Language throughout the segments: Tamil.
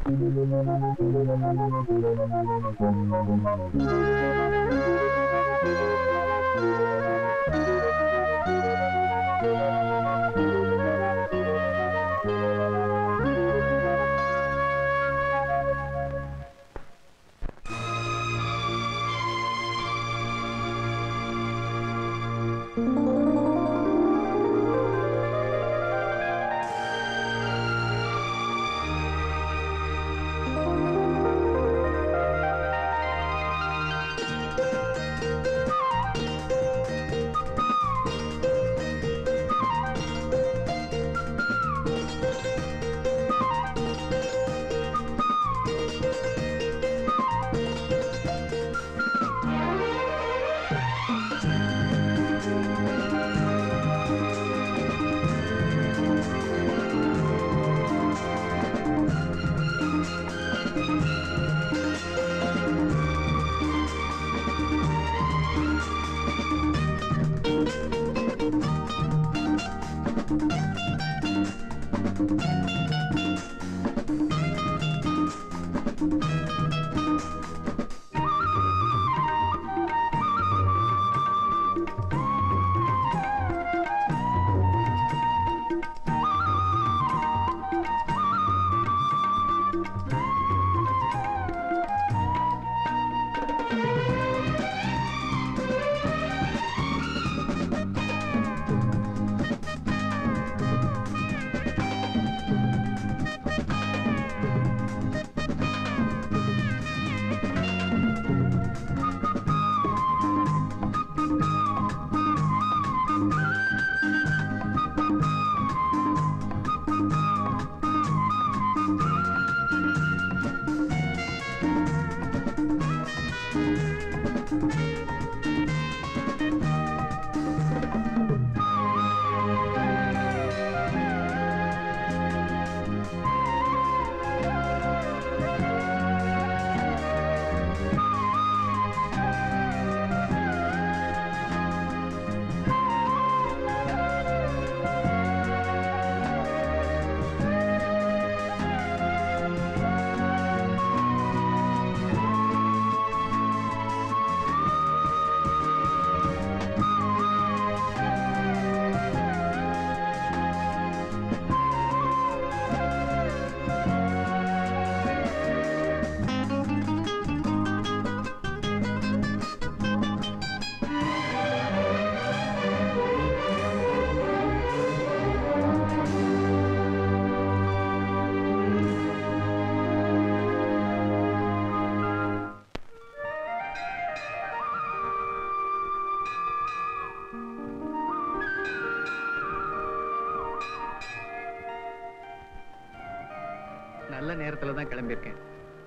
நல்ல நேரத்துல தான் கிளம்பியிருக்கேன்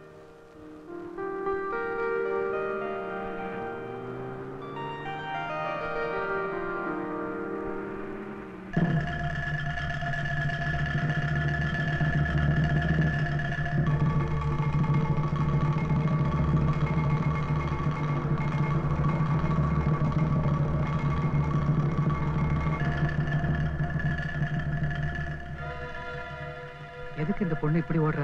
எதுக்கு இந்த பொண்ணு இப்படி ஓடுறா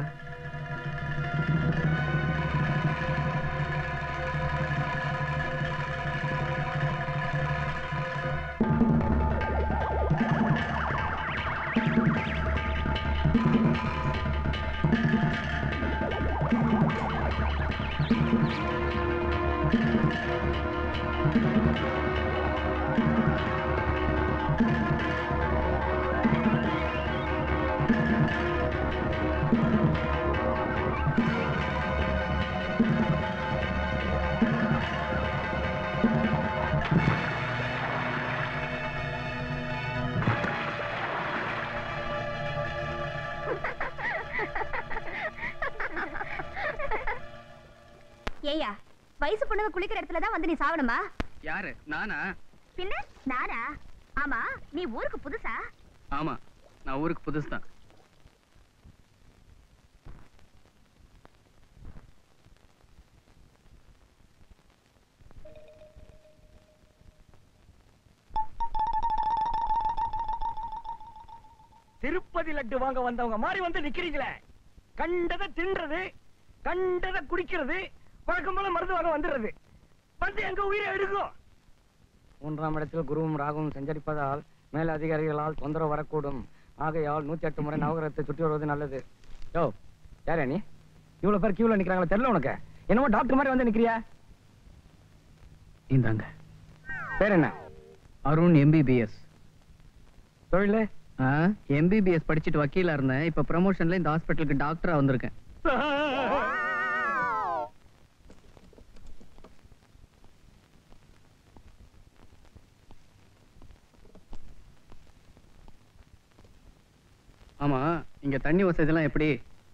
ஏய்யா வயசு பொண்ணுங்க குளிக்கிற இடத்துல தான் வந்து நீ சாவணுமா யாரு நானா பின்ன நானா ஆமா நீ ஊருக்கு புதுசா ஆமா நான் ஊருக்கு புதுசு தான் திருப்பதி லட்டு வாங்க வந்தவங்க மாதிரி வந்து நிக்கிறீங்களே கண்டதை தின்றது கண்டதை குடிக்கிறது வழக்கம் போல மருந்து வாங்க வந்துடுறது வந்து எங்க உயிரை எடுக்கும் மூன்றாம் இடத்தில் குருவும் ராகுவும் சஞ்சரிப்பதால் மேல் அதிகாரிகளால் தொந்தரவு வரக்கூடும் ஆகையால் நூத்தி எட்டு முறை நவகிரகத்தை சுற்றி வருவது நல்லது யோ யாரே நீ இவ்வளவு பேர் கியூல நிக்கிறாங்களா தெரியல உனக்கு என்னமோ டாக்டர் மாதிரி வந்து நிக்கிறியா இந்தாங்க பேர் என்ன அருண் எம்பிபிஎஸ் தொழில் எம்பிபிஎஸ் படிச்சுட்டு வக்கீலா இருந்தேன் இப்ப ப்ரமோஷன்ல இந்த ஹாஸ்பிட்டலுக்கு டாக்டரா வந்திருக்கேன் ஆமா இங்க தண்ணி வசதி எல்லாம் எப்படி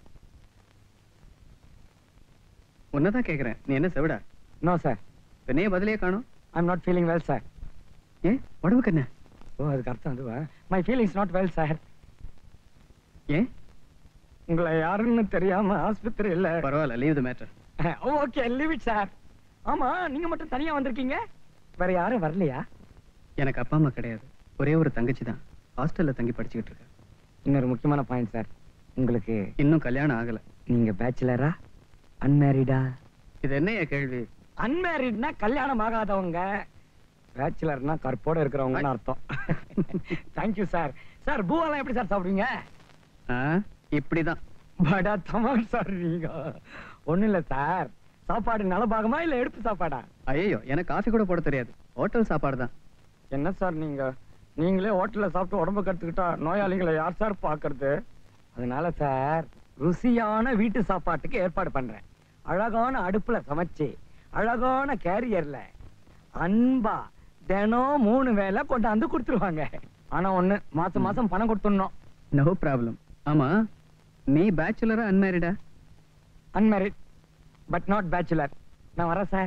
உன்னதான் கேக்குறேன் நீ என்ன செவிடா நோ சார் பெண்ணைய பதிலே காணும் I am not feeling well sir ஏன் உடம்புக்கு என்ன ஓ அதுக்கு அர்த்தம் அதுவா my feelings not well sir ஏன் உங்களை யாருன்னு தெரியாம ஆஸ்பத்திரி இல்ல பரவாயில்ல leave the matter okay leave it sir ஆமா நீங்க மட்டும் தனியா வந்திருக்கீங்க வேற யாரும் வரலையா எனக்கு அப்பா அம்மா கிடையாது ஒரே ஒரு தங்கச்சி தான் ஹாஸ்டல்ல தங்கி படிச்சுக்கிட்டு இருக்கேன் இன்னொரு முக்கியமான பாயிண்ட் சார் உங்களுக்கு இன்னும் கல்யாணம் ஆகல நீங்க பேச்சுலரா அன்மேரிடா இது என்னைய கேள்வி அன்மேரிட்னா கல்யாணம் ஆகாதவங்க பேச்சுலர்னா கற்போட இருக்கிறவங்கன்னு அர்த்தம் தேங்க்யூ சார் சார் பூவெல்லாம் எப்படி சார் சாப்பிடுவீங்க ஆ, இப்படிதான் படா தமால் சார் நீங்க ஒண்ணும் இல்ல சார் சாப்பாடு நலபாகமா இல்ல எடுப்பு சாப்பாடா ஐயோ எனக்கு காஃபி கூட போட தெரியாது ஹோட்டல் சாப்பாடு தான் என்ன சார் நீங்க நீங்களே ஹோட்டல்ல சாப்பிட்டு உடம்பு கத்துக்கிட்டா நோயாளிகளை யார் சார் பாக்குறது அதனால சார் ருசியான வீட்டு சாப்பாட்டுக்கு ஏற்பாடு பண்றேன் அழகான அடுப்புல சமைச்சு அழகான கேரியர்ல அன்பா தினம் மூணு வேளை கொண்டாந்து கொடுத்துருவாங்க ஆனா ஒண்ணு மாசம் மாசம் பணம் கொடுத்துடணும் நோ ப்ராப்ளம் ஆமா நீ பேச்சுலரா அன்மேரிடா அன்மேரிட் பட் நாட் பேச்சுலர் நான் வரேன் சார்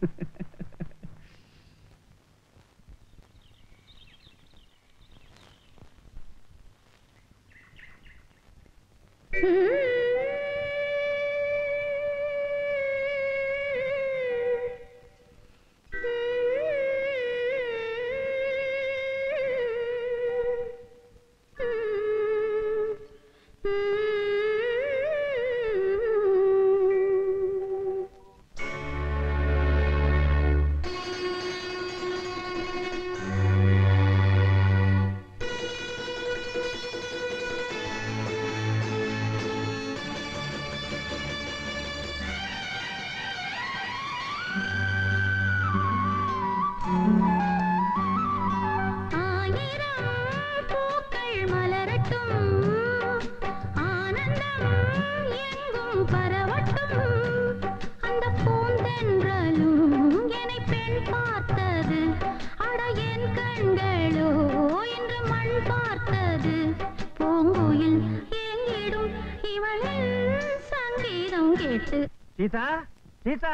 ஆயிரம் பூக்கள் மலரட்டும் ஆனந்தம் எங்கும் பரவட்டும் அந்த பூந்தென்றலும் என்னை பெண் பார்த்தது அட என் கண்களோ இன்று மண் பார்த்தது பூங்குயில் எங்கிடும் இவளின் சங்கீதம் கேட்டு சீதா சீதா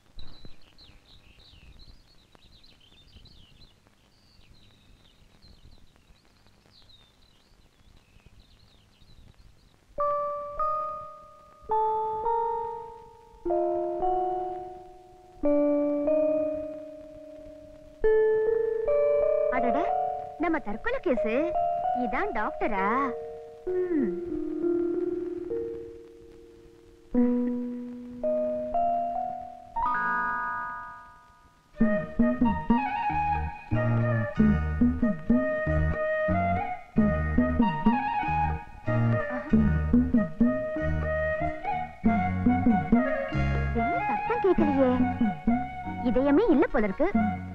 அடட நம்ம தற்கொலை கேஸ் இதான் டாக்டரா ம். என்ன சத்தம் கேட்கலையே இதயமே இல்ல போல இருக்கு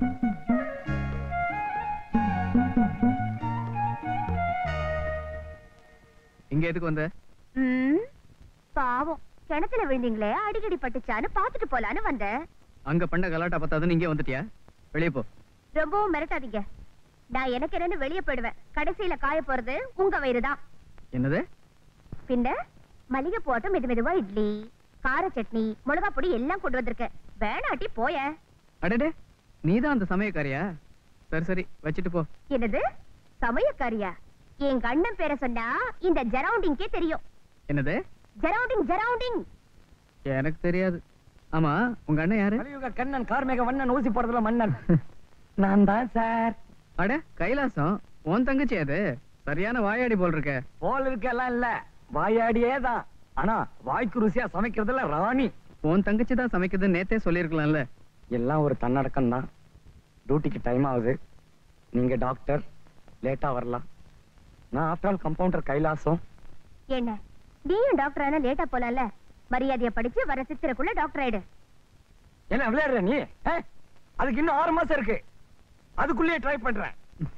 இங்க எதுக்கு வந்த ம், பாவம் கிணத்துல விழுந்தீங்களே அடிக்கடி பட்டுச்சான்னு பாத்துட்டு போலான்னு வந்தேன் அங்க பண்ண கலாட்டா பத்தாதுன்னு இங்கே வந்துட்டியா வெளியே போ ரொம்பவும் மிரட்டாதீங்க நான் எனக்கு என்னன்னு வெளியே போயிடுவேன் கடைசியில காய போறது உங்க வயிறு தான் என்னது பின்ன மல்லிகை போட்டும் மெது மெதுவா இட்லி கார சட்னி மிளகா பொடி எல்லாம் கொண்டு வந்திருக்கேன் வேணாட்டி போய அடடே நீதான் அந்த சமயக்காரியா சரி சரி வச்சுட்டு போ என்னது சமயக்காரியா என் கண்ணன் பேரை சொன்னா இந்த ஜரவுண்டிங்கே தெரியும் என்னது ஜரவுண்டிங் ஜரவுண்டிங் எனக்கு தெரியாது ஆமா உங்க அண்ணன் யாரு கலியுக கண்ணன் கார்மேக வண்ணன் ஊசி போடுறதுல மன்னன் நான் தான் சார் அட கைலாசம் உன் தங்கச்சி அது சரியான வாயாடி போல் இருக்க போல் இருக்கெல்லாம் இல்ல வாயாடியே தான் ஆனா வாய்க்கு ருசியா சமைக்கிறதுல ராணி உன் தங்கச்சி தான் சமைக்குதுன்னு நேத்தே சொல்லியிருக்கலாம்ல எல்லாம் ஒரு தன்னடக்கம் தான் டியூட்டிக்கு டைம் ஆகுது நீங்க டாக்டர் லேட்டா வரலாம் நான் ஆஃப்டர் ஆல் கம்பவுண்டர் கைலாசம் என்ன நீயும் டாக்டர் ஆனா லேட்டா போலாம்ல மரியாதைய படிச்சு வர சித்திரக்குள்ள டாக்டர் ஆயிடு என்ன விளையாடுற நீ ஏ? அதுக்கு இன்னும் ஆறு மாசம் இருக்கு அதுக்குள்ளேயே ட்ரை பண்றேன்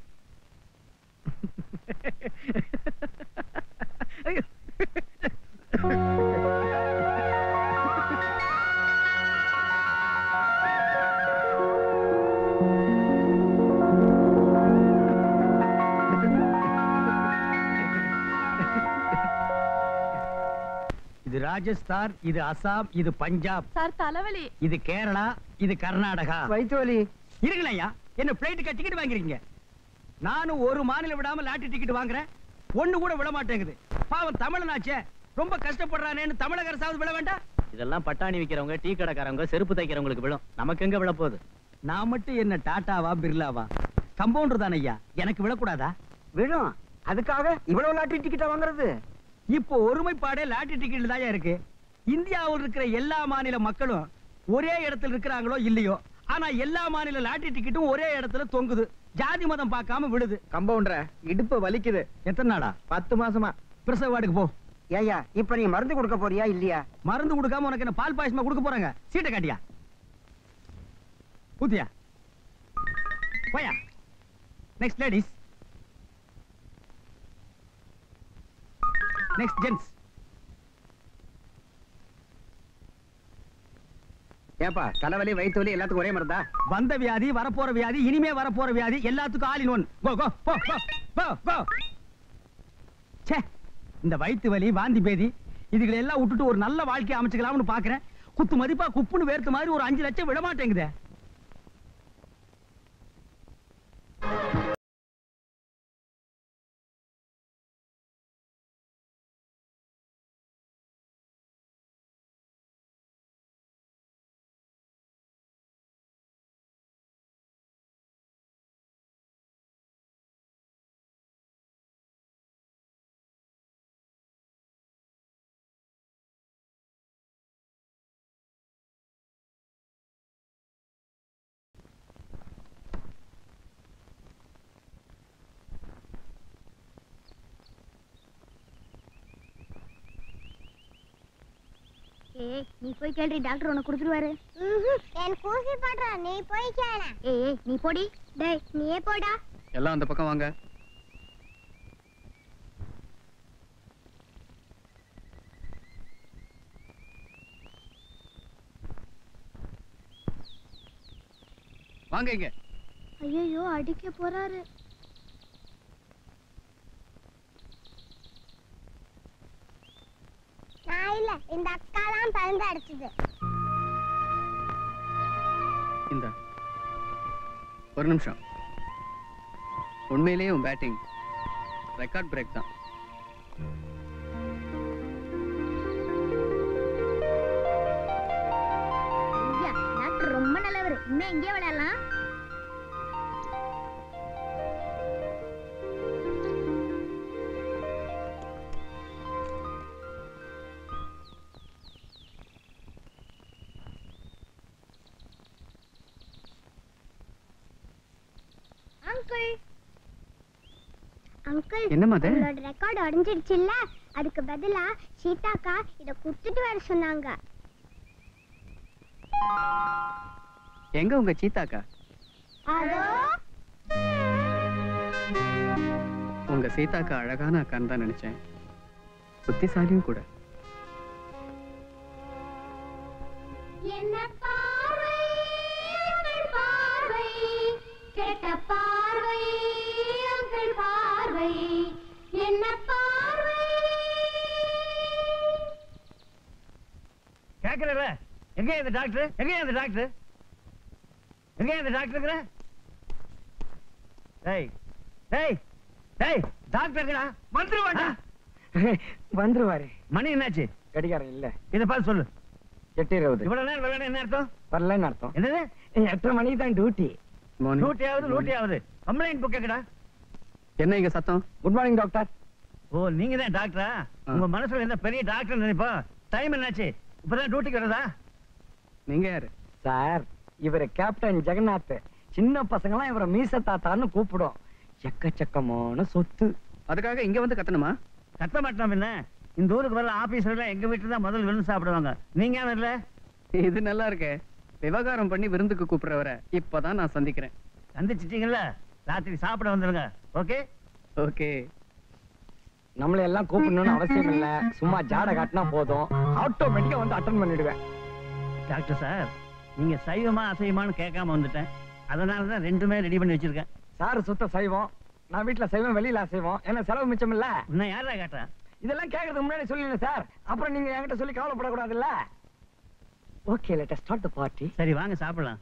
ஐயோ. இது ராஜஸ்தான் இது அசாம் இது பஞ்சாப் சார் தலைவலி இது கேரளா இது கர்நாடகா வயித்து வலி இருங்களையா என்ன பிளைட்டுக்கு டிக்கெட் வாங்குறீங்க நானும் ஒரு மாநிலம் விடாம லாட்டரி டிக்கெட் வாங்குறேன் ஒண்ணு கூட விட மாட்டேங்குது பாவம் தமிழனாச்சே ரொம்ப கஷ்டப்படுறானேன்னு தமிழக அரசாவது விட வேண்டாம் இதெல்லாம் பட்டாணி விக்கிறவங்க டீ கடைக்காரவங்க செருப்பு தைக்கிறவங்களுக்கு விழும் நமக்கு எங்க விழ போகுது நான் மட்டும் என்ன டாட்டாவா பிர்லாவா கம்பவுண்டர் தானே ஐயா எனக்கு விழக்கூடாதா விழும் அதுக்காக இவ்வளவு லாட்டரி டிக்கெட்டா வாங்குறது இப்போ ஒருமைப்பாடே லாட்டரி டிக்கெட் தான் இருக்கு இந்தியாவில் இருக்கிற எல்லா மாநில மக்களும் ஒரே இடத்துல இருக்கிறாங்களோ இல்லையோ ஆனா எல்லா மாநில லாட்டரி டிக்கெட்டும் ஒரே இடத்துல தொங்குது ஜாதி மதம் பார்க்காம விடுது கம்பவுண்டர இடுப்பு வலிக்குது எத்தனை நாடா பத்து மாசமா பிரசவ வார்டுக்கு போ ஏய்யா இப்ப நீ மருந்து கொடுக்க போறியா இல்லையா மருந்து கொடுக்காம உனக்கு என்ன பால் பாயசமா கொடுக்க போறாங்க சீட்டை காட்டியா ஊத்தியா போயா நெக்ஸ்ட் லேடிஸ் நெக்ஸ்ட் ஜென்ஸ் ஏப்பா தலைவலி வயித்து வலி எல்லாத்துக்கும் ஒரே மருந்தா வந்த வியாதி வரப்போற வியாதி இனிமே வரப்போற வியாதி எல்லாத்துக்கும் ஆல் இன் ஒன் கோ கோ போ போ போ கோ ச்சே இந்த வயித்து வலி வாந்தி பேதி இதுகளை எல்லாம் விட்டுட்டு ஒரு நல்ல வாழ்க்கையை அமைச்சுக்கலாம்னு பாக்குறேன் குத்து மதிப்பா குப்புன்னு வேர்த்த மாதிரி ஒரு அஞ்சு லட்சம் விட மாட்டேங்குதே ஏய் நீ போய் கேள்றி டாக்டர் உனக்கு கொடுத்துருவாரு எனக்கு ஊசி போடுற நீ போய் கேள ஏய் ஏய், நீ போடி டேய் நீயே போடா எல்லாம் அந்த பக்கம் வாங்க வாங்க இங்க ஐயோ அடிக்க போறாரு நான் இல்ல இந்த அக்கா தான் பறந்து அடிச்சது இந்த ஒரு நிமிஷம் உண்மையிலேயே உன் பேட்டிங் ரெக்கார்ட் பிரேக் தான் ஐயா டாக்டர் ரொம்ப நல்லவர் இன்னும் எங்கேயே விளையாடலாம் அங்கிள் அங்கிள் என்னம்மா அது? உங்களோட ரெக்கார்ட் உடைஞ்சிடுச்சுல்ல அதுக்கு பதிலா சீதாக்கா இத குடுத்துட்டு வர சொன்னாங்க எங்க உங்க சீதாக்கா அதோ உங்க சீதாக்கா அழகான அக்கான்னு தான் நினைச்சேன் புத்திசாலியும் கூட என்ன பார்வை உங்கள் பார்வை கெட்ட பார்வை உங்கள் பார்வை என்ன பார்வை கேக்குறல எங்க இந்த டாக்டர் எங்க இந்த டாக்டர் எங்க இந்த டாக்டர் டேய் டேய் டேய் டாக்டர்டா வந்துருவாடா வந்துருவாரு மணி என்னாச்சு கடிகாரம் இல்ல இத பார்த்து சொல்லு எட்டு இருபது இவ்வளவு நேரம் விளையாட என்ன அர்த்தம் வரலன்னு அர்த்தம் என்னது எட்டரை மணிக்கு தான் டியூட்டி Morning. லூட்டி ஆகுது லூட்டி ஆகுது கம்ப்ளைண்ட் புக் கேக்குடா என்ன இங்க சத்தம் குட் மார்னிங் டாக்டர் ஓ நீங்க தான் டாக்டரா உங்க மனசுல என்ன பெரிய டாக்டர் நினைப்பா டைம் என்னாச்சு இப்பதான் டியூட்டிக்கு வரதா நீங்க யாரு சார் இவரு கேப்டன் ஜெகநாத் சின்ன பசங்களாம் இவரை மீச தாத்தான்னு கூப்பிடும் எக்கச்சக்கமான சொத்து அதுக்காக இங்க வந்து கத்தணுமா கத்த மாட்டோம் என்ன இந்த ஊருக்கு வர ஆபீசர்ல எங்க வீட்டுல தான் முதல்ல விருந்து சாப்பிடுவாங்க நீங்க ஏன் வரல இது நல்லா இருக்கே விவகாரம் பண்ணி விருந்துக்கு கூப்பிடுறவரை இப்பதான் நான் சந்திக்கிறேன் சந்திச்சிட்டீங்கல்ல ராத்திரி சாப்பிட வந்துருங்க ஓகே ஓகே நம்மளை எல்லாம் கூப்பிடணும்னு அவசியம் இல்ல சும்மா ஜாட காட்டினா போதும் ஆட்டோமேட்டிக்கா வந்து அட்டன் பண்ணிடுவேன் டாக்டர் சார் நீங்க சைவமா அசைவமான்னு கேட்காம வந்துட்டேன் அதனால தான் ரெண்டுமே ரெடி பண்ணி வச்சிருக்கேன் சார் சுத்த செய்வோம் நான் வீட்டுல செய்வோம் வெளியில செய்வோம் என்ன செலவு மிச்சம் இல்ல இன்னும் யாரா கேட்டேன் இதெல்லாம் கேட்கறதுக்கு முன்னாடி சொல்லுங்க சார் அப்புறம் நீங்க என்கிட்ட சொல்லி கவலைப்படக்கூடாதுல்ல okay let start the party சரி வாங்க சாப்பிடலாம்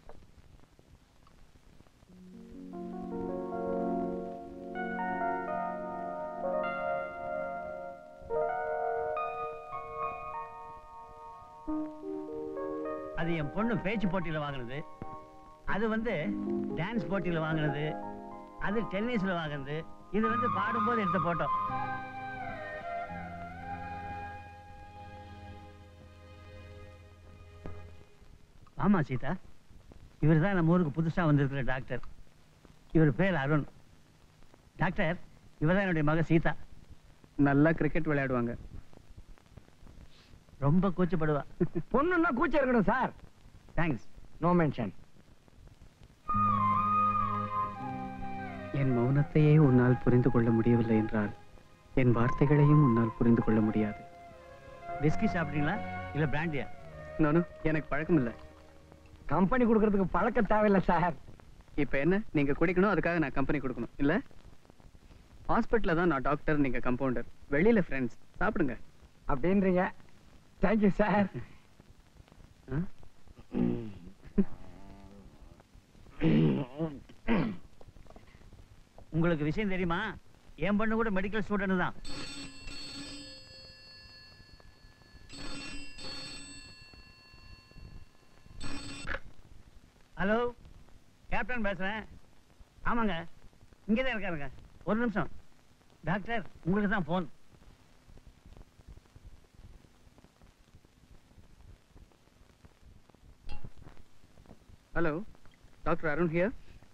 அது என் பொண்ணு பேச்சு போட்டியில வாங்கினது அது வந்து டான்ஸ் போட்டியில வாங்கினது அது டென்னிஸ்ல வாங்கினது இது வந்து பாடும்போது எடுத்த போட்டோ ஆமா சீதா இவர் தான் நம்ம ஊருக்கு புதுசா வந்திருக்கிற டாக்டர் இவர் பேர் அருண் டாக்டர் இவர் தான் என்னுடைய மக சீதா நல்லா கிரிக்கெட் விளையாடுவாங்க ரொம்ப கூச்சப்படுவா பொண்ணுன்னா கூச்சம் இருக்கணும் சார் தேங்க்ஸ் நோ மென்ஷன் என் மௌனத்தையே உன்னால் புரிந்து கொள்ள முடியவில்லை என்றால் என் வார்த்தைகளையும் உன்னால் புரிந்து கொள்ள முடியாது விஸ்கி சாப்பிட்றீங்களா இல்ல பிராண்டியா நானும் எனக்கு பழக்கம் இல்லை கம்பெனி கொடுக்கறதுக்கு பழக்கம் தேவையில்லை சார் இப்ப என்ன நீங்க குடிக்கணும் அதுக்காக நான் கம்பெனி கொடுக்கணும் இல்ல ஹாஸ்பிட்டல்ல தான் நான் டாக்டர் நீங்க கம்பவுண்டர் வெளியில ஃப்ரெண்ட்ஸ் சாப்பிடுங்க அப்படின்றீங்க தேங்க்யூ சார் ஆ? உங்களுக்கு விஷயம் தெரியுமா என் பொண்ணு கூட மெடிக்கல் ஸ்டூடெண்ட் தான் ஹலோ கேப்டன் பேசுறேன் ஆமாங்க இங்கே தான் இருக்காருங்க ஒரு நிமிஷம் டாக்டர் உங்களுக்கு தான் phone hello doctor Arun here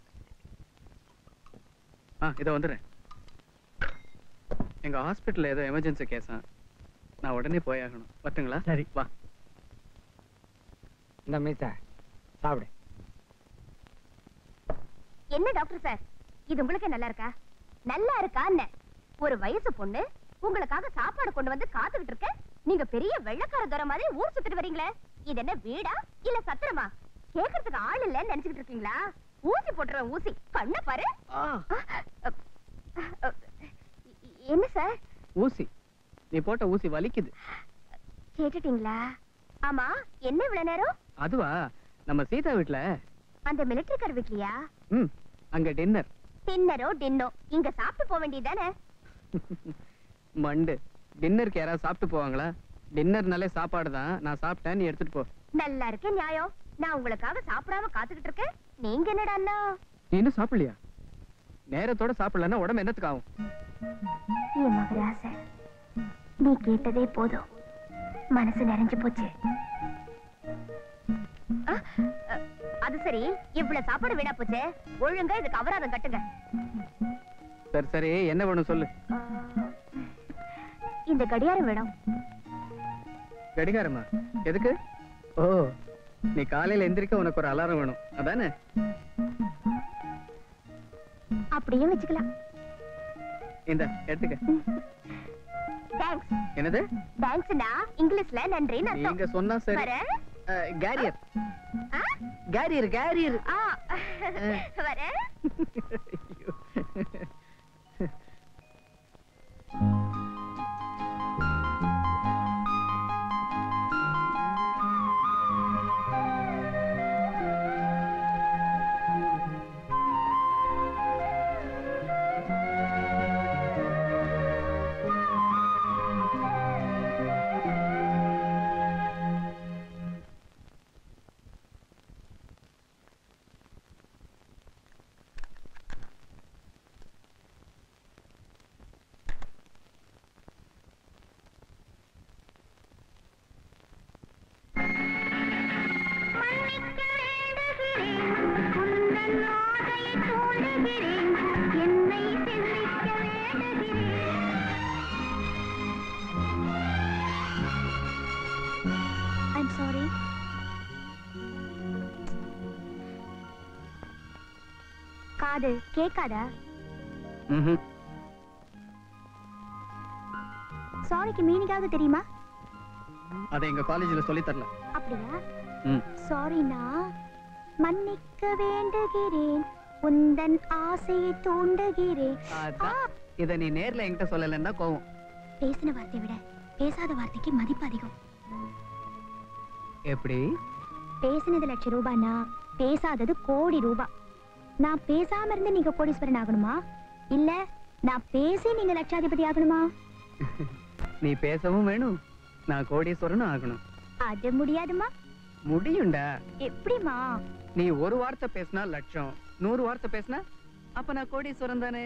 ஆ இதோ வந்துடுறேன் எங்க ஹாஸ்பிட்டல்ல ஏதோ எமர்ஜென்சி கேஸா நான் உடனே போயாகணும் வரட்டுங்களா சரி. வா இந்த மீசா சாப்பிடு என்ன டாக்டர் சார் இது உங்களுக்கு நல்லா இருக்கா நல்லா இருக்கா என்ன ஒரு வயசு பொண்ணு உங்களுக்காக சாப்பாடு கொண்டு வந்து காத்துக்கிட்டு இருக்க நீங்க பெரிய வெள்ளக்கார துறை மாதிரி ஊர் சுத்திட்டு வரீங்களே இது என்ன வீடா இல்ல சத்திரமா கேக்குறதுக்கு ஆள் இல்லன்னு நினைச்சுக்கிட்டு இருக்கீங்களா ஊசி போட்டுருவேன் ஊசி கண்ண பாரு ஆ, அ, அ, என்ன சார் ஊசி நீ போட்ட ஊசி வலிக்குது கேட்டுட்டீங்களா ஆமா என்ன இவ்வளவு நேரம் அதுவா நம்ம சீதா வீட்ல அந்த மிலிட்டரி கார் வீட்லயா ம் அங்க டின்னர் டின்னரோ டின்னோ இங்க சாப்பிட்டு போக வேண்டியதானே மண்டு டின்னருக்கு யாராவது சாப்பிட்டு போவாங்களா டின்னர்னாலே சாப்பாடு தான் நான் சாப்பிட்டேன் நீ எடுத்துட்டு போ நல்லா இருக்கு நியாயம் நான் உங்களுக்காக சாப்பிடாம காத்துக்கிட்டு இருக்கேன் நீங்க என்னடான்னா நீ இன்னும் சாப்பிடலையா நேரத்தோட சாப்பிடலன்னா உடம்பு என்னத்துக்கு ஆகும் என் மகராச நீ கேட்டதே போதும் மனசு நிறைஞ்சு போச்சு ஆ, அ, அது சரி இவ்வளவு சாப்பாடு வீணா போச்சே ஒழுங்கா இதுக்கு அபராதம் கட்டுங்க சரி சரி என்ன வேணும் சொல்லு ஆ, இந்த கடியாரம் வேணும் கடிகாரமா எதுக்கு ஓ நீ காலையில எந்திரிக்க உனக்கு ஒரு அலாரம் வேணும் அதானே அப்படியே வச்சுக்கலாம் இந்த எடுத்துக்க தேங்க்ஸ் என்னது தேங்க்ஸ்னா இங்கிலீஷ்ல நன்றின்னு அர்த்தம் நீங்க சொன்னா சரி வரேன் அஹ், கேரியர் ஆ? கேரியர் கேரியர் ஆ, வரேன் ஐயோ. காது கேட்காதா ம்ஹும். சாரிக்கு மீனிங்காவது தெரியுமா அதை எங்க காலேஜ்ல சொல்லி தரல அப்படியா ம். சாரினா மன்னிக்க வேண்டுகிறேன் உந்தன் ஆசையை தூண்டுகிறேன் அதான் இத நீ நேர்ல என்கிட்ட சொல்லலன்னா கோவம் பேசின வார்த்தையை விட பேசாத வார்த்தைக்கு மதிப்பு அதிகம் எப்படி பேசினது லட்சம் ரூபாய்னா பேசாதது கோடி ரூபாய் நான் பேசாம இருந்து நீங்க கோடீஸ்வரன் ஆகணுமா இல்ல நான் பேசி நீங்க லட்சாதிபதி ஆகணுமா நீ பேசவும் வேணும் நான் கோடீஸ்வரனும் ஆகணும் அது முடியாதுமா முடியும்டா எப்படிமா நீ ஒரு வார்த்தை பேசினா லட்சம் நூறு வார்த்தை பேசினா அப்ப நான் கோடீஸ்வரன் தானே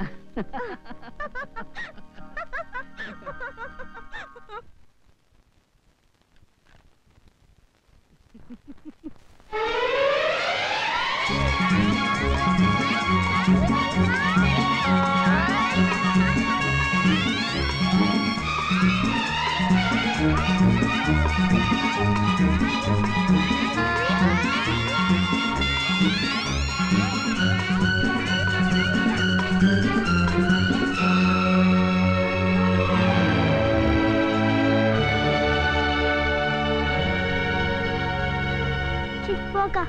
சி, போக்கா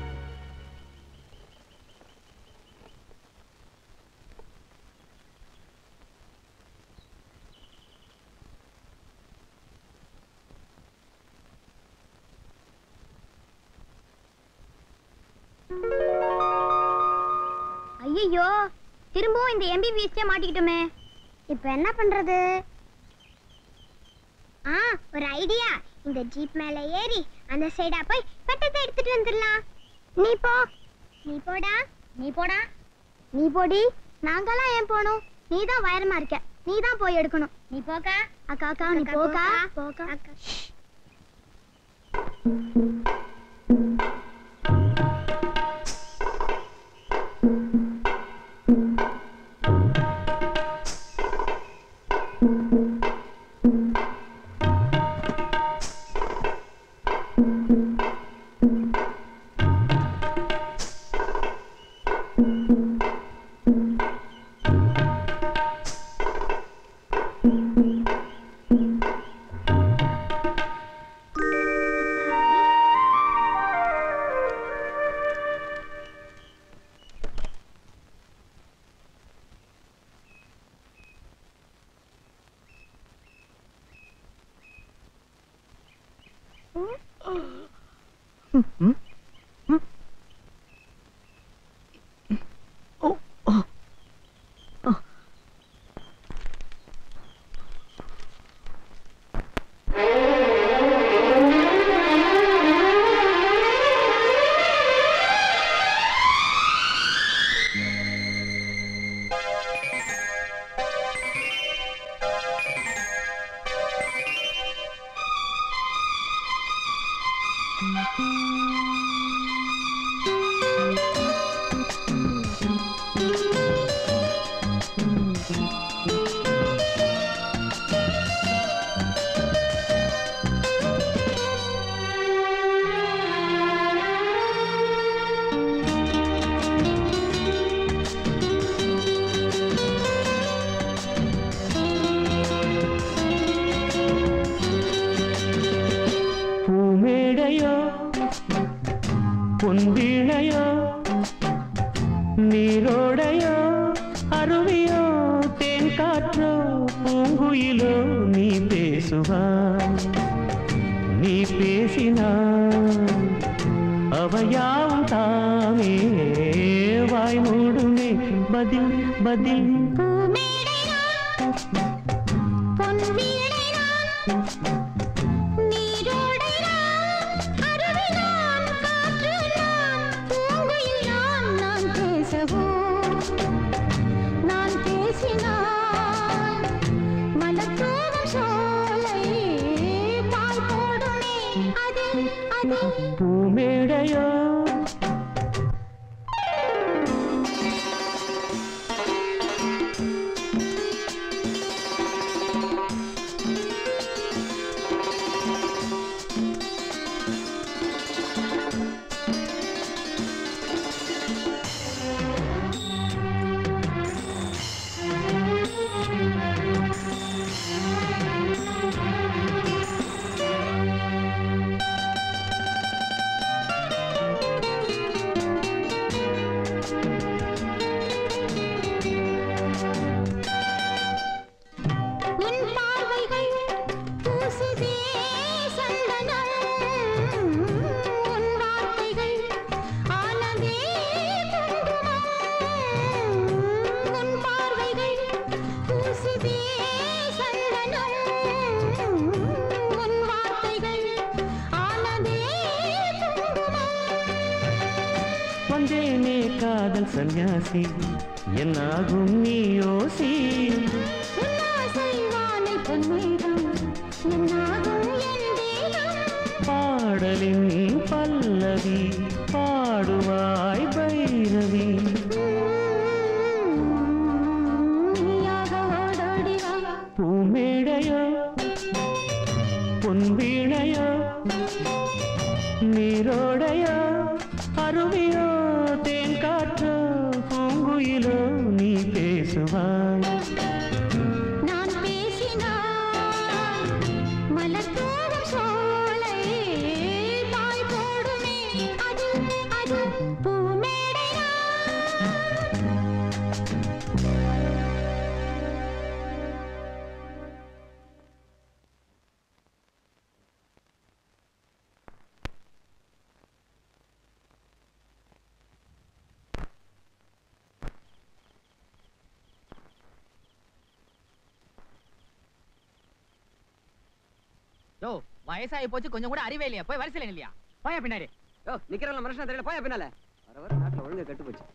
ஐயோ திரும்பவும் இந்த எம்பிபிஎஸ்டே மாட்டிக்கிட்டோமே இப்போ என்ன பண்றது ஆ ஒரு ஐடியா இந்த ஜீப் மேல ஏறி அந்த சைடா போய் பட்டத்தை எடுத்துட்டு வந்துடலாம் நீ போ நீ போடா நீ போடா நீ போடி நாங்கெல்லாம் ஏன் போகணும் நீ தான் வயரமா இருக்க நீ தான் போய் எடுக்கணும் நீ போக்கா அக்கா அக்கா நீ போக்கா போக்கா பூமேடையோ பொன்வீணையோ நீரோடையோ அருவியோ தேன் காற்றோ பூங்குயிலோ நீ பேசுவாய் நீ பேசினாய் அவையாவும் தாமே வாய் மூடுமே பதில் பதில் பூமேடையோ காதல் சந்நியாசி என்னாகும் நீ யோசி பாடலின் பல்லவி பாடுவாய் பைரவி பூமேடையோ பொன்வீணையோ நீரோடையோ அருவியோ தேன் காற்றோ பூங்குயிலோ நீ பேசுவாய் நான் பேசினால் மலர்தூவும் சோலை பாய் போடுமே அது அது பூமேடையா யோ வயசாகி போச்சு கொஞ்சம் கூட அறிவே இல்லையா போய் வரிசையில இல்லையா போயா பின்னாடி யோ நிக்கிறவங்க மனுஷன் தெரியல போயா பின்னால வர வர நாட்டுல ஒழுங்கா கெட்டு போச்சு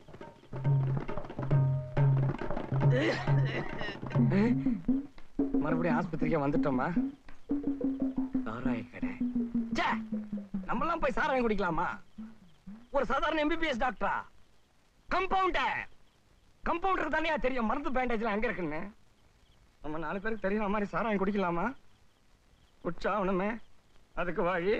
மறுபடியும் ஆஸ்பத்திரிக்கே வந்துட்டோமா சாராய கடை ச்சே, நம்மலாம் போய் சாராயம் குடிக்கலாமா ஒரு சாதாரண எம்பிபிஎஸ் டாக்டரா கம்பவுண்டர் கம்பவுண்டர் தானே தெரியும் மருந்து பேண்டேஜ்லாம் எங்க இருக்குன்னு நம்ம நாலு பேருக்கு தெரியுற மாதிரி சாராயம் குடிக்கலாமா குடிச்சா அவனுமே அதுக்கு வழி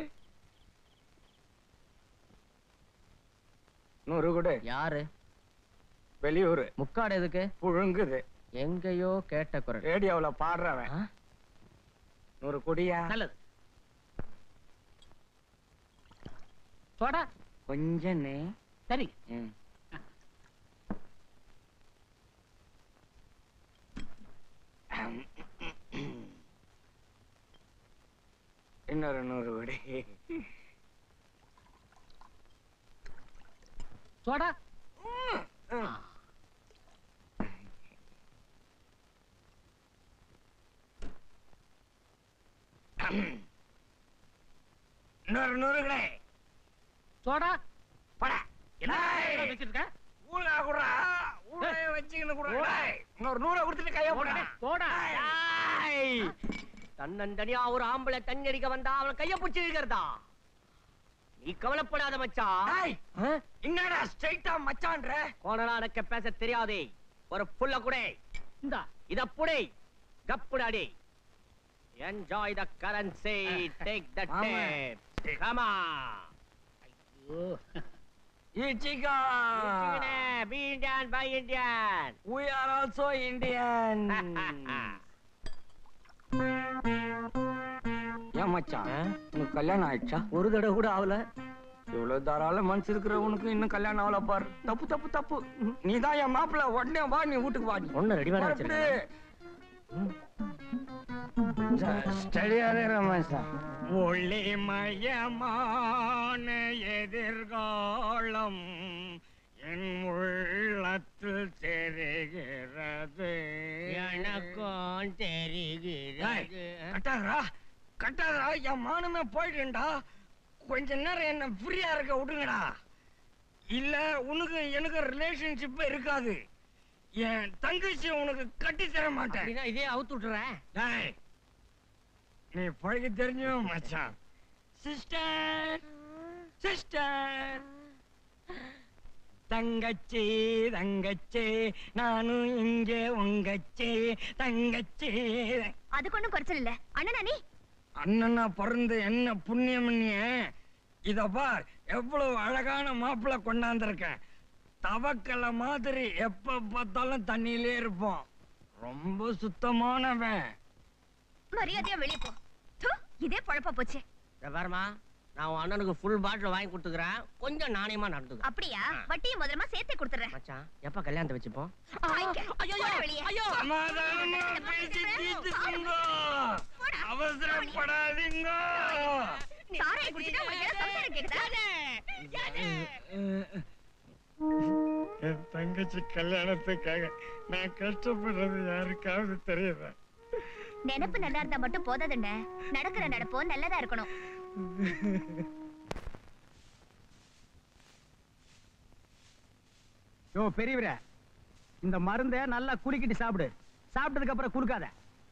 நூறு கொடு யாரு வெளியூர் முக்காடு எதுக்கு புழுங்குது எங்கேயோ கேட்ட குரல் ரேடியோவுல பாடுறவன் ஆ? நூறு கொடியா நல்லது சோடா கொஞ்சம் சரி இன்னொரு நூறு கொடி சோடா இன்னொரு நூறு கடை சோடா பட வச்சிருக்க ஊழா குடுறா ஊழைய வச்சுக்கின்னு குடுறா இன்னொரு நூறை கொடுத்துட்டு கைய போட சோடா தன்னந்தனியா ஒரு ஆம்பளை தண்ணி அடிக்க வந்தா அவன் கைய பிடிச்சி இழுக்கிறதா நீ கவலைப்படாத மச்சான் என்னடா ஸ்ட்ரைட்டா மச்சான்ற கோணலா எனக்கு பேச தெரியாதே ஒரு புள்ள குடே இந்தா இத புடை கப்புடாடி enjoy the currency take the ஆமா. டேப் கமா இச்சிகா be Indian buy Indian we are also indian ஏன் மச்சான் உனக்கு கல்யாணம் ஆயிடுச்சா ஒரு தடவை கூட ஆகல இவ்வளவு தாராள மனசு இருக்கிறவனுக்கு இன்னும் கல்யாணம் ஆகல பாரு தப்பு தப்பு தப்பு நீ தான் என் மாப்பிள்ள உடனே வா நீ வீட்டுக்கு வா நீ ஒண்ணு ரெடிமேடா புறப்படு. வச்சிருக்கேன் ஸ்டடியாதே ரமேஷா ஒளிமயமான எதிர்காலம் என் உள்ளத்தில் தெரிகிறது எனக்கும் தெரிகிறது கட்டாதரா கட்டாதரா என் மானமே போயிடுண்டா கொஞ்ச நேரம் என்ன ஃப்ரீயா இருக்க விடுங்கடா இல்ல உனக்கு எனக்கு ரிலேஷன்ஷிப் இருக்காது என் தங்கச்சி உனக்கு கட்டி தர மாட்டேன் அப்படின்னா இதே அவுத்து விட்டுறேன் டேய் நீ பழகி தெரிஞ்சவன் மச்சான் சிஸ்டர் சிஸ்டர் தங்கச்சி தங்கச்சி நானும் இங்கே உங்கச்சி தங்கச்சி அதுக்கு ஒண்ணும் குறைச்சல் இல்ல அண்ணனா நீ அண்ணனா பிறந்து என்ன புண்ணியம் பண்ணிய இத பார் எவ்வளவு அழகான மாப்பிள்ளை கொண்டாந்துருக்கேன் தவக்கலை மாதிரி எப்ப பார்த்தாலும் தண்ணியிலே இருப்போம் ரொம்ப சுத்தமானவன் மரியாதையா வெளிய போ து, இதே பழப்பா போச்சு பாருமா நான் உன் அண்ணனுக்கு ஃபுல் பாட்டில் வாங்கி கொடுத்துக்கிறேன் கொஞ்சம் நாணயமா நடந்துக்க அப்படியா வட்டியை முதலமா சேர்த்தே கொடுத்துறேன் மச்சான் எப்ப கல்யாணத்தை வச்சுப்போம் ஐயோ வெளியே சமாதானமா பேசி தீர்த்துக்குங்க அவசரப்படாதீங்க சாராய குடிச்சிட்டா உங்களுக்கு என்ன சம்சாரம் கேக்குதா என் தங்கச்சி கல்யாணத்துக்காக நான் கஷ்டப்படுறது யாருக்காவது தெரியுதா நினைப்பு நல்லா இருந்தா மட்டும் போதாதுண்ணே நடக்கிற நடப்போ நல்லதா இருக்கணும் யோ பெரியவரே இந்த மருந்தை நல்லா குலுக்கிட்டு சாப்பிடு சாப்பிட்டதுக்கு அப்புறம் குறுக்காத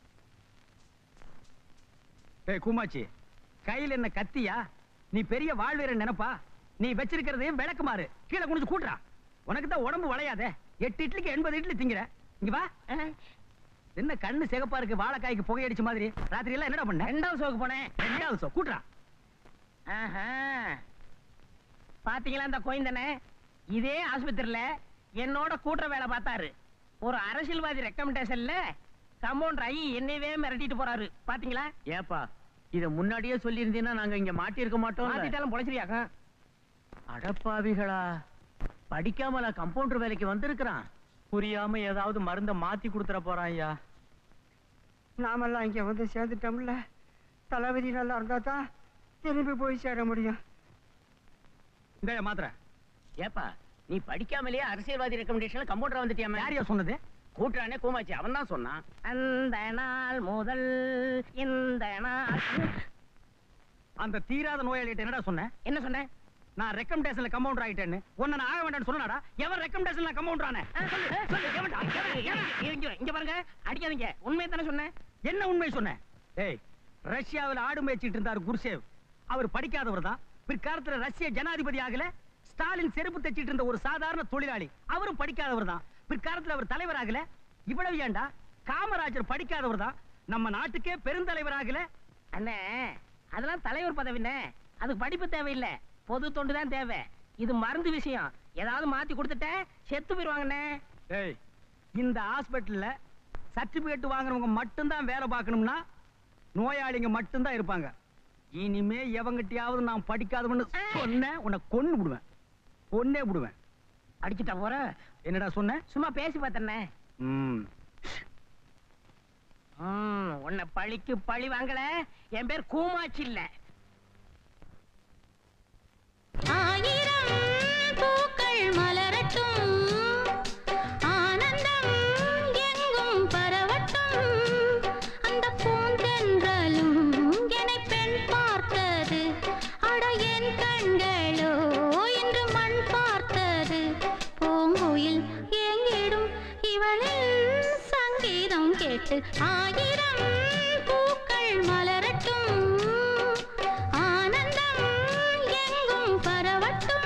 ஏய் கூமாச்சி கையில என்ன கத்தியா நீ பெரிய வாழ்வீரன் நினைப்பா நீ வச்சிருக்கிறது விளக்குமாறு கீழே குனிஞ்சு கூட்டுறா உனக்கு தான் உடம்பு வளையாதே எட்டு இட்லிக்கு எண்பது இட்லி திங்கிற இங்க வா என்ன கண்ணு சிகப்பா இருக்கு வாழைக்காய்க்கு புகையடிச்ச மாதிரி ராத்திரி எல்லாம் என்னடா பண்ண ரெண்டாவது ஷோக்கு போனேன் ரெண்டாவது ஷோ கூட்டுறா ஆஹா. பாத்தீங்களா இந்த கோயந்தனே இதே ஆஸ்பத்திரியில என்னோட கூட்டுற வேலை பார்த்தாரு ஒரு அரசியல்வாதி ரெக்கமெண்டேஷன்ல கம்பவுண்டர் ஐ என்னையவே மிரட்டிட்டு போறாரு பாத்தீங்களா ஏப்பா இத முன்னாடியே சொல்லியிருந்தீங்கன்னா நாங்க இங்க மாட்டியிருக்க மாட்டோம் மாத்திட்டாலும் பொழைச்சிரியாக்க அடப்பாவிகளா படிக்காமல கம்பவுண்டர் வேலைக்கு வந்திருக்கிறான் புரியாம ஏதாவது மருந்த மாத்தி கொடுத்துற போறான் ஐயா நாமெல்லாம் இங்க வந்து சேர்ந்துட்டோம்ல தளபதி நல்லா இருந்தா தான் திரும்பி போய் சேர முடியும் இந்த மாத்திர ஏப்பா நீ படிக்காமலேயே அரசியல்வாதி ரெக்கமெண்டேஷன்ல கம்பவுண்டர் வந்துட்டியாமே யாரையா சொன்னது கூட்டுறானே கோமாச்சி அவன் தான் சொன்னான் அந்த நாள் முதல் இந்த நாள் அந்த தீராத நோயாளிகிட்ட என்னடா சொன்னேன் என்ன சொன்ன நான் ரெக்கமெண்டேஷன்ல கம்பவுண்டர் ஆயிட்டேன்னு உன்னை நான் ஆக வேண்டாம்னு சொன்னடா எவன் ரெக்கமெண்டேஷன்ல கம்பவுண்டர் ஆனே சொல்லு, சொல்லு, எவன்டா? எவன், எவன்? இங்க இங்க பாருங்க அடிக்காதீங்க உண்மையை தானே சொன்னேன் என்ன உண்மை சொன்னேன் ஏய் ரஷ்யாவில் ஆடு மேய்ச்சிட்டு இருந்தார் குருசேவ் அவர் படிக்காதவர் தான் பிற்காலத்துல ரஷ்ய ஜனாதிபதி ஆகல ஸ்டாலின் செருப்பு தைச்சிட்டு இருந்த ஒரு சாதாரண தொழிலாளி அவரும் படிக்காதவர் தான் பிற்காலத்துல அவர் தலைவர் ஆகல இவ்வளவு ஏண்டா காமராஜர் படிக்காதவர் தான் நம்ம நாட்டுக்கே பெருந்தலைவர் ஆகல அண்ணே அதெல்லாம் தலைவர் பதவிண்ணே அதுக்கு படிப்பு தேவையில்லை பொது தொண்டு தான் தேவை இது மருந்து விஷயம் ஏதாவது மாத்தி கொடுத்துட்ட செத்து போயிருவாங்கண்ணே ஏய் இந்த ஹாஸ்பிடல்ல சர்டிபிகேட் வாங்குறவங்க மட்டும்தான் வேலை பார்க்கணும்னா நோயாளிங்க மட்டும்தான் இருப்பாங்க இனிமே எவங்கிட்டயாவது நான் படிக்காதவன்னு சொன்னேன் உன்னை கொன்னு விடுவேன் கொன்னே விடுவேன் அடிச்சுட்டா போற என்னடா சொன்ன சும்மா பேசி பார்த்தண்ணே ம் ம், உன்னை பழிக்கு பழி வாங்கல என் பேர் கூமாச்சி இல்ல ஆயிரம் பூக்கள் மலரட்டும் ஆனந்தம் எங்கும் பரவட்டும் அந்த பூந்தென்றலும் என்னை பெண் பார்த்தது அட என் கண்களோ இன்று மண் பார்த்தது பூங்குயில் எங்கிடும் இவளின் சங்கீதம் கேட்டு ஆயிரம் பூக்கள் மலரட்டும் ஆனந்தம் எங்கும் பரவட்டும்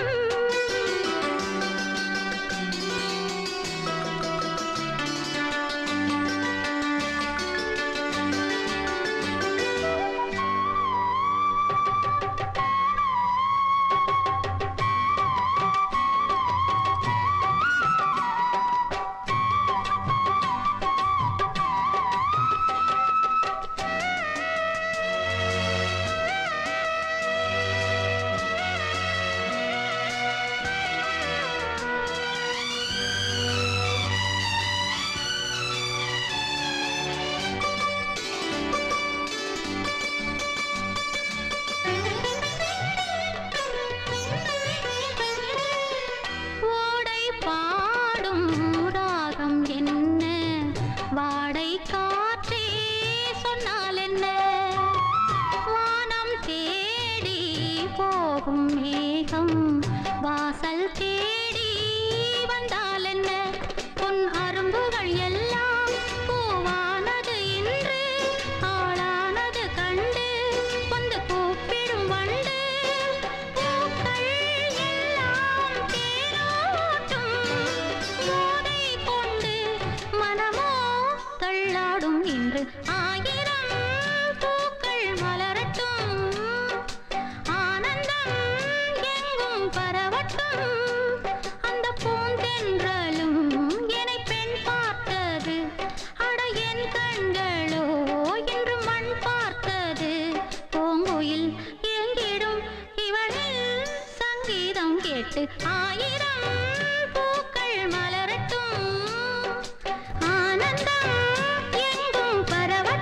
ஓடை பாடும் ராகம் என்ன வாடை காற்றே சொன்னால் என்ன வானம் தேடி போகும் மேகம் வாசல் தேடி வந்தால் என்ன பொன் அரும்புகள் எல்லாம் பூவானது இன்று ஆளானது கண்டு வந்து கூப்பிடும் வண்டு பூக்கள் எல்லாம் தேரோட்டும் மோதை கொண்டு மனமோ தள்ளாடும் இன்று ஆயிரம் பூக்கள் மலரட்டும் ஆனந்தம் எங்கும் பரவட்டும் அந்த பூந்தென்றலும் என்னை பெண் பார்த்தது அட என் கண்களோ இன்று மண் பார்த்தது பூங்குயில் எங்கிடும் இவளில் சங்கீதம் கேட்டு ஆயிரம் பூக்கள் மலரட்டும் ஆனந்தம் எங்கும் பரவ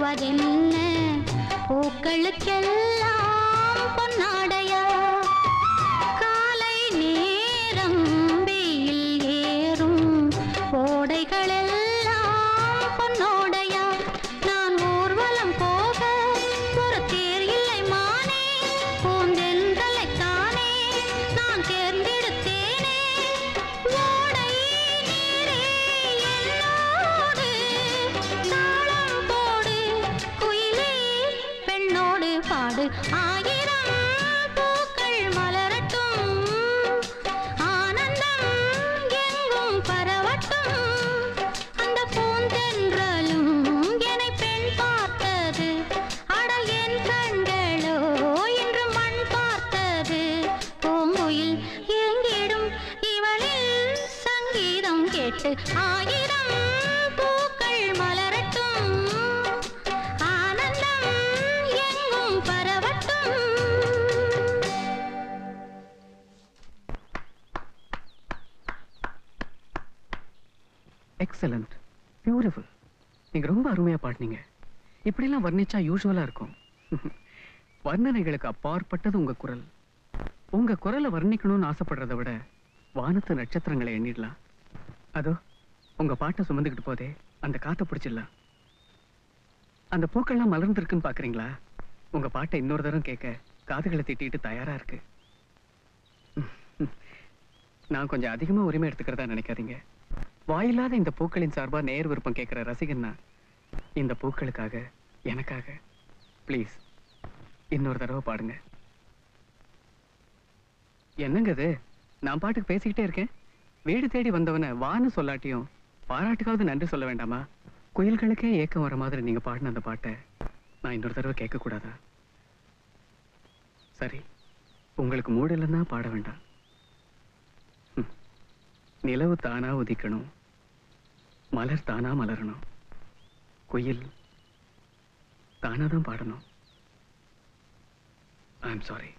போவதென்ன பூக்களுக்கெல்லாம் பொன்னாடையா காலை நேரம் வெயில் ஏறும் ஓடைகளெல்லாம் பொன்னோடையா நான் ஊர்வலம் போக ஒரு தேர் இல்லை மானே பூந்தென்றலைத்தானே நான் தேர்ந்தெடுத்தேனே ஓடை நீரே என்னோடு தாளம் போடு குயிலே பெண்ணோடு பாடு ஆயிரம் பூக்கள் மலரட்டும் ஆனந்தம் எங்கும் பரவட்டும் அந்த பூந்தென்றலும் என்னை பெண் பார்த்தது அட என் கண்களோ இன்று மண் பார்த்தது பூங்குயில் எங்கிடும் இவளில் சங்கீதம் கேட்டு ஆயிரம் பூக்கள் மலரட்டும் ஆனந்தம் எங்கும் பரவட்டும் எக்ஸலண்ட் பியூட்டிஃபுல் நீங்க ரொம்ப அருமையா பாடினீங்க இப்படிலாம் வர்ணிச்சா யூஸ்வலா இருக்கும் வர்ணனைகளுக்கு அப்பாற்பட்டது உங்க குரல் உங்க குரலை வர்ணிக்கணும்னு ஆசைப்படுறதை விட வானத்து நட்சத்திரங்களை எண்ணிடலாம் அதோ உங்க பாட்டை சுமந்துக்கிட்டு போதே அந்த காத்தை பிடிச்சிடலாம் அந்த பூக்கள்லாம் மலர்ந்திருக்குன்னு பாக்குறீங்களா உங்க பாட்டை இன்னொரு தரம் கேட்க காதுகளை திட்டிட்டு தயாரா இருக்கு நான் கொஞ்சம் அதிகமா உரிமை எடுத்துக்கிறதா நினைக்காதீங்க வாயில்லாத இந்த பூக்களின் சார்பா நேர் விருப்பம் கேட்கிற ரசிகன்னா இந்த பூக்களுக்காக எனக்காக ப்ளீஸ் இன்னொரு தடவை பாடுங்க என்னங்க இது நான் பாட்டுக்கு பேசிக்கிட்டே இருக்கேன் வீடு தேடி வந்தவனை வான்னு சொல்லாட்டியும் பாராட்டுக்காவது நன்றி சொல்ல வேண்டாமா குயில்களுக்கே ஏக்கம் வர மாதிரி நீங்க பாடின அந்த பாட்டை நான் இன்னொரு தடவை கேட்க கூடாதா சரி உங்களுக்கு மூடு இல்லைன்னா பாட வேண்டாம் ம். நிலவு தானா உதிக்கணும் மலர் தானா மலரணும் குயில் தானா தான் பாடணும் ஐ எம் சாரி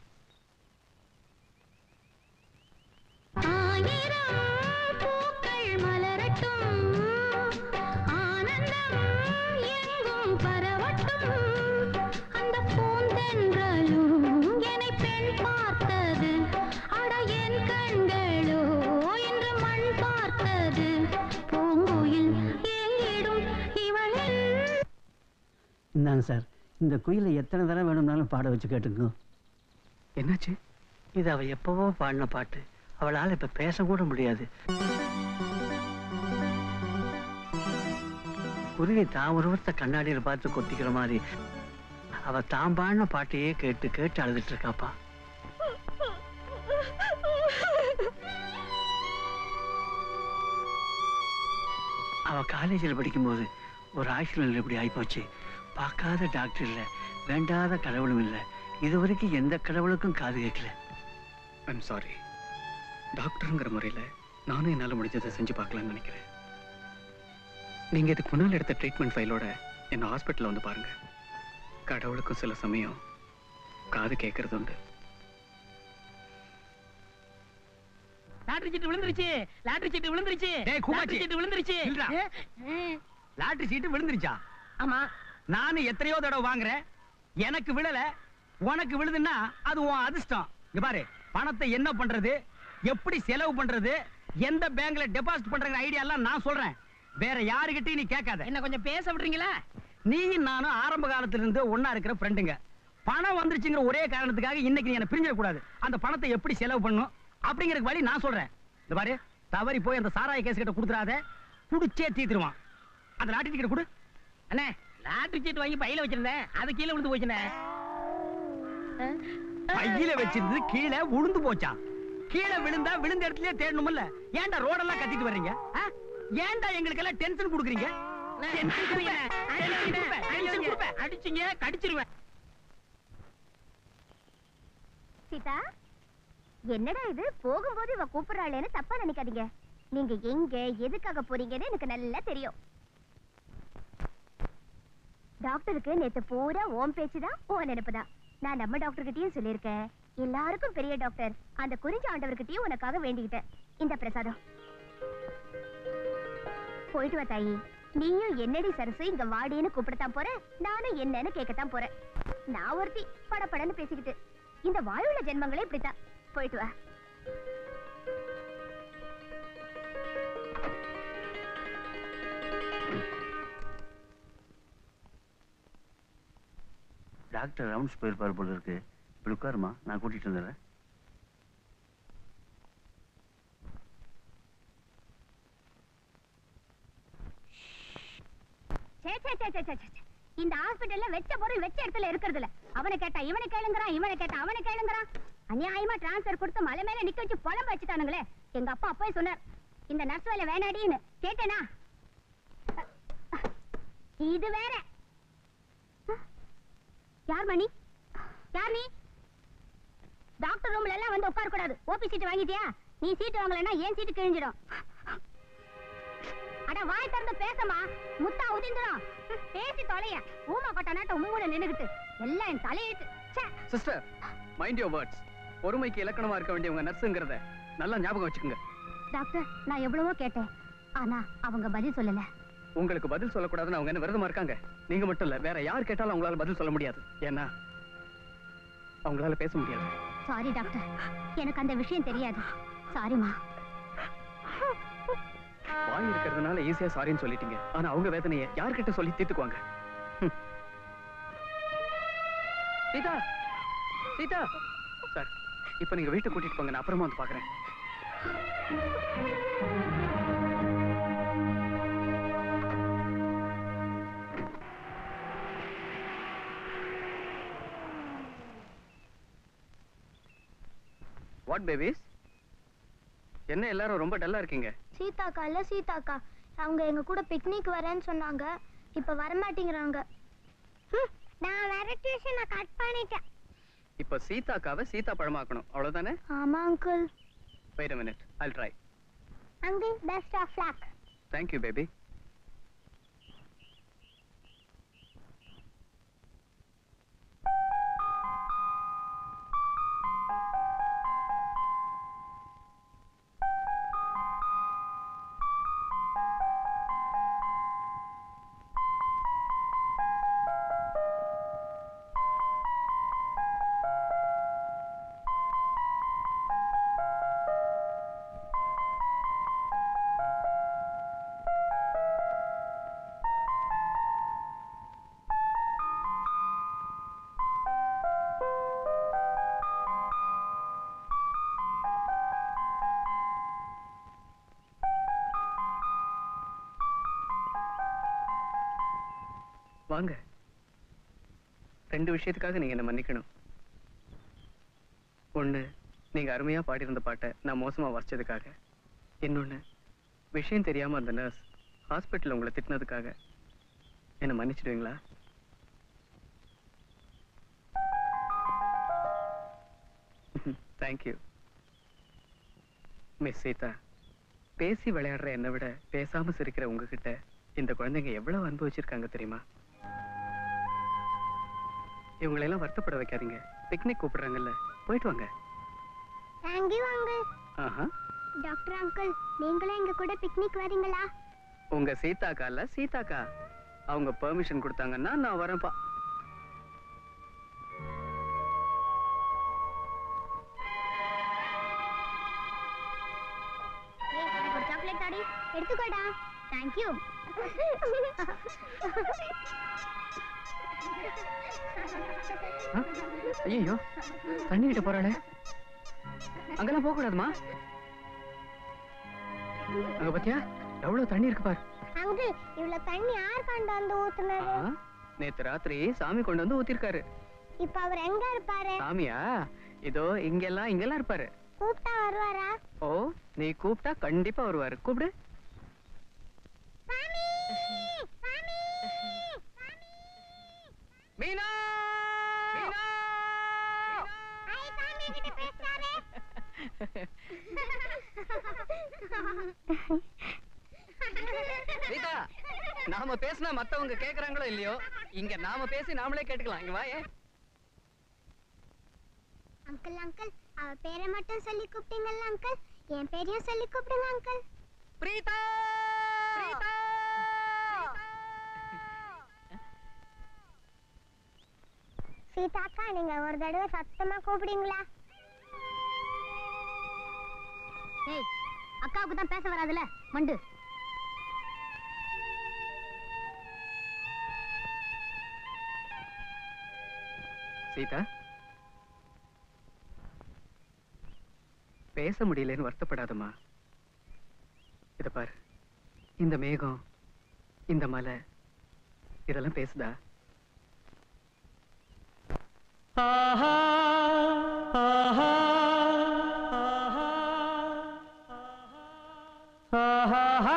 ஆயிரம் பூக்கள் மலரட்டும் ஆனந்தம் எங்கும் பரவட்டும் அந்த பூந்தென்றலும் என்னை பெண் பார்த்தது அட என் கண்களோ இன்று மண் பார்த்தது பூங்குயில் எங்கிடும் இவளில் இந்தாங்க சார் இந்த குயிலை எத்தனை தடவை வேணும்னாலும் பாட வச்சு கேட்டுங்க என்னாச்சு இது அவ எப்பவோ பாடின பாட்டு அவளால இப்ப பேசக்கூட முடியாது குருவி தான் உருவத்தை கண்ணாடியில் பார்த்து கொத்திக்கிற மாதிரி அவ தான் பாடின பாட்டையே கேட்டு கேட்டு அழுதுட்டு இருக்காப்பா அவ காலேஜில் படிக்கும்போது ஒரு ஆக்சிடென்ட் இப்படி ஆயிப்போச்சு பார்க்காத டாக்டர் இல்லை வேண்டாத கடவுளும் இல்லை இது வரைக்கும் எந்த கடவுளுக்கும் காது கேட்கல ஐ எம் சாரி டாக்டருங்கிற முறையில் நானும் என்னால் முடிஞ்சதை செஞ்சு பார்க்கலாம்னு நினைக்கிறேன் நீங்கள் இதுக்கு முன்னால் எடுத்த ட்ரீட்மெண்ட் ஃபைலோட என்னை ஹாஸ்பிட்டலில் வந்து பாருங்க கடவுளுக்கும் சில சமயம் காது கேட்கறது உண்டு லாட்டரி சீட்டு விழுந்துருச்சு லாட்டரி சீட்டு விழுந்துருச்சு டேய், கூமாச்சி. லாட்டரி சீட்டு விழுந்துருச்சு நில்றா. ஏ, ஏ. லாட்டரி சீட்டு விழுந்துருச்சா ஆமா நானும் எத்தனையோ தடவை வாங்குறேன் எனக்கு விழல உனக்கு விழுதுன்னா அது உன் அதிர்ஷ்டம் இங்க பாரு பணத்தை என்ன பண்றது எப்படி செலவு பண்றது எந்த பேங்க்ல டெபாசிட் பண்றங்கிற ஐடியா எல்லாம் நான் சொல்றேன் வேற யாருகிட்டயும் நீ கேட்காத என்ன கொஞ்சம் பேச விடுறீங்களா நீயும் நானும் ஆரம்ப காலத்துல இருந்து ஒண்ணா இருக்கிற ஃப்ரெண்டுங்க பணம் வந்துருச்சுங்கிற ஒரே காரணத்துக்காக இன்னைக்கு நீ என்ன பிரிஞ்சிட கூடாது அந்த பணத்தை எப்படி செலவு பண்ணும் அப்படிங்கிற வழி நான் சொல்றேன் இந்த பாரு தவறி போய் அந்த சாராய கேஸ் கிட்ட கொடுத்துறாத குடிச்சே தீத்துருவான் அந்த லாட்டரி டிக்கெட் கொடு அண்ணே லாட்டரி சீட்டு வாங்கி பையில வச்சிருந்தேன் அது கீழே விழுந்து போச்சுண்ணே பையில வச்சிருந்து கீழே விழுந்து போச்சா கீழே விழுந்தா விழுந்த இடத்துலயே தேடணும்ல ஏன்டா ரோடெல்லாம் கத்திட்டு வர்றீங்க ஆ? ஏன்டா எங்களுக்கு எல்லாம் டென்ஷன் கொடுக்குறீங்க Tension கொடுப்பேன். Tension கொடுப்பேன். Tension கொடுப்பேன். அடிச்சீங்க கடிச்சிருவேன் சீதா என்னடா இது போகும்போது இவ கூப்பிடுறாளேன்னு தப்பா நினைக்காதீங்க நீங்க எங்க எதுக்காக போறீங்கன்னு எனக்கு நல்லா தெரியும் டாக்டருக்கு நேத்து பூரா ஓம் பேச்சுதான் ஓ நினைப்புதான் நான் நம்ம டாக்டர் கிட்டயும் சொல்லியிருக்கேன் எல்லாருக்கும் பெரிய டாக்டர் அந்த குறிஞ்ச ஆண்டவர்கிட்டயும் உனக்காக வேண்டிக்கிட்டேன் இந்த பிரசாதம் போயிட்டு வா தாயி நீயும் என்னடி சரசு இங்க வாடின்னு கூப்பிடத்தான் போற நானும் என்னன்னு கேட்கத்தான் போறேன் நான் ஒருத்தி படபடன்னு பேசிக்கிட்டு இந்த வாயுள்ள ஜென்மங்களே இப்படித்தான் போயிட்டு வா டாக்டர் ரவுண்ட்ஸ் போயிருப்பார் போல இருக்கு இப்படி உட்காருமா நான் கூட்டிட்டு வந்துடுறேன் சே சே சே சே சே, சே, சே. இந்த ஹாஸ்பிடல்ல வெச்ச பொருள் வெச்ச இடத்துல இருக்கிறது இல்ல அவனை கேட்டா இவனை கேளுங்கறான் இவனை கேட்டா அவனை கேளுங்கறான் அநியாயமா டிரான்ஸ்ஃபர் கொடுத்து மலை மேல நிக்க வச்சு புலம்ப வச்சுட்டானுங்களே எங்க அப்பா அப்பவே சொன்னார் இந்த நர்ஸ் வேலை வேணாடின்னு கேட்டேனா இது வேற யார் மணி யார் நீ டாக்டர் ரூம்ல எல்லாம் வந்து உட்கார கூடாது ஓபி சீட் வாங்கிட்டியா நீ சீட் வாங்கலைன்னா ஏன் சீட்டு கிழிஞ்சிடும் அட வாய் திறந்து பேசமா முத்தா உதிந்துடும் பேசி தொலைய ஊமா கொட்ட நாட்ட உம்முன நின்னுகிட்டு எல்லாம் என் தலையெழுத்து ச்சே. சிஸ்டர் மைண்ட் யோர் வேர்ட்ஸ் பொறுமைக்கு இலக்கணமா இருக்க வேண்டியவங்க நர்ஸுங்கிறத நல்லா ஞாபகம் வச்சுக்கோங்க டாக்டர் நான் எவ்வளவோ கேட்டேன் ஆனா அவங்க பதில் சொல்லல உங்களுக்கு பதில் சொல்லக்கூடாதுன்னு அவங்க என்ன விரதமா இருக்காங்க நீங்க மட்டும் இல்ல வேற யார் கேட்டாலும் அவங்களால பதில் சொல்ல முடியாது ஏன்னா அவங்களால பேச முடியாது சாரி டாக்டர் எனக்கு அந்த விஷயம் தெரியாது சாரிமா வாய் இருக்கிறதுனால ஈஸியா சாரின்னு சொல்லிட்டீங்க ஆனா அவங்க வேதனையை யார்கிட்ட சொல்லி தீர்த்துக்குவாங்க ஹம். சீதா சீதா சார் இப்ப நீங்க வீட்டை கூட்டிட்டு போங்க நான் அப்புறமா வந்து பாக்குறேன் வாட் பேபிஸ் என்ன எல்லாரும் ரொம்ப டல்லா இருக்கீங்க சீதாக்கா இல்ல சீதாக்கா அவங்க எங்க கூட பிக்னிக் வரேன்னு சொன்னாங்க இப்ப வரமாட்டேங்கிறாங்க ஹம், நான் வர டியூஷனை கட் பண்ணிட்டேன் இப்ப சீதாக்காவை சீதா பழமாக்கணும் அவ்வளவுதானே ஆமா uncle wait a minute i'll try uncle best of luck thank you baby வாங்க ரெண்டு விஷயத்துக்காக நீங்க என்ன மன்னிக்கணும் ஒண்ணு நீங்க அருமையா பாடியிருந்த பாட்டை நான் மோசமா வாசிச்சதுக்காக இன்னொன்னு விஷயம் தெரியாம அந்த நர்ஸ் ஹாஸ்பிட்டல் உங்களை திட்டினதுக்காக என்ன மன்னிச்சிடுவீங்களா தேங்க்யூ மிஸ் சீதா பேசி விளையாடுற என்னை விட பேசாம சிரிக்கிற உங்ககிட்ட இந்த குழந்தைங்க எவ்வளவு அன்பு வச்சிருக்காங்க தெரியுமா இவங்களை எல்லாம் வருத்தப்பட வைக்காதீங்க பிக்னிக் கூப்பிடுறாங்கல்ல போயிட்டு வாங்க தேங்க்யூ அங்கிள் ஆஹா டாக்டர் அங்கிள் நீங்களும் எங்க கூட பிக்னிக் வரீங்களா உங்க சீதாக்கா இல்ல சீதாக்கா அவங்க பெர்மிஷன் கொடுத்தாங்கன்னா நான் வரேன்ப்பா ஏய், எனக்கு ஒரு சாக்லேட் தாடி எடுத்துக்கோடா தேங்க்யூ ஐயோ தண்ணி கிட்ட போறாளே அங்கெல்லாம் போக கூடாதுமா அங்க பாத்தியா எவ்வளவு தண்ணி இருக்கு பாரு அங்கிள் இவ்வளவு தண்ணி யார் கொண்டு வந்து ஊத்துனது ஆ, நேத்து ராத்திரி சாமி கொண்டு வந்து ஊத்திருக்காரு இப்ப அவர் எங்க இருப்பாரு சாமியா இதோ இங்கெல்லாம் இங்கெல்லாம் இருப்பாரு கூப்பிட்டா வருவாரா ஓ நீ கூப்பிட்டா கண்டிப்பா வருவாரு கூப்பிடு சாமி சாமி மீனா ஐ சாமி கிட்ட பேசுறாரே சீதா நாம பேசினா மத்தவங்க கேக்குறாங்களோ இல்லையோ இங்க நாம பேசி நாமளே கேட்டுக்கலாம் இங்க வா ஏன் அங்கிள் அங்கிள் அவ பேரை மட்டும் சொல்லி கூப்பிட்டீங்கல்ல அங்கிள் என் பேரையும் சொல்லி கூப்பிடுங்க அங்கிள் பிரீதா பிரீதா சீதாக்கா நீங்க ஒரு தடவை சத்தமா கூப்பிடுங்களா ஏய் அக்காவுக்கு தான் பேச வராதுல மண்டு சீதா பேச முடியலன்னு வருத்தப்படாதம்மா இத பாரு இந்த மேகம் இந்த மலை இதெல்லாம் பேசுதா ஆஹா ஆஹா ஆஹா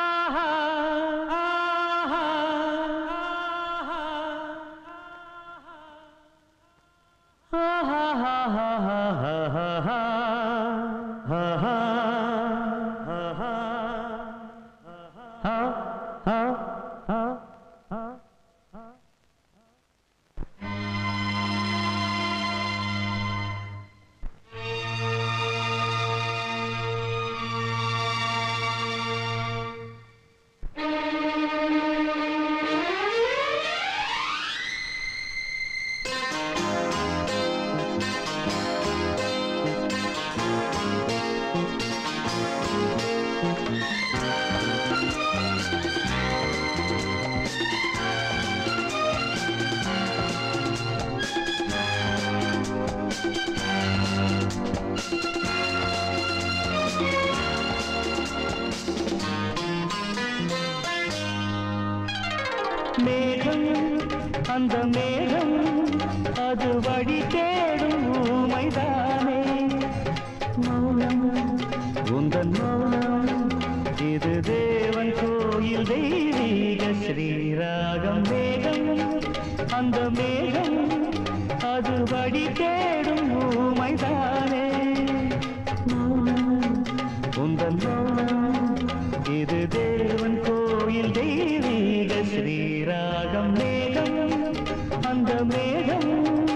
மேகம் அந்த மேகம் அது வழி தேடும் ஊமைதானே மௌனம் உந்தன் மௌனம் இது தேவன் கோயில் தெய்வீக ஸ்ரீராகம் மேகம் அந்த மேகம் அது வழி தேடும் ஊமைதானே மௌனம் உந்தன் மௌனம் இது தேவன் கோயில் தெய்வீக ஸ்ரீராகம் மேகம் அந்த மேகம்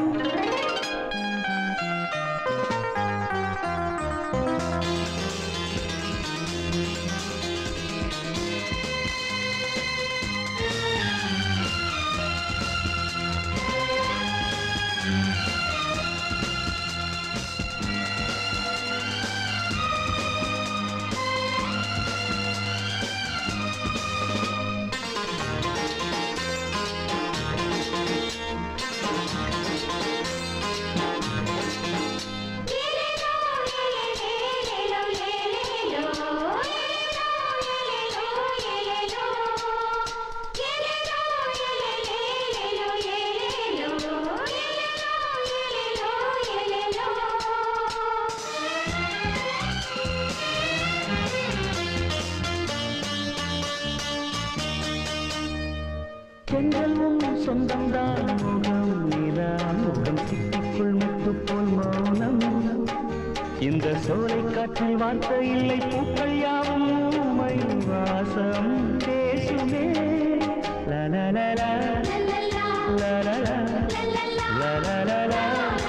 தென்றல் உன் சொந்தம்தான் முகம் நிலா முகம் சிட்டிக்குள் முத்து போல் மௌனம் இந்த சோலை காற்றில் வார்த்தை இல்லை பூக்கள் யாவும் ஊமை வாசம் பேசுமே லலலலா, லலலா, லலலலா.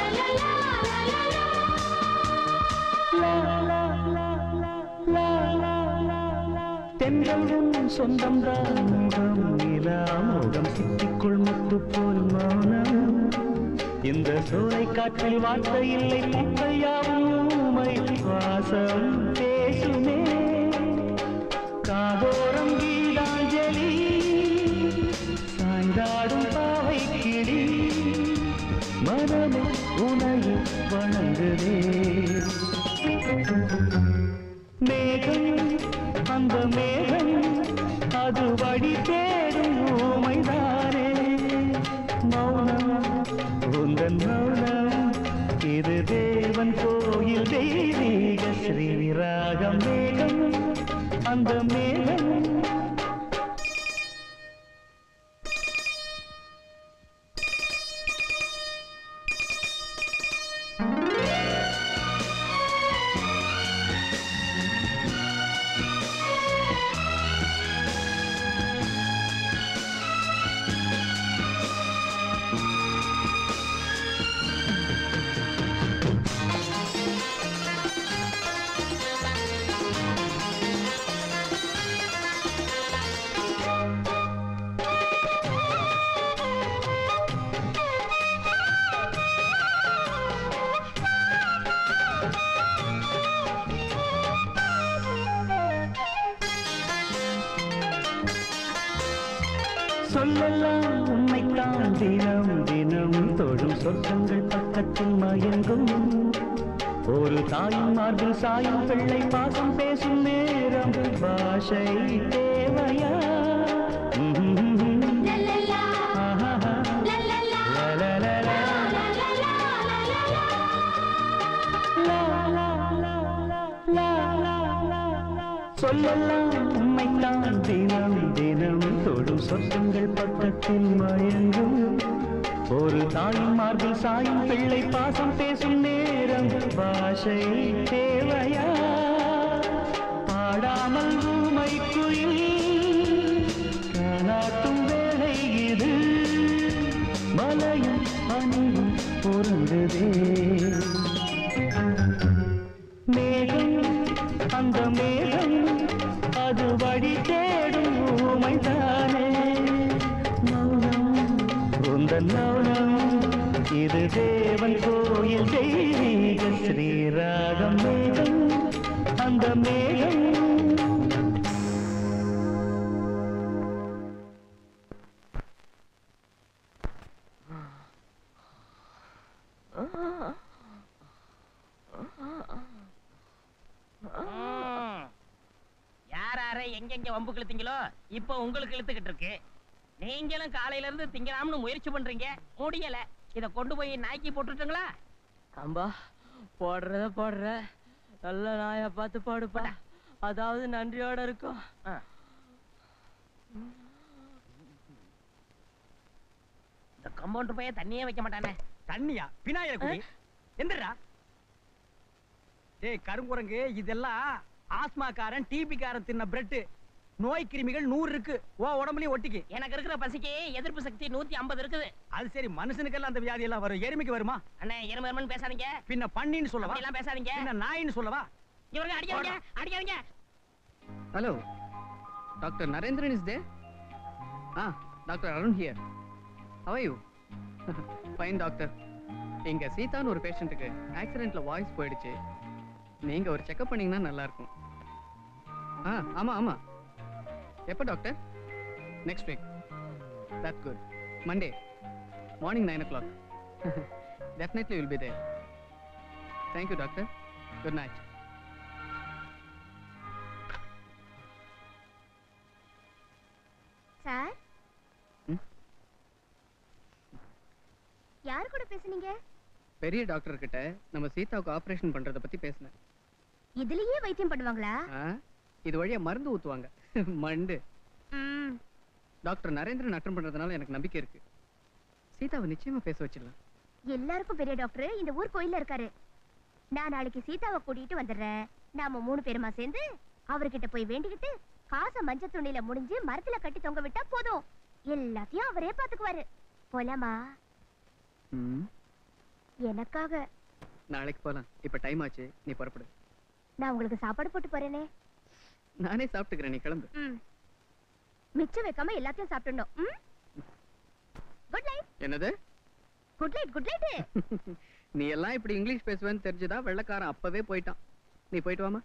லா, லா, லா, லா, லா, லா, லா, லா. தென்றல் உன் சொந்தம்தான் முகம் நிலா முகம் சிட்டிக்குள் முத்து போல் மௌனம் இந்த சோலை காற்றில் வார்த்தை இல்லை பூக்கள் யாவும் ஊமை வாசம் பேசுமே காதோரம் கீதாஞ்சலி சாய்ந்தாடும் பாவை கிளி மனமே உனையை வணங்குதே மேகம் அந்த மேகம் அது வழி தேடும் ஊமைதானே மௌனம் உந்தன் மௌனம் இது தேவன் கோயில் தெய்வீக ஸ்ரீராகம் மேகம் அந்த மேகம் சொல்லலாம் உண்மைத்தான் தினம் தினம் தொழும் சொர்க்கங்கள் பக்கத்தில் மயங்கும் ஒரு தாயின் மார்பில் சாயும் பிள்ளை பாசம் பேசும் நேரம் பாஷை தேவையா ஆஹாஹா. லலலலா. சொல்லலாம் உண்மைத்தான் தினம் தினம் தொடும் சொர்க்கங்கள் பக்கத்தில் மயங்கும் ஒரு தாயின் மார்பில் சாயும் பிள்ளை பாசம் பேசும் நேரம் பாஷை தேவையா பாடாமல் ஊமை குயில் காணாட்டும் வேளை இது மலையும் பனியும் பொருந்ததே மேகம் அந்த மேகம் அது வழி தேடும் ஊமைதானே மௌனம் உந்தன் மௌனம் இது தேவன் கோயில் தெய்வீக ஸ்ரீராகம் மேகம் அந்த மேகம் யார் யார எங்கெங்க வம்பு கிழத்தீங்களோ இப்போ உங்களுக்கு இழுத்துக்கிட்டு இருக்கு நீங்களும் காலையில இருந்து திங்கலாம்னு முயற்சி பண்றீங்க முடியல இத கொண்டு போய் நாய்க்கு போட்டுட்டுங்களா அம்பா போடுறத போடுற நல்ல நாயா பார்த்து பாடுப்பா அதாவது நன்றியோட இருக்கும் இந்த கம்பவுண்டர் போய் தண்ணியே வைக்க மாட்டானே தண்ணியா பினாயில குடி எந்திரா டேய் கருங்குரங்கு இதெல்லாம் ஆஸ்மாக்காரன் டிபி காரன் தின்ன பிரெட் நோய் கிருமிகள் நூறு இருக்கு ஓ உடம்புலயும் ஒட்டிக்கு எனக்கு இருக்கிற பசிக்கு எதிர்ப்பு சக்தி நூத்தி ஐம்பது இருக்குது அது சரி மனுஷனுக்கெல்லாம் அந்த வியாதி எல்லாம் வரும் எருமைக்கு வருமா அண்ணே எருமை எருமைன்னு பேசாதீங்க பின்ன பண்ணின்னு சொல்லவா அப்படிலாம் பேசாதீங்க பின்ன நாயின்னு சொல்லவா இவருங்க அடிக்காதீங்க அடிக்காதீங்க hello doctor Narendran is there ஆ doctor Arun here how you fine doctor இங்க சீதான்னு ஒரு பேஷண்ட்டுக்கு ஆக்சிடென்ட்ல வாய்ஸ் போயிடுச்சு நீங்க ஒரு செக்அப் பண்ணீங்கன்னா நல்லா இருக்கும் ஆ ஆமா ஆமா எப்போ doctor next week that's good Monday morning nine o'clock definitely will be there thank you doctor good night sir ம்? யார் கூட பேசுனீங்க பெரிய டாக்டர் கிட்ட நம்ம சீதாவுக்கு ஆபரேஷன் பண்றத பத்தி பேசினேன் இதுலயே வைத்தியம் பண்ணுவாங்களா ஆ, இது வழியா மருந்து ஊத்துவாங்க மண்டு ம், டாக்டர் நரேந்திரன் அட்டன் பண்றதுனால எனக்கு நம்பிக்கை இருக்கு சீதாவை நிச்சயமா பேச வச்சிடலாம் எல்லாருக்கும் பெரிய டாக்டர் இந்த ஊர் கோயில்ல இருக்காரு நான் நாளைக்கு சீதாவை கூட்டிட்டு வந்துடுறேன் நாம மூணு பேருமா சேர்ந்து அவர்கிட்ட போய் வேண்டிக்கிட்டு காசை மஞ்சள் துணியில முடிஞ்சு மரத்துல கட்டி தொங்க விட்டா போதும் எல்லாத்தையும் அவரே பாத்துக்குவாரு போலாமா ம், எனக்காக நாளைக்கு போலாம் இப்ப டைம் ஆச்சு நீ புறப்படு நான் உங்களுக்கு சாப்பாடு போட்டு போறேனே நானே சாப்பிட்டுக்கிறேன் நீ கிளம்பு ம். மிச்சம் வைக்காம எல்லாத்தையும் சாப்பிடணும் குட் நைட் என்னது குட் நைட் குட் நைட் நீ எல்லாம் இப்படி இங்கிலீஷ் பேசுவேன்னு தெரிஞ்சுதா வெள்ளைக்காரன் அப்பவே போயிட்டான் நீ போயிட்டு வாமா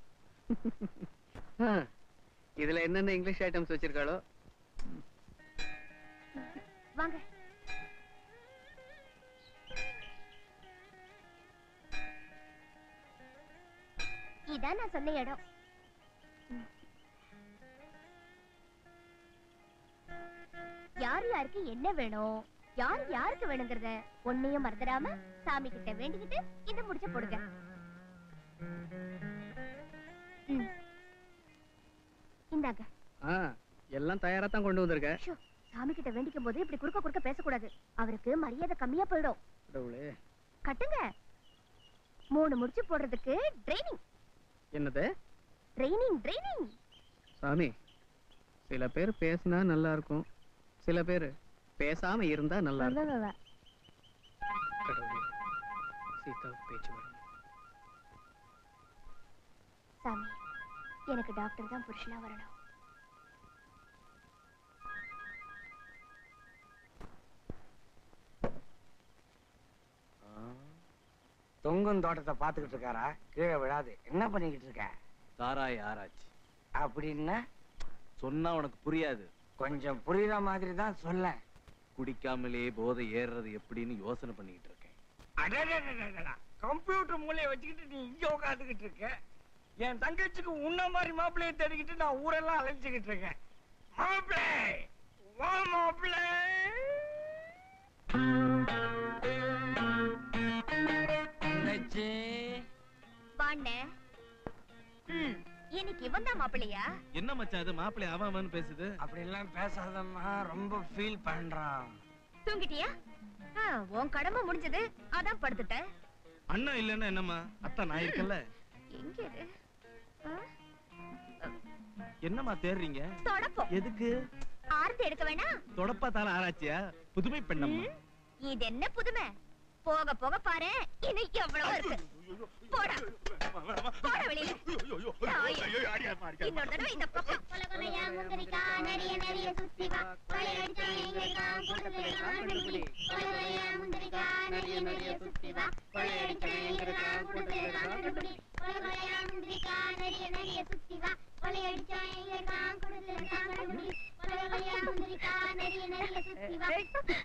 ஆ, இதுல என்னென்ன இங்கிலீஷ் ஐட்டம்ஸ் வச்சிருக்காளோ வாங்க இதான் நான் சொன்ன இடம் ம். யார் யாருக்கு என்ன வேணும் யார் யாருக்கு வேணுங்கிறத ஒன்னையும் மறந்துடாம சாமி கிட்ட வேண்டிக்கிட்டு இந்த முடிச்ச போடுங்க ம். இந்தாங்க ஆ எல்லாம் தயாரா தான் கொண்டு வந்திருக்க ஷோ, சாமி கிட்ட வேண்டிக்கும் போது இப்படி குறுக்க குறுக்க பேசக்கூடாது அவருக்கு மரியாதை கம்மியா போயிடும் கடவுளே கட்டுங்க மூணு முடிச்சு போடுறதுக்கு ட்ரைனிங் என்னது ட்ரைனிங் ட்ரைனிங் சாமி சில பேர் பேசினா நல்லா இருக்கும் சில பேர் பேசாம இருந்தா நல்லா இருக்கும் கடவுளே சீதா பேச்சு வரணும் சாமி எனக்கு டாக்டர் தான் புருஷனா வரணும் தொங்கும் தோட்டத்தை பார்த்துக்கிட்டு இருக்காரா கீழே விழாது என்ன பண்ணிக்கிட்டு இருக்க சாராய் ஆராய்ச்சி அப்படின்னா சொன்னா உனக்கு புரியாது கொஞ்சம் புரியுற மாதிரி தான் சொல்ல குடிக்காமலே போதை ஏறுறது எப்படின்னு யோசனை பண்ணிக்கிட்டு இருக்கேன் கம்ப்யூட்டர் மூலையை வச்சுக்கிட்டு நீ இங்க உட்காந்துக்கிட்டு இருக்க என் தங்கச்சிக்கு உன்ன மாதிரி மாப்பிள்ளையை தேடிக்கிட்டு நான் ஊரெல்லாம் அலைஞ்சுக்கிட்டு இருக்கேன் மாப்பிள்ளை வா மாப்பிள்ளை தங்கச்சி வாண்ணே ம் இன்னைக்கு இவன் தான் மாப்பிள்ளையா என்ன மச்சான் இது மாப்பிள்ளை அவன் அவன் பேசுது அப்படி எல்லாம் பேசாதம்மா ரொம்ப ஃபீல் பண்றான் தூங்கிட்டியா ஆ, உன் கடமை முடிஞ்சது அதான் படுத்துட்டேன் அண்ணன் இல்லைன்னா என்னம்மா அத்தா நான் இருக்கேன்ல எங்க இது ஆ, என்னம்மா தேடுறீங்க தொடப்பம் எதுக்கு ஆர்த்தி எடுக்க வேணாம் தொடப்பா தானே ஆராய்ச்சியா புதுமை பெண்ணம்மா ம், இது என்ன புதுமை போக போக பாரு இன்னும் எவ்வளவு இருக்கு போடா போட வெளியில நாயே. இன்னொரு தடவை இந்த பக்கம் கொலையா முந்திரிக்கா நிறைய நிறைய சுத்தி வா கொலையடிச்சா எங்களுக்காம் கூட்டத்துலாம் கண்டுபிடி கொலையா முந்திரிக்கா நிறைய நிறைய சுத்தி வா கொலையடிச்சா எங்களுக்காம் கூட்டத்துலாம் கண்டுபிடி கொலையா முந்திரிக்கா நிறைய நிறைய சுத்தி வா கொலையடிச்சா எங்களுக்காம் கூட்டத்துலாம் கண்டுபிடி கொலையா முந்திரிக்கா நிறைய நிறைய சுத்தி வா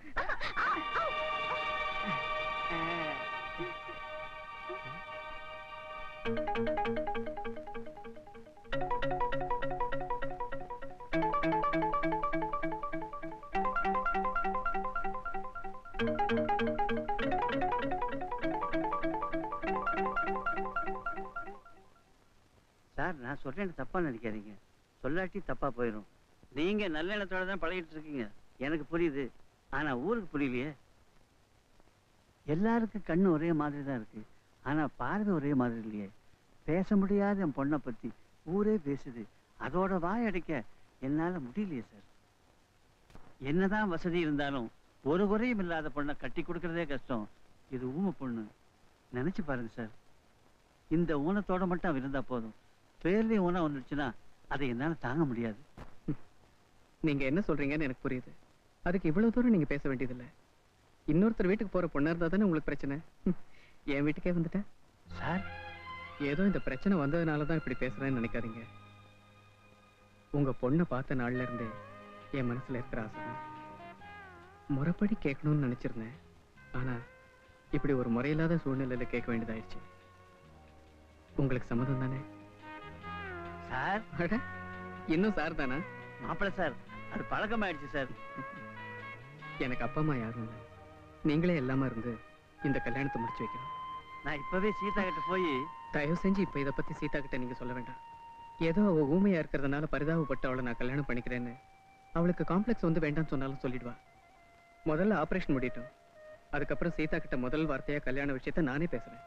சார் நான் சொல்றேன்னு தப்பா நினைக்காதீங்க சொல்லாட்டி தப்பா போயிடும் நீங்க நல்ல எண்ணத்தோட தான் பழகிட்டு இருக்கீங்க எனக்கு புரியுது ஆனா ஊருக்கு புரியலையே எல்லாருக்கும் கண்ணு ஒரே மாதிரி தான் இருக்கு ஆனா பார்வை ஒரே மாதிரி இல்லையே பேச முடியாத என் பொண்ணை பத்தி ஊரே பேசுது அதோட வாய் அடைக்க என்னால முடியலையே சார் என்னதான் வசதி இருந்தாலும் ஒரு குறையும் இல்லாத பொண்ணை கட்டி கொடுக்கறதே கஷ்டம் இது ஊமை பொண்ணு நினைச்சு பாருங்க சார் இந்த ஊனத்தோட மட்டும் அவ இருந்தா போதும் பேர்லயும் ஊனம் வந்துடுச்சுன்னா அதை என்னால தாங்க முடியாது நீங்க என்ன சொல்றீங்கன்னு எனக்கு புரியுது அதுக்கு இவ்வளவு தூரம் நீங்க பேச வேண்டியதில்லை இன்னொருத்தர் வீட்டுக்கு போற பொண்ணா இருந்தா தானே உங்களுக்கு பிரச்சனை ம், என் வீட்டுக்கே வந்துட்டேன் சார் ஏதோ இந்த பிரச்சனை வந்ததுனால தான் இப்படி பேசுறேன்னு நினைக்காதீங்க உங்க பொண்ணை பார்த்த நாள்ல இருந்தே என் மனசுல இருக்கிற ஆசை தான் முறைப்படி கேட்கணும்னு நினைச்சிருந்தேன் ஆனா இப்படி ஒரு முறையில்லாத சூழ்நிலையில கேட்க வேண்டியதாயிடுச்சு உங்களுக்கு சம்மதம் தானே சார் அட, இன்னும் சார் தானா மாப்பிள்ள சார் அது பழக்கமாயிடுச்சு சார் எனக்கு அப்பா அம்மா யாரும் இல்லை நீங்களே எல்லாமே இருந்து இந்த கல்யாணத்தை முடிச்சு வைக்கணும் நான் இப்பவே சீதா கிட்ட போய் தயவு செஞ்சு இப்ப இத பத்தி சீதா கிட்ட நீங்க சொல்ல வேண்டாம் ஏதோ அவ ஊமையா இருக்கிறதுனால பரிதாபப்பட்டு அவளை நான் கல்யாணம் பண்ணிக்கிறேன்னு அவளுக்கு காம்ப்ளெக்ஸ் வந்து வேண்டாம்னு சொன்னாலும் சொல்லிடுவா முதல்ல ஆபரேஷன் முடியட்டும் அதுக்கப்புறம் சீதா கிட்ட முதல் வார்த்தையா கல்யாண விஷயத்த நானே பேசுறேன்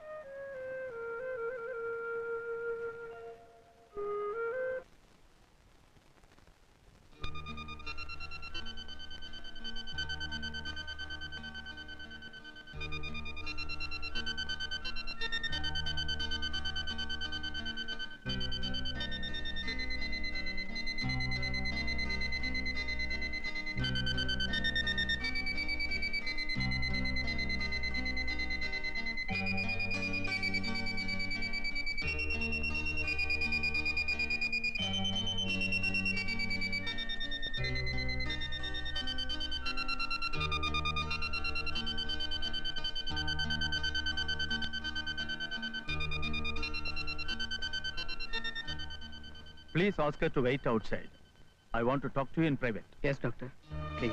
Please ask her to wait outside. I want to talk to you in private. Yes, doctor. Please.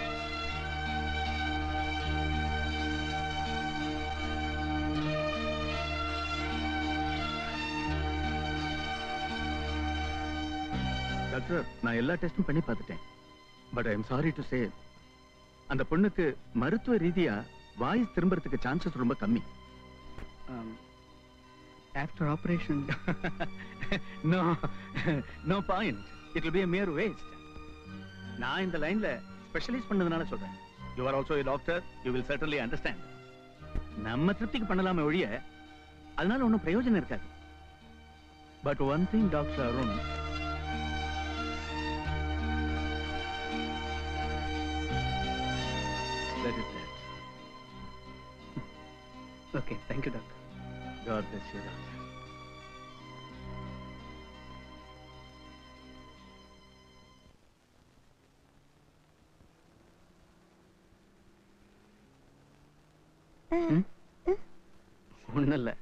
Doctor நான் எல்லா டெஸ்டும் பண்ணி பார்த்துட்டேன் but I am sorry to say அந்த பொண்ணுக்கு மருத்துவ ரீதியா வாய்ஸ் திரும்புறதுக்கு சான்சஸ் ரொம்ப கம்மி after operation no no point it will be a mere waste நான் இந்த லைன்ல ஸ்பெஷலைஸ் பண்ணதுனால சொல்றேன் you are also a doctor you will certainly understand நம்ம திருப்திக்கு பண்ணலாமே ஒழிய அதனால ஒன்றும் பிரயோஜனம் இருக்காது but one thing doctor Arun let it let. Okay, thank you, doctor. God bless you, doctor. ஒண்ணும் இல்ல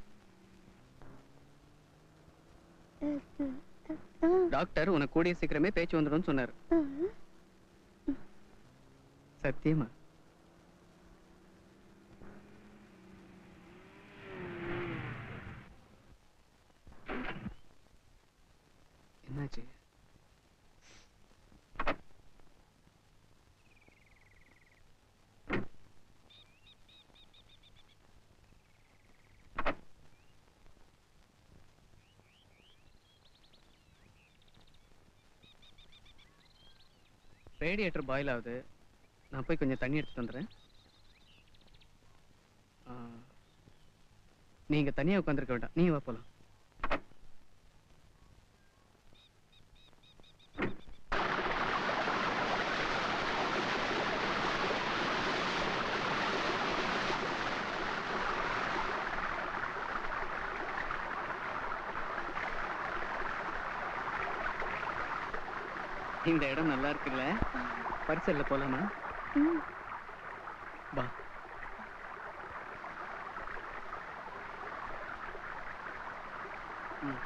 டாக்டர் உனக்கு கூடிய சீக்கிரமே பேச்சு வந்துடும் சொன்னாரு சத்தியமா என்னாச்சு ரேடியேட்டர் பாயில் ஆகுது நான் போய் கொஞ்சம் தண்ணி எடுத்துட்டு வந்துடுறேன் ஆ, நீங்க தனியா உட்காந்துருக்க வேண்டாம் நீ வா போலாம் இந்த இடம் நல்லா இருக்குல்ல பரிசல்ல போலாமா வா ம்.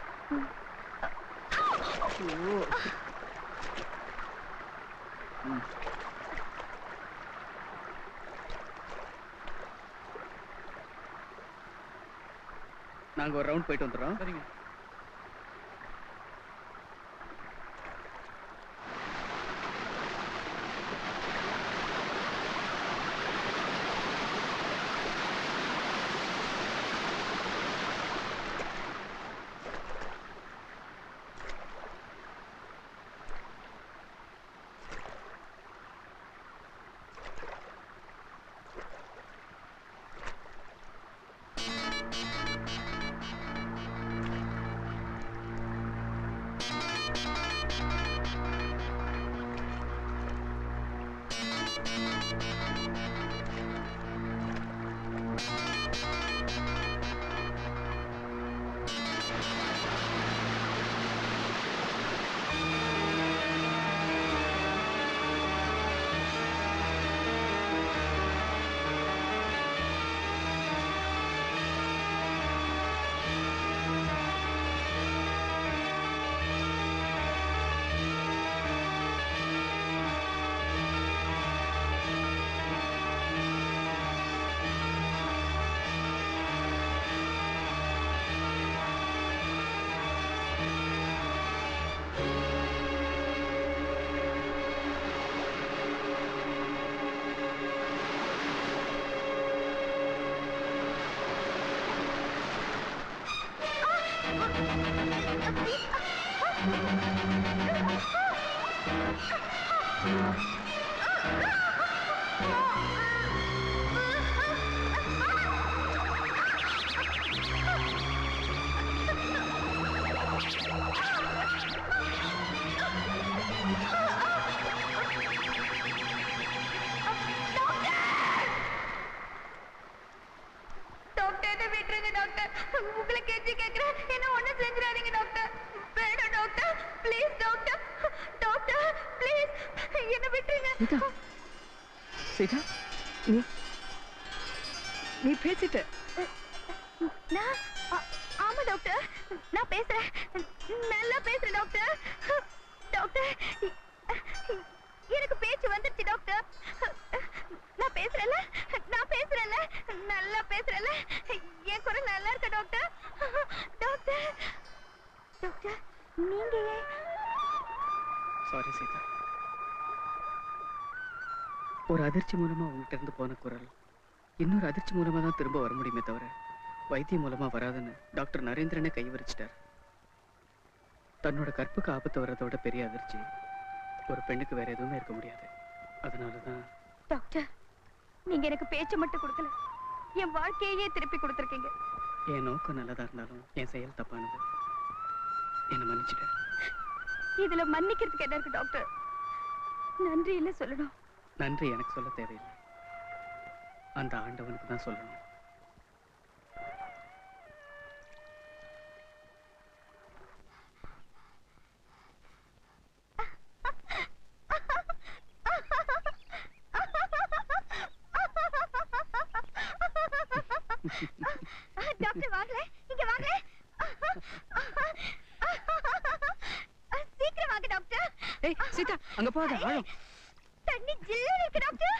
ஐயோ. ம். நாங்க ஒரு ரவுண்ட் போயிட்டு வந்துடுறோம் சரிங்க டாக்டர் என்ன விட்டுருங்க டாக்டர் உங்களை கெஞ்சி கேட்கிறேன் என்ன ஒண்ணும் செஞ்சிடாதீங்க டாக்டர் வேணாம் doctor please doctor doctor please என்ன விட்டுருங்க சீதா நீ நீ பேசிட்ட நான் ஆ- ஆமா டாக்டர் நான் பேசுறேன் நல்லா பேசுறேன் டாக்டர் டாக்டர் எனக்கு பேச்சு வந்துருச்சு டாக்டர் நான் பேசுறேன்ல நான் பேசுறேன்ல நல்லா பேசுறேன்ல என் குரல் நல்லா இருக்கா டாக்டர் டாக்டர் டாக்டர் நீங்க ஏன் சாரி சீதா ஒரு அதிர்ச்சி மூலமா உங்ககிட்ட இருந்து போன குரல் இன்னொரு அதிர்ச்சி மூலமா தான் திரும்ப வர முடியுமே தவிர வைத்தியம் மூலமா வராதுன்னு டாக்டர் நரேந்திரனே கை வரிச்சிட்டார் தன்னோட கற்புக்கு ஆபத்து வர்றதோட பெரிய அதிர்ச்சி ஒரு பெண்ணுக்கு வேற எதுவுமே இருக்க முடியாது அதனாலதான் டாக்டர் நீங்க எனக்கு பேச்சு மட்டும் கொடுக்கல என் வாழ்க்கையே திருப்பி கொடுத்துருக்கீங்க என் நோக்கம் நல்லதா இருந்தாலும் என் செயல் தப்பானது என்னை மன்னிச்சிடு இதுல மன்னிக்கிறதுக்கு என்ன இருக்கு டாக்டர் நன்றி இல்ல சொல்லணும் நன்றி எனக்கு சொல்ல தேவையில்லை அந்த ஆண்டவனுக்கு தான் சொல்லணும் டாக்டர் வாங்கல இங்க வாங்க சீக்கிரம் வாங்க டாக்டர் ஏய் சீதா அங்க போகாத ஆழம் தண்ணி ஜில்லுன்னு இருக்கு டாக்டர்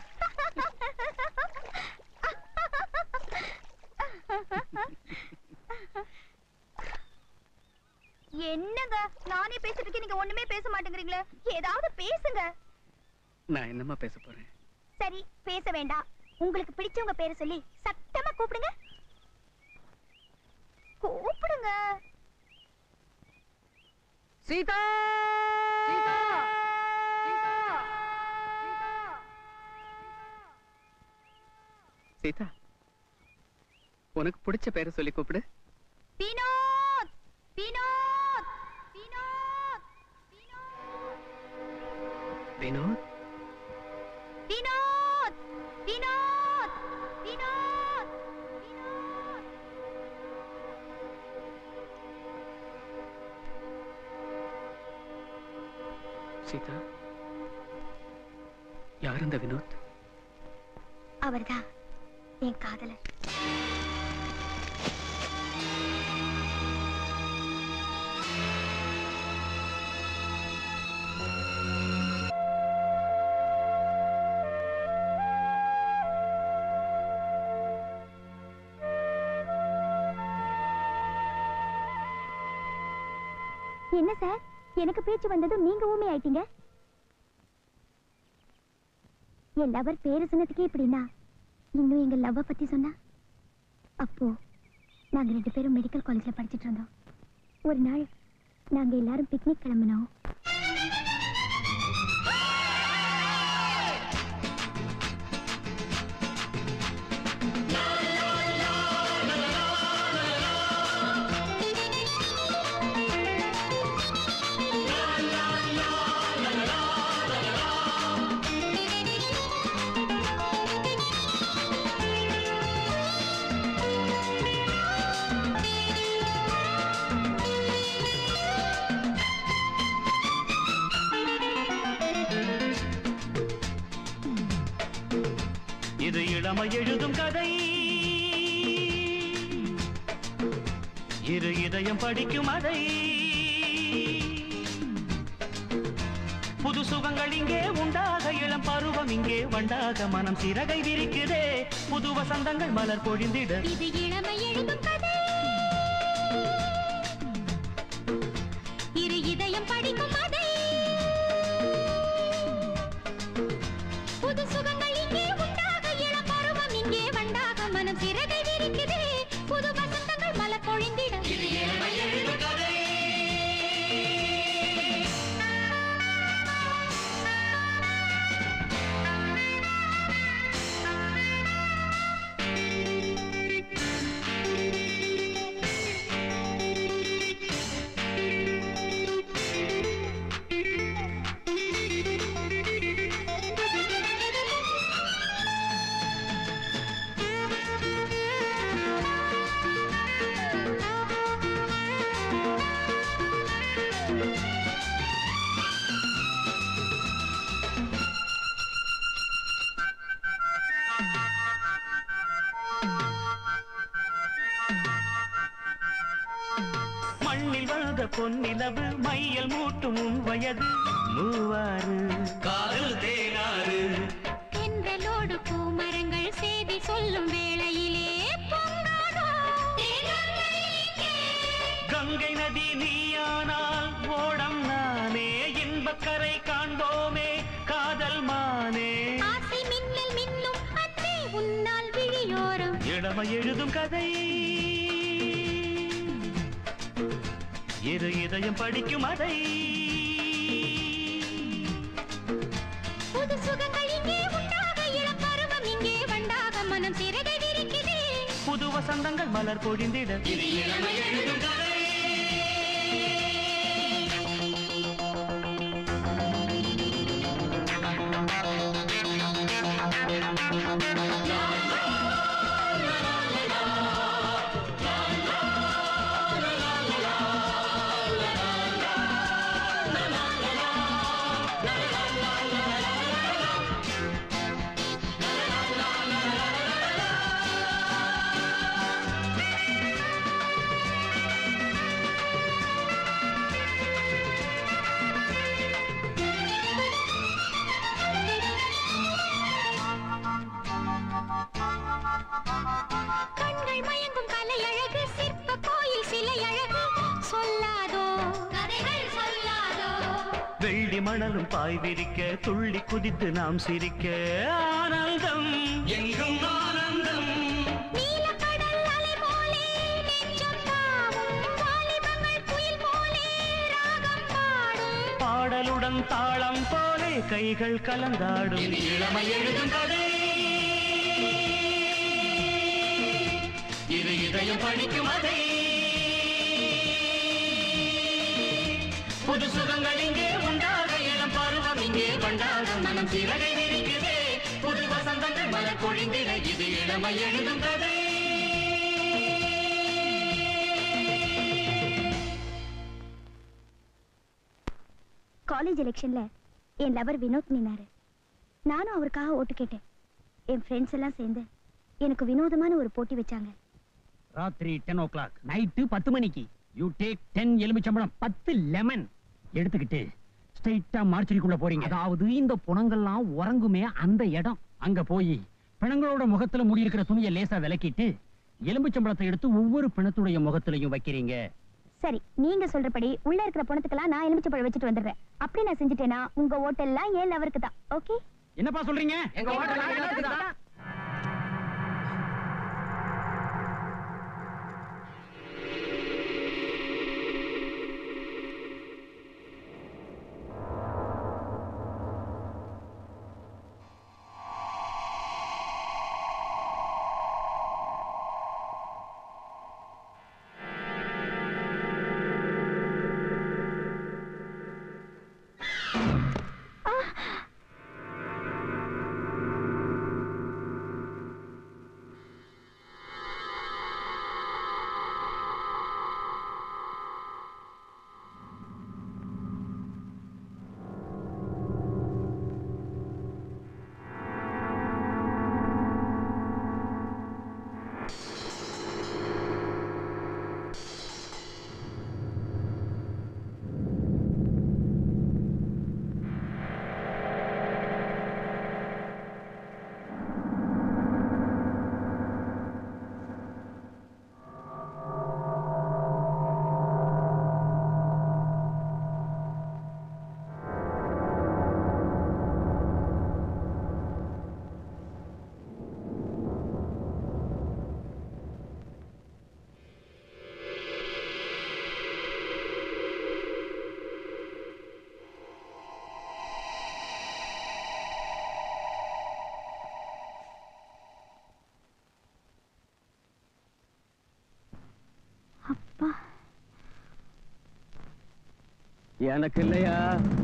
என்னங்க நானே பேசிட்டு இருக்கேன் நீங்க ஒண்ணுமே பேச மாட்டேங்கிறீங்களே ஏதாவது பேசுங்க நான் என்னம்மா பேச போறேன் சரி பேச வேண்டாம் உங்களுக்கு பிடிச்சவங்க பேரை சொல்லி சத்தமா கூப்பிடுங்க கூப்பிடுங்க சீதா சீதா உனக்கு பிடிச்ச பேரை சொல்லி கூப்பிடு வினோத் வினோத் வினோத் வினோத் வினோத் வினோத் வினோத் சீதா யார் இந்த வினோத் அவர்தான் என் காதலர் என்ன சார் எனக்கு பேச்சு வந்ததும் நீங்க ஊமை ஆயிட்டீங்க என் லவர் பேரு சொன்னதுக்கே இப்படின்னா இன்னும் எங்க லவ்வை பத்தி சொன்னா அப்போ நாங்க ரெண்டு பேரும் மெடிக்கல் காலேஜ்ல படிச்சிட்டு இருந்தோம் ஒரு நாள் நாங்க எல்லாரும் பிக்னிக் கிளம்பினோம் இது இளமை எழுதும் கதை இரு இதயம் படிக்கும் அதை புது சுகங்கள் இங்கே உண்டாக இளம் பருவம் இங்கே வண்டாக மனம் சிறகை விரிக்குதே புது வசந்தங்கள் மலர் பொழிந்திட இது இளமை எழுதும் கதை இரு இதயம் படிக்கும் அதை புது சுகங்கள் இங்கே உண்டாக இளம் பருவம் இங்கே வண்டாக மனம் சிறகை விரிக்குதே புது வசந்தங்கள் மலர் பொழிந்திட இது இளமை எழுதும் கதை மண்ணில் வாழ்ந்த பொன்னிலவு மையல் மூட்டும் உன் வயது மூவாறு காதல் தேனாறு தென்றலோடு பூமரங்கள் செய்தி சொல்லும் வேளையிலே பொங்காதோ கங்கை நதி நீயானால் ஓடம் நானே இன்பக்கரை காண்போமே காதல் மானே ஆசை மின்னல் மின்னும் அன்பே உன்னால் விழியோரம் இளமை எழுதும் கதை இரு இதயம் படிக்கும் அதை புது சுகங்கள் இங்கே உண்டாக இளம் பருவம் இங்கே வண்டாக மனம் சிறகை விரிக்குதே புது வசந்தங்கள் மலர் பொழிந்திட இது இளமை எழுதும் கதை la கண்கள் மயங்கும் கலை அழகு சிற்ப கோயில் சிலை அழகு சொல்லாதோ கதைகள் சொல்லாதோ வெள்ளி மணலும் பாய் விரிக்க துள்ளி குதித்து நாம் சிரிக்க ஆனந்தம் எங்கும் ஆனந்தம் நீலக்கடல் அலை போலே நெஞ்சம் தாவும் வாலிபங்கள் குயில் போலே ராகம் பாடும் பாடலுடன் தாளம் போலே கைகள் கலந்தாடும் இளமை எழுதும் கதை இது இதயம் படிக்கும் அதை புது சுகங்கள் இங்கே உண்டாக இளம் பருவம் இங்கே கொண்டாட மனம் சிறகை விரிக்குதே புது வசந்தங்கள் மலர் பொழிந்திட இது இளமை எழுதும் கதை காலேஜ் எலெக்ஷன்ல என் லவர் வினோத் நின்னாரு நானும் அவருக்காக ஓட்டு கேட்டேன் என் ஃப்ரெண்ட்ஸ் எல்லாம் சேர்ந்து எனக்கு வினோதமான ஒரு போட்டி வச்சாங்க ராத்திரி டென் ஓ கிளாக் நைட்டு பத்து மணிக்கு யூ டேக் டென் எலுமிச்சம்பழம் பத்து லெமன் எடுத்துக்கிட்டு ஸ்ட்ரைட்டா மார்ச்சரிக்குள்ள போறீங்க அதாவது இந்த புணங்கள்லாம் உறங்குமே அந்த இடம் அங்க போய் பிணங்களோட முகத்துல முடி இருக்கிற துணியை லேசா விலக்கிட்டு எலும்புச்சம்பளத்தை எடுத்து ஒவ்வொரு பிணத்துடைய முகத்திலையும் வைக்கிறீங்க சரி நீங்க சொல்றபடி உள்ள இருக்கிற பணத்துக்கெல்லாம் நான் எலுமிச்சை பழம் வச்சுட்டு வந்துடுறேன் அப்படி நான் செஞ்சுட்டேன்னா உங்க ஓட்டெல்லாம் ஏன் லவருக்கு தான் ஓகே என்னப்பா சொல்றீங்க எங்க ஓட்டெல்லாம் எல்லாத்துக்கும் தான். எனக்கு இல்லையா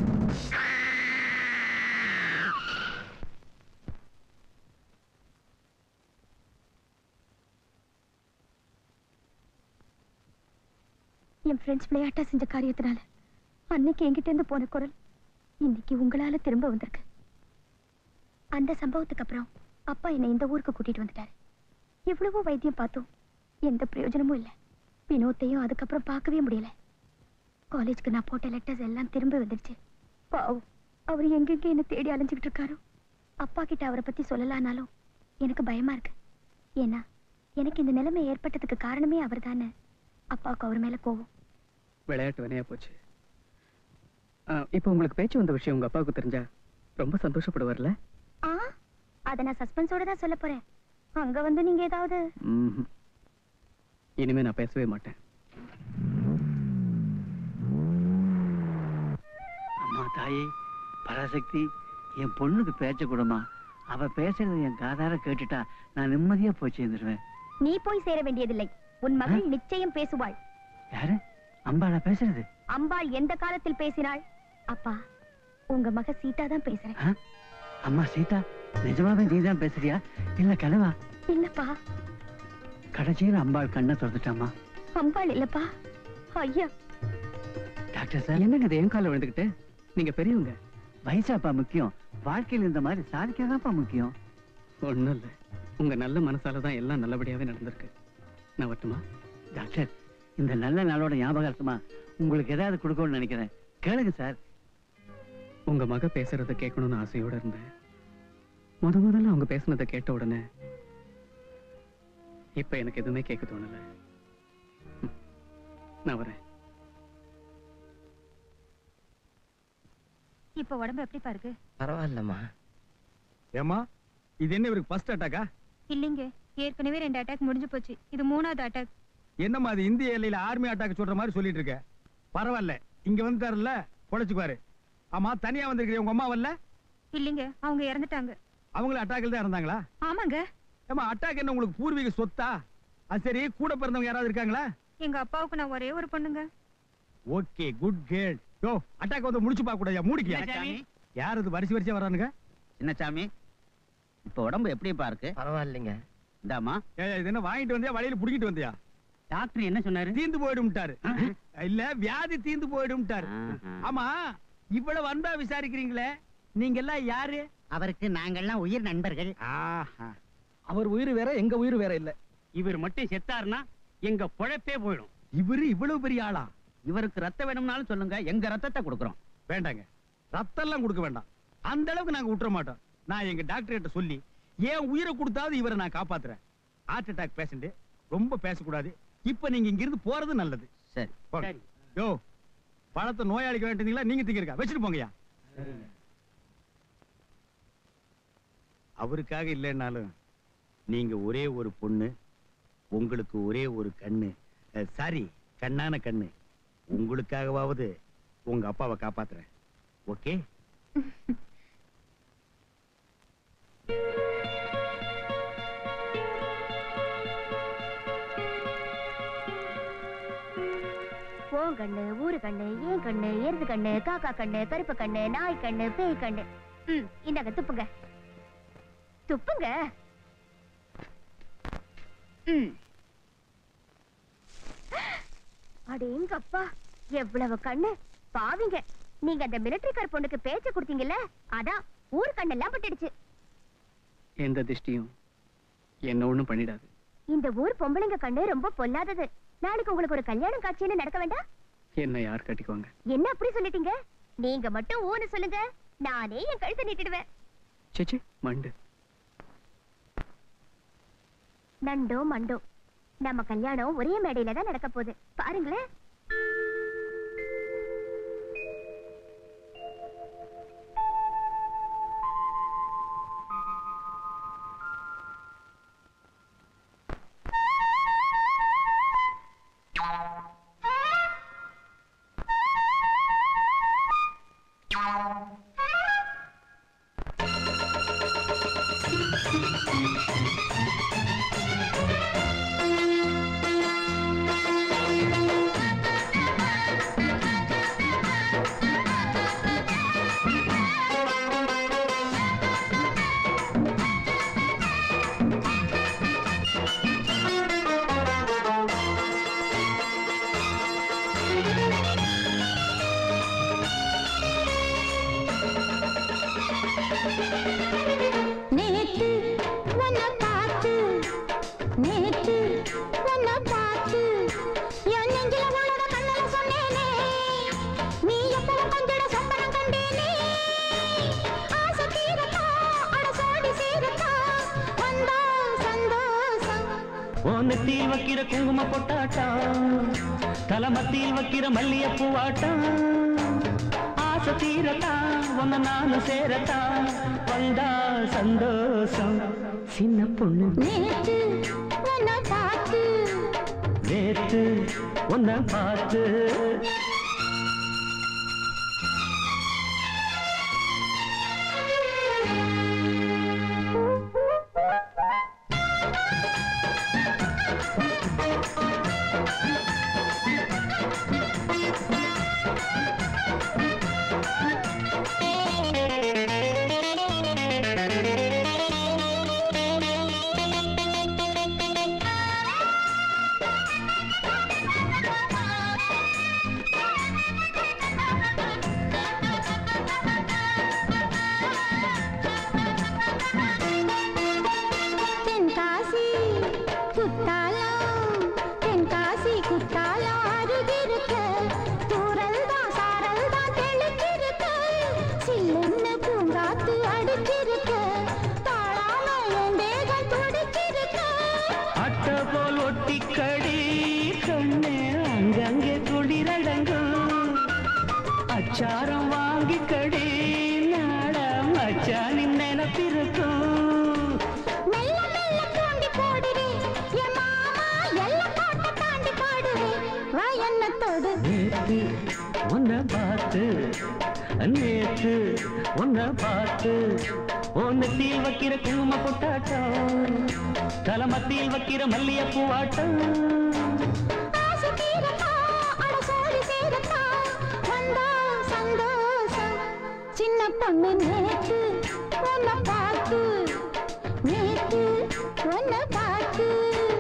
என் ஃப்ரெண்ட்ஸ் விளையாட்டா செஞ்ச காரியத்தினால அன்னைக்கு என்கிட்ட இருந்து போன குரல் இன்னைக்கு உங்களால திரும்ப வந்திருக்கு அந்த சம்பவத்துக்கு அப்புறம் அப்பா என்னை இந்த ஊருக்கு கூட்டிட்டு வந்துட்டாரு எவ்வளவோ வைத்தியம் பார்த்தோம் எந்த பிரயோஜனமும் இல்லை வினோத்தையும் அதுக்கப்புறம் பார்க்கவே முடியல காலேஜ்க்கு நான் போட்ட லெட்டர்ஸ் எல்லாம் திரும்ப வந்துடுச்சு பாவம் அவர் எங்கெங்க என்ன தேடி அலைஞ்சுக்கிட்டு இருக்காரோ அப்பா கிட்ட அவரை பத்தி சொல்லலானாலும் எனக்கு பயமா இருக்கு ஏன்னா எனக்கு இந்த நிலைமை ஏற்பட்டதுக்கு காரணமே அவர் தானே அப்பாவுக்கு அவர் மேல கோவம் விளையாட்டு வினையா போச்சு ஆ, இப்போ உங்களுக்கு பேச்சு வந்த விஷயம் உங்க அப்பாவுக்கு தெரிஞ்சா ரொம்ப சந்தோஷப்படுவார்ல ஆ அத நான் சஸ்பென்ஸோட தான் சொல்ல போறேன் அங்க வந்து நீங்க ஏதாவது ம்ஹும். இனிமே நான் பேசவே மாட்டேன் அம்மா தாயே பராசக்தி என் பொண்ணுக்கு பேச்ச கூடமா அவ பேசுறத என் காதார கேட்டுட்டா நான் நிம்மதியா போய் சேர்ந்துருவேன் நீ போய் சேர வேண்டியதில்லை உன் மகள் நிச்சயம் பேசுவாள் யாரு அம்பாளா பேசுறது அம்பாள் எந்த காலத்தில் பேசினாள் அப்பா உங்க மக சீதா தான் பேசுறேன் ஆ? அம்மா சீதா நிஜமாவே நீதான் பேசுறியா இல்ல கனவா இல்லப்பா கடைசியில் அம்பாள் கண்ணை திறந்துட்டாமா அம்பாள் இல்லப்பா ஐயா டாக்டர் சார் என்னங்க இது என் கால விழுந்துக்கிட்டு நீங்க பெரியவங்க வயசாப்பா முக்கியம் வாழ்க்கையில் இந்த மாதிரி சாதிக்கதான்ப்பா முக்கியம் ஒண்ணும் இல்ல உங்க நல்ல மனசால தான் எல்லாம் நல்லபடியாவே நடந்திருக்கு நான் வரட்டுமா டாக்டர் இந்த நல்ல நாளோட ஞாபகார்த்தமா உங்களுக்கு ஏதாவது கொடுக்கணும்னு நினைக்கிறேன் கேளுங்க சார் உங்க மக பேசுறத கேட்கணும்னு ஆசையோட இருந்தேன் முத முதல்ல அவங்க பேசுனதை கேட்ட உடனே இப்ப எனக்கு எதுவுமே கேட்க தோணல ம். நான் வரேன் இப்ப உடம்பு எப்படிப்பா இருக்கு பரவாயில்லம்மா ஏமா இது என்ன இவருக்கு ஃபர்ஸ்ட் அட்டாக்கா இல்லைங்க ஏற்கனவே ரெண்டு அட்டாக் முடிஞ்சு போச்சு இது மூணாவது அட்டாக் என்னம்மா அது இந்திய எல்லையில ஆர்மி அட்டாக் சொல்ற மாதிரி சொல்லிட்டு இருக்க பரவாயில்ல இங்க வந்துட்டாருல்ல பொழைச்சுக்குவாரு ஆமா தனியா வந்திருக்கிற உங்க அம்மா வரல இல்லைங்க அவங்க இறந்துட்டாங்க அவங்களும் அட்டாக்கில் தான் இருந்தாங்களா ஆமாங்க ஏமா அட்டாக் என்ன உங்களுக்கு பூர்வீக சொத்தா அது சரி கூட பிறந்தவங்க யாராவது இருக்காங்களா எங்க அப்பாவுக்கு நான் ஒரே ஒரு பொண்ணுங்க ஓகே குட் கேர்ள் யோ அட்டாக் வந்து முடிச்சு பார்க்க கூடாது முடிக்கல என்ன சாமி? யார் இது வரிசை வரிசையா வரானுங்க என்ன சாமி இப்ப உடம்பு எப்படிப்பா இருக்கு பரவாயில்லைங்க இந்தாமா ஏய், இது என்ன வாங்கிட்டு வந்தியா வழியில புடிக்கிட்டு வந்தியா டாக்டர் என்ன சொன்னாரு தீந்து போயிடும்ட்டாரு இல்ல வியாதி தீந்து போயிடும்ட்டாரு ஆமா இவ்வளவு அன்பா விசாரிக்கிறீங்களே நீங்க எல்லாம் யாரு அவருக்கு நாங்கெல்லாம் உயிர் நண்பர்கள் அவர் உயிர் வேற எங்க உயிர் வேற இல்ல இவர் மட்டும் செத்தாருன்னா எங்க பொழப்பே போயிடும் இவரு இவ்வளவு பெரிய ஆளா இவருக்கு ரத்தம் வேணும்னாலும் சொல்லுங்க எங்க ரத்தத்தை கொடுக்குறோம் வேண்டாங்க ரத்தம் எல்லாம் கொடுக்க வேண்டாம் அந்த அளவுக்கு நாங்க விட்டுற மாட்டோம் நான் எங்க டாக்டர் கிட்ட சொல்லி ஏன் உயிரை கொடுத்தாவது இவரை நான் காப்பாத்துறேன் ஹார்ட் அட்டாக் பேஷண்ட் ரொம்ப பேசக்கூடாது இப்ப நீங்க இங்க இருந்து போறது நல்லது சரி போங்க. யோ பழத்தை நோயாளிக்கு வேண்டியீங்களா நீங்க திங்கிறக்கா வச்சுட்டு போங்கய்யா அவருக்காக இல்லைன்னாலும் நீங்க ஒரே ஒரு பொண்ணு உங்களுக்கு ஒரே ஒரு கண்ணு சாரி கண்ணான கண்ணு உங்களுக்காகவாவது உங்க அப்பாவை காப்பாத்துறேன் ஓகே உன் கண்ணு ஊரு கண்ணு ஏன் கண்ணு எருது கண்ணு காக்கா கண்ணு கருப்பு கண்ணு நாய் கண்ணு பேய் கண்ணு ம் இந்தாங்க துப்புங்க துப்புங்க ம் அடேங்கப்பா எவ்வளவு கண்ணு பாவிங்க நீங்க அந்த மிலிட்டரிக்கார் பொண்ணுக்கு பேச்ச கொடுத்தீங்கல்ல அதான் ஊர் கண்ணெல்லாம் பட்டுடுச்சு எந்த திஷ்டியும் என்ன ஒண்ணும் பண்ணிடாது இந்த ஊர் பொம்பளைங்க கண்ணு ரொம்ப பொல்லாதது நாளைக்கு உங்களுக்கு ஒரு கல்யாணம் காட்சின்னு நடக்க வேண்டாம் என்ன யார் கட்டிக்குவாங்க என்ன அப்படி சொல்லிட்டீங்க நீங்க மட்டும் ஊன்னு சொல்லுங்க நானே என் கழுத்தை நீட்டிடுவேன் சேச்சே மண்டு நண்டோ மண்டோ நம்ம கல்யாணம் ஒரே மேடையில தான் நடக்க போகுது பாருங்களேன் நேத்து உன்னை பார்த்து நேத்து உன்னை பார்த்து என் நெஞ்சில உன்னோட கண்ணல சொன்னேனே நீ எப்பவும் கொஞ்சிட சொப்பனம் கண்டேனே ஆசை தீரத்தா அட சோடி சீரத்தா வந்தா சந்தோஷம் ஓனத்தில் வைக்கிற குங்கும பொட்டாட்டம் தலமத்தில் வைக்கிற மல்லிய பூவாட்டம் ஆசை தீரத்தா உன்னை நானும் சேரத்தா வந்தா சந்தோஷம் சின்ன பொண்ணு நேத்து உன்னை பார்த்து நேத்து உன்னை பார்த்து தென்காசி குத்தாலம் தென்காசி குத்தாலம் அருகிருக்க தூரல் தான் சாரல் தான் தெளிச்சிருக்க சில்லுன்னு பூங்காத்து அடிச்சிருக்க தாழாம என் தேகம் துடிச்சிருக்க அட்ட அட்டை போல் ஒட்டிக்கடி கண்ணே அங்கங்கே குளிரடங்கும் அச்சாரம் வாங்கிக்கடி நாடம் அச்சானின் நினப்பிருக்கும் மெல்ல மெல்ல தூண்டி போடுறே என் மாமா எல்லை கோட்டை தாண்டி போடுறே வா என்ன தொடு நேத்து உன்னை பார்த்து நேத்து உன்னை பார்த்து உன்னத்தில் வைக்கிற குங்கும கொட்டாட்டம் தலமத்தில் வைக்கிற மல்லிய பூவாட்டம் ஆசை தீரத்தா அட சோடி சேரத்தா வந்தா சந்தோஷம் சின்ன பொண்ணு நேத்து உன்னை பார்த்து நேத்து உன்னை பார்த்து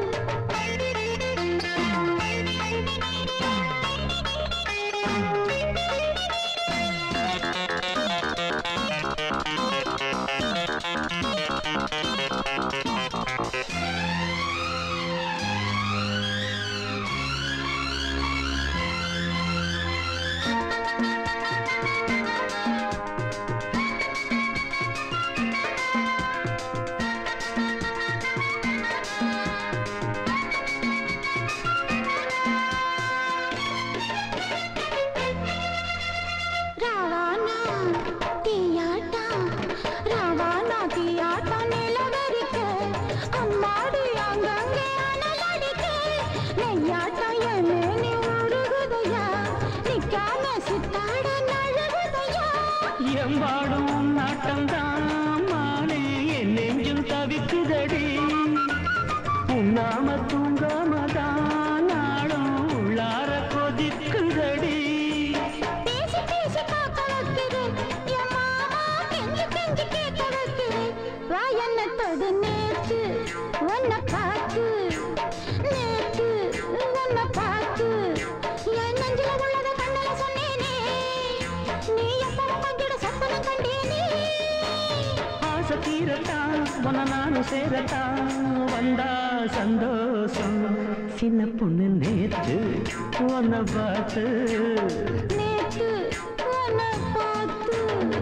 ராவானா தீயாட்டா ராவானா தீயாட்டா நிலவரிக்க அம்மாடி அங்கங்கே அனலடிக்க நெய்யாட்டா என்ன நீ உருகுதையா நிக்காம சித்தாட நழுகுதையா எம்பாடும் நாட்டம்தான் மானே என் நெஞ்சும் தவிக்குதடி உண்ணாம தூங்காமதான் நாளும் உள்ளார கொதிக்குதடி பேசி பேசி காக்க வைக்குது என் மாமா கெஞ்சி கெஞ்சி கேட்க வைக்குது வா என்ன தொடு நேத்து உன்னை பார்த்து நேத்து உன்னை பார்த்து என் நெஞ்சில உள்ளத கண்ணல சொன்னேனே நீ எப்பவும் பங்கிட சொப்பனம் கண்டேனே ஆசை தீரத்தான் உன நானும் சேரத்தான் வந்தா சந்தோஷம் சின்ன பொண்ணு நேற்று உன்னை பார்த்து நேத்து உன்னை பார்த்து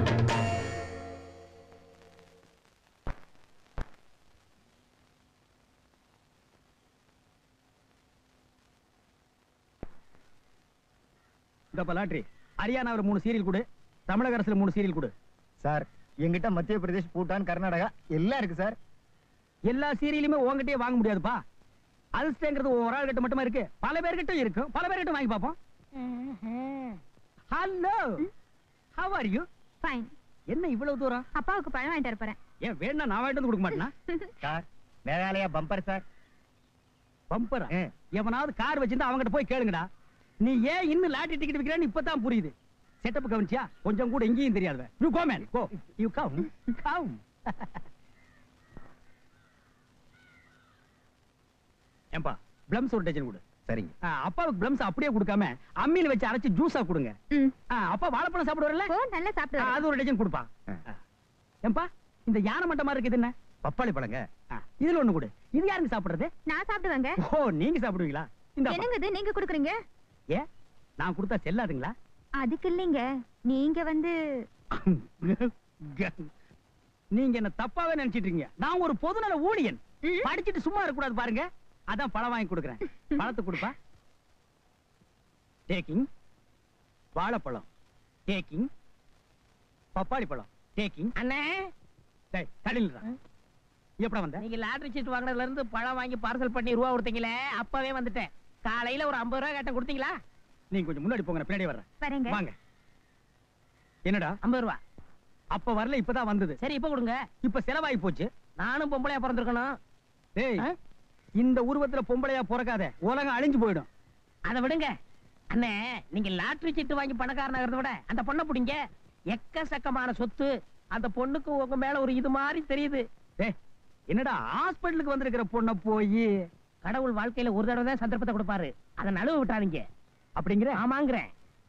இந்த லாட்ரி ஹரியானாவில் மூணு சீரியல் கொடு தமிழக அரசுல மூணு சீரியல் கொடு சார் எங்கிட்ட மத்திய பிரதேஷ் பூட்டான் கர்நாடகா எல்லாம் இருக்கு சார் எல்லா சீரியலுமே உங்ககிட்டயே வாங்க முடியாதுப்பா அல்ஸ்டேங்கிறது ஒரு ஆள் கிட்ட மட்டுமா இருக்கு பல பேர்கிட்ட இருக்கும் பல பேர்கிட்ட வாங்கி பார்ப்போம் hello how are you fine என்ன இவ்வளவு தூரம் அப்பாவுக்கு பழம் வாங்கிட்டு வர போறேன் ஏன் வேணா நான் வாங்கிட்டு வந்து கொடுக்க மாட்டேனா சார் மேகாலயா பம்பர் சார் பம்பரா எவனாவது கார் வச்சிருந்தா அவங்ககிட்ட போய் கேளுங்கடா நீ ஏன் இன்னும் லாட்டரி டிக்கெட் விக்கிறேன்னு இப்பதான் புரியுது செட்டப் கவனிச்சியா கொஞ்சம் கூட எங்கேயும் தெரியாது you go man go you come come ஏம்பா பிளம்ஸ் ஒரு டஜன் கொடு சரிங்க ஆ, அப்பாவுக்கு பிளம்ஸ் அப்படியே கொடுக்காம அம்மியில வச்சு அரைச்சு ஜூஸா கொடுங்க ஆ, அப்பா வாழைப்பழம் சாப்பிடுவார்ல நல்லா சாப்பிடுவாரு. அது ஒரு டஜன் கொடுப்பா ஏம்பா இந்த யானை மட்ட மாதிரி இருக்குது என்ன பப்பாளி பழங்க ஆ, இதுல ஒண்ணு கொடு இது யாருங்க சாப்பிடுறது நான் சாப்பிடுவேங்க ஓ நீங்க சாப்பிடுவீங்களா இந்த என்னங்க இது நீங்க குடுக்குறீங்க ஏ நான் கொடுத்தா செல்லாதுங்களா அதுக்கு இல்லைங்க நீங்க வந்து நீங்க என்ன தப்பாவே நினைச்சிட்டு இருக்கீங்க நான் ஒரு பொதுநல ஊழியன் படிச்சிட்டு சும்மா இருக்க கூடாது பாருங்க அதான் பழம் வாங்கி கொடுக்குறேன் பழத்தை கொடுப்பா டேக்கிங் வாழைப்பழம் டேக்கிங் பப்பாளி பழம் டேக்கிங் அண்ணே டேய் தடில்றா எப்படா வந்த நீங்க லாட்டரி சீட் வாங்குனதுல இருந்து பழம் வாங்கி பார்சல் பண்ணி ரூபா கொடுத்தீங்களே அப்பவே வந்துட்டேன் காலையில ஒரு ஐம்பது ரூபா கேட்ட கொடுத்தீங்களா நீங்க கொஞ்சம் முன்னாடி போங்க நான் பின்னாடி வர்றேன் வரேங்க வாங்க என்னடா ஐம்பது ரூபா அப்ப வரல இப்பதான் வந்தது சரி இப்ப கொடுங்க இப்ப செலவாகி போச்சு நானும் பொம்பளையா பிறந்திருக்கணும் டேய் இந்த உருவத்துல பொம்பளையா பிறக்காத உலகம் அழிஞ்சு போயிடும் அதை விடுங்க அண்ணே நீங்க லாட்டரி சீட்டு வாங்கி பணக்காரனாகிறத விட அந்த பொண்ணை பிடிங்க எக்கச்சக்கமான சொத்து அந்த பொண்ணுக்கு உங்க மேல ஒரு இது மாதிரி தெரியுது டேய் என்னடா ஹாஸ்பிடலுக்கு வந்திருக்கிற பொண்ண போய் கடவுள் வாழ்க்கையில ஒரு தடவை தான் சந்தர்ப்பத்தை கொடுப்பாரு அதை நழுவ விட்டாதீங்க அப்படிங்கிற ஆமாங்கிறேன்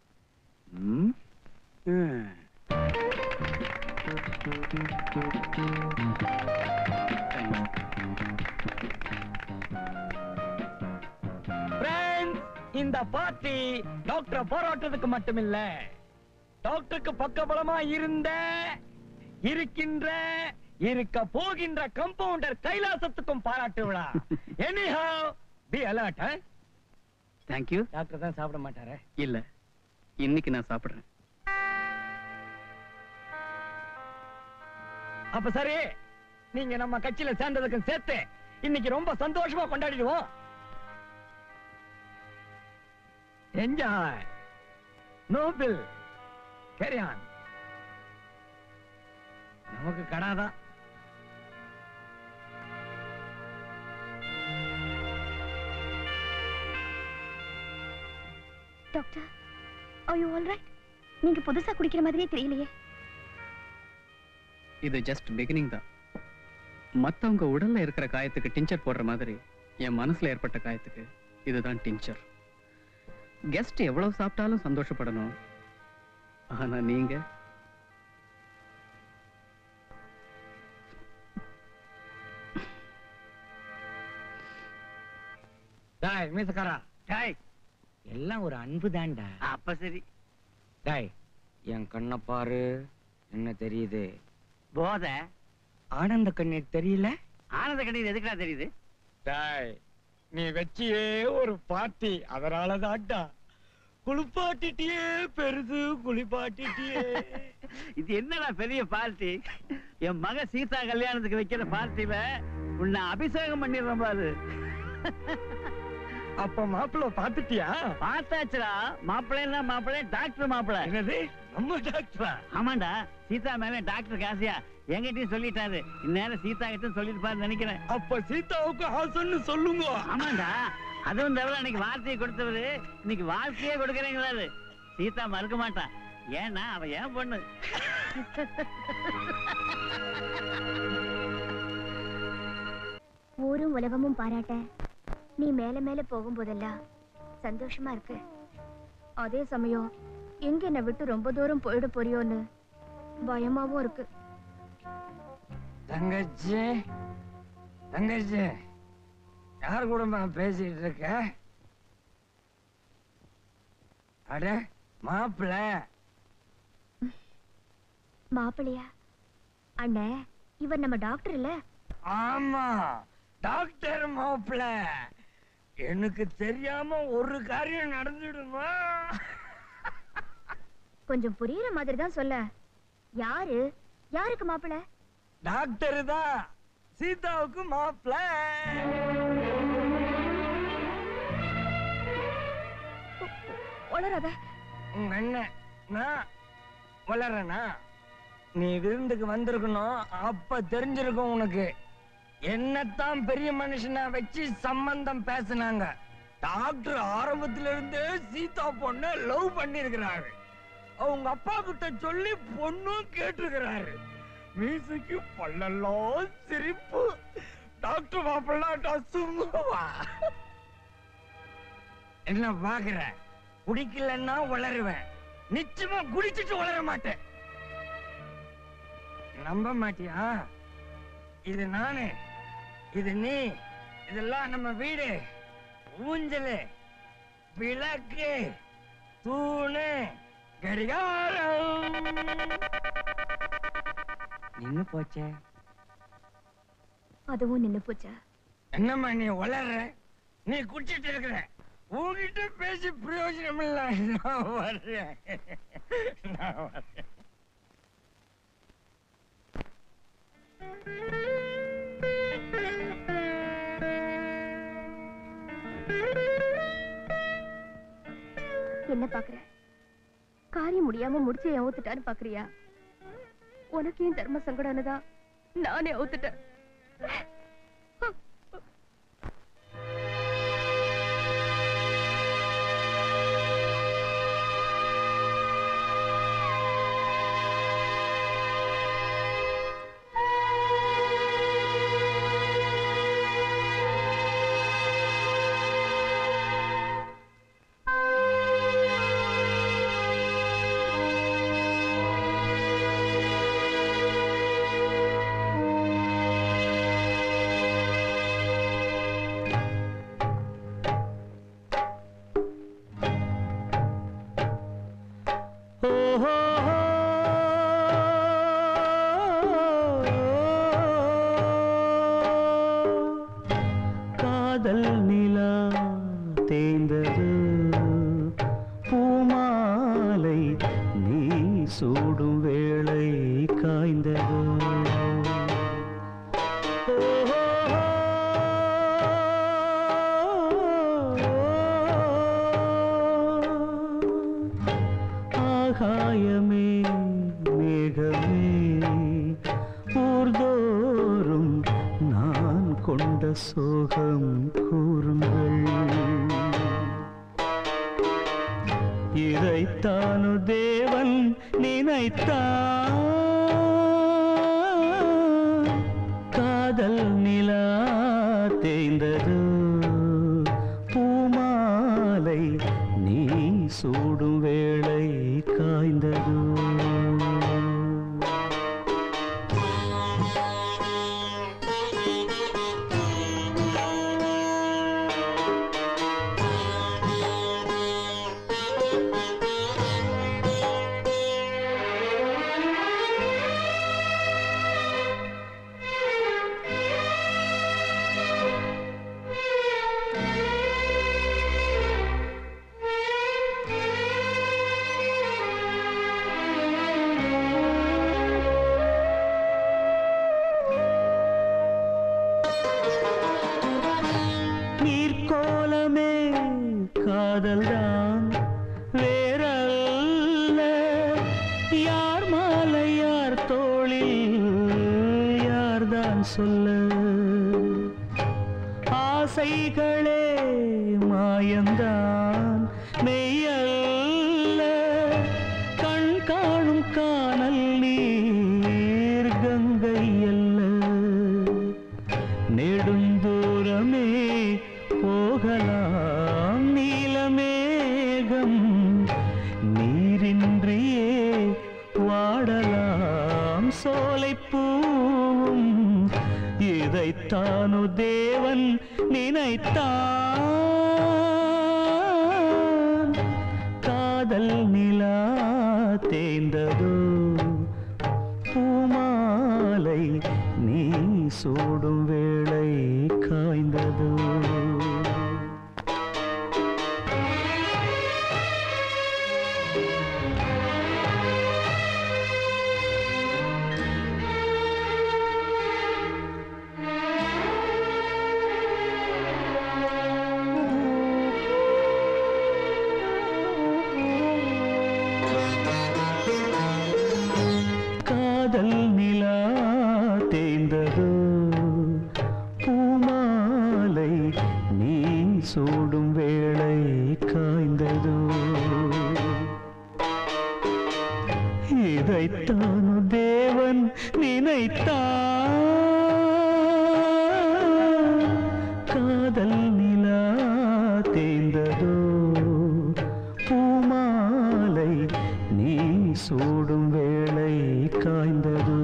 Friends, இந்த பார்ட்டி டாக்டரை பாராட்டுறதுக்கு மட்டுமில்ல டாக்டருக்கு பக்கபலமா இருந்த இருக்கின்ற இருக்க போகின்ற கம்பவுண்டர் கைலாசத்துக்கும் பாராட்டு விழா anyhow be alert thank you doctor தான் சாப்பிட மாட்டாரே இல்ல இன்னைக்கு நான் சாப்பிடுறேன் அப்ப சரி நீங்க நம்ம கட்சியில சேர்ந்ததுக்கும் சேர்த்து இன்னைக்கு ரொம்ப சந்தோஷமா கொண்டாடிடுவோம் என்ஜாய் நோபிள் கேரியான் நமக்கு கடாதான் doctor are you all right நீங்க புதுசா குடிக்கிற மாதிரியே தெரியலையே இது ஜஸ்ட் பிகினிங் தான் மத்தவங்க உடல்ல இருக்கிற காயத்துக்கு டிஞ்சர் போடுற மாதிரி என் மனசுல ஏற்பட்ட காயத்துக்கு இதுதான் டிஞ்சர் கெஸ்ட் எவ்வளவு சாப்பிட்டாலும் சந்தோஷப்படணும் ஆனா நீங்க டாய் மீசக்காரா டாய் எல்லாம் ஒரு அன்பு தான்டா அப்ப சரி டாய் என் கண்ணை பாரு என்ன தெரியுது போதை ஆனந்த கண்ணீர் தெரியல ஆனந்த கண்ணீர் எதுக்குடா தெரியுது டாய் நீ வச்சியே ஒரு பார்ட்டி அதனால தான்டா குளிப்பாட்டிட்டியே பெருசு குளிப்பாட்டிட்டியே இது என்னடா பெரிய பார்ட்டி என் மக சீதா கல்யாணத்துக்கு வைக்கிற பார்ட்டில உன்னை அபிஷேகம் பண்ணிடுறோம் பாரு அப்ப மாப்பிள்ள பாத்துட்டியா பார்த்தாச்சுடா மாப்பிள்ளைன்னா மாப்பிள்ளை டாக்டர் மாப்பிள்ளை என்னது நம்ம டாக்டரா ஆமாண்டா சீதா மேல டாக்டர் காசியா என்கிட்டயும் சொல்லிட்டாரு இந்நேரம் சீதா கிட்ட சொல்லிருப்பாரு நினைக்கிறேன் அப்ப சீதாவுக்கு ஆசன்னு சொல்லுங்க ஆமாண்டா அதுவும் தவிர அன்னைக்கு வார்த்தையை கொடுத்தவரு இன்னைக்கு வாழ்க்கையே கொடுக்கறீங்களாரு சீதா மறுக்க மாட்டான் ஏன்னா அவ ஏன் பொண்ணு ஊரும் உலகமும் பாராட்ட நீ மேல மேல போகும்போதெல்லாம் சந்தோஷமா இருக்கு அதே சமயம் எங்க என்னை விட்டு ரொம்ப தூரம் போயிட போறியோன்னு பயமாவும் இருக்கு தங்கச்சி தங்கச்சி யார் கூட பேசிட்டு இருக்க அட மாப்பிள்ள மாப்பிள்ளையா அண்ணே இவர் நம்ம டாக்டர் இல்ல ஆமா டாக்டர் மாப்பிள்ள எனக்கு தெரியாம ஒரு காரியம் நடந்துடுமா கொஞ்சம் புரியுற மாதிரி தான் சொல்ல யாரு யாருக்கு மாப்பிள்ளை டாக்டர் தான் சீதாவுக்கு மாப்பிள்ள உளராத உங்க அண்ணன் நான் வளரனா நீ விருந்துக்கு வந்திருக்கணும் அப்ப தெரிஞ்சிருக்கும் உனக்கு என்னத்தான் பெரிய மனுஷனா வச்சு சம்பந்தம் பேசுனாங்க டாக்டர் ஆரம்பத்துல இருந்தே சீதா பொண்ண லவ் பண்ணிருக்கிறாரு அவங்க அப்பா கிட்ட சொல்லி பொண்ணும் கேட்டிருக்கிறாரு மீசுக்கு பல்லெல்லாம் சிரிப்பு டாக்டர் மாப்பிள்ளா சும்மாவா என்ன பாக்குற குடிக்கலன்னா வளருவேன் நிச்சயமா குடிச்சிட்டு வளர மாட்டேன் நம்ப மாட்டியா இது நானு இது நீ இதெல்லாம் நம்ம வீடு ஊஞ்சலு விளக்கு தூணு கடிகாரம் நின்னு போச்சே அதுவும் நின்னு போச்சா என்னம்மா நீ வளர்ற நீ குடிச்சிட்டு இருக்கிற உன்கிட்ட பேசி பிரயோஜனம் இல்ல நான் வர்றேன் நான் வர்றேன் என்ன பாக்குற காரியம் முடியாம முடிச்சு என் ஊத்துட்டான்னு பாக்குறியா உனக்கு ஏன் தர்ம சங்கடம்னுதான் நானே ஊத்துட்டேன் ஆ காதல் நிலா தேய்ந்தது பூமாலை நீ சூடும் வேளை காய்ந்தது ஆகாயமே மேகமே ஊர்தோறும் நான் கொண்ட சோகம் கூறுங்கள் இதைத்தானு தேவன் நினைத்தான் காதல் நிலா தேய்ந்தது பூமாலை நீ சூடும் வேளை காய்ந்தது நீர்க்கோலமே காதல்தான் வேறல்ல யார் மாலை யார் தோளில் யார்தான் சொல்ல ஆசைகளே மாயந்தான் மெய்யல்ல கண் காணும் காணல் நீர் கங்கை அல்ல நெடுந்தூரமே போகலாம் நீலமேகம் நீரின்றியே வாடலாம் சோலைப்பூவும் இதைத்தானு தேவன் நினைத்தான் காதல் நிலா தேய்ந்ததோ பூமாலை நீ சூடும் வேளை காய்ந்ததோ காதல் நிலா தேய்ந்ததோ பூமாலை நீ சூடும் வேளை காய்ந்ததோ இதைத்தானு தேவன் நினைத்தான் காதல் நிலா தேய்ந்ததோ பூமாலை நீ சூடும் வேளை காய்ந்ததோ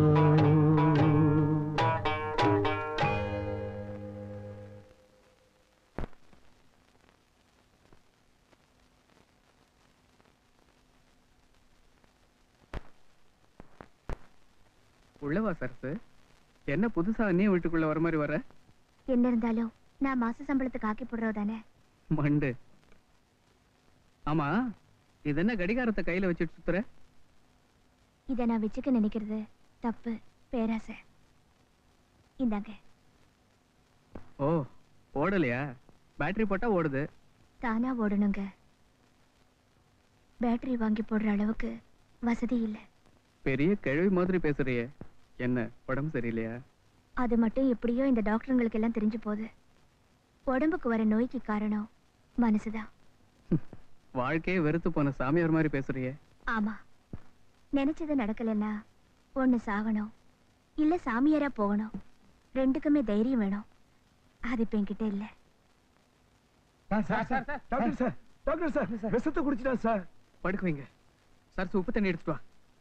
உள்ளவா சரசு என்ன புதுசா நீ வீட்டுக்குள்ள வர மாதிரி வர என்ன இருந்தாலும் நான் மாச சம்பளத்துக்கு ஆக்கி போடுறது தானே மண்டு ஆமா இது என்ன கடிகாரத்தை கையில வச்சுட்டு சுத்துற இதை நான் வச்சுக்க நினைக்கிறது தப்பு பேராசை இந்தாங்க ஓ ஓடலையா பேட்டரி போட்டா ஓடுது தானா ஓடணுங்க பேட்டரி வாங்கி போடுற அளவுக்கு வசதி இல்லை பெரிய கிழவி மாதிரி பேசுறியே என்ன உடம்பு சரியில்லையா அது மட்டும் எப்படியோ இந்த டாக்டருங்களுக்கு எல்லாம் தெரிஞ்சு போகுது உடம்புக்கு வர நோய்க்கு காரணம் மனசுதான் வாழ்க்கையே வெறுத்து போன சாமியார் மாதிரி பேசுறியே ஆமா நினைச்சது நடக்கலைன்னா ஒண்ணு சாகணும் இல்ல சாமியாரா போகணும் ரெண்டுக்குமே தைரியம் வேணும் அது இப்ப என்கிட்ட இல்ல sir sir doctor sir doctor sir விஷத்தை குடிச்சிட்டா சார் படுக்க வைங்க சார் உப்பு தண்ணி எடுத்துட்டு வா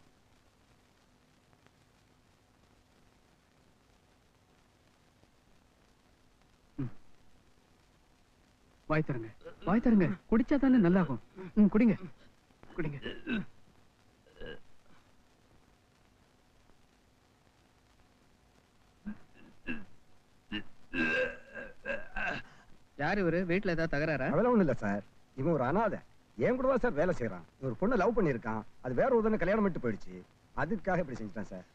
ம். வாய் தருங்க வாய் தருங்க குடிச்சா தானே நல்லாகும் ம் குடிங்க குடிங்க யார் இவரு வீட்டுல ஏதாவது தகராறா அதெல்லாம் ஒண்ணும் இல்ல சார் இவன் ஒரு அனாதை என் கூட தான் சார் வேலை செய்யறான் ஒரு பொண்ணை லவ் பண்ணியிருக்கான் அது வேற ஒரு பொண்ணு கல்யாணம் பண்ணிட்டு போயிடுச்சு அதுக்காக இப்படி செஞ்சுட்டான் சார்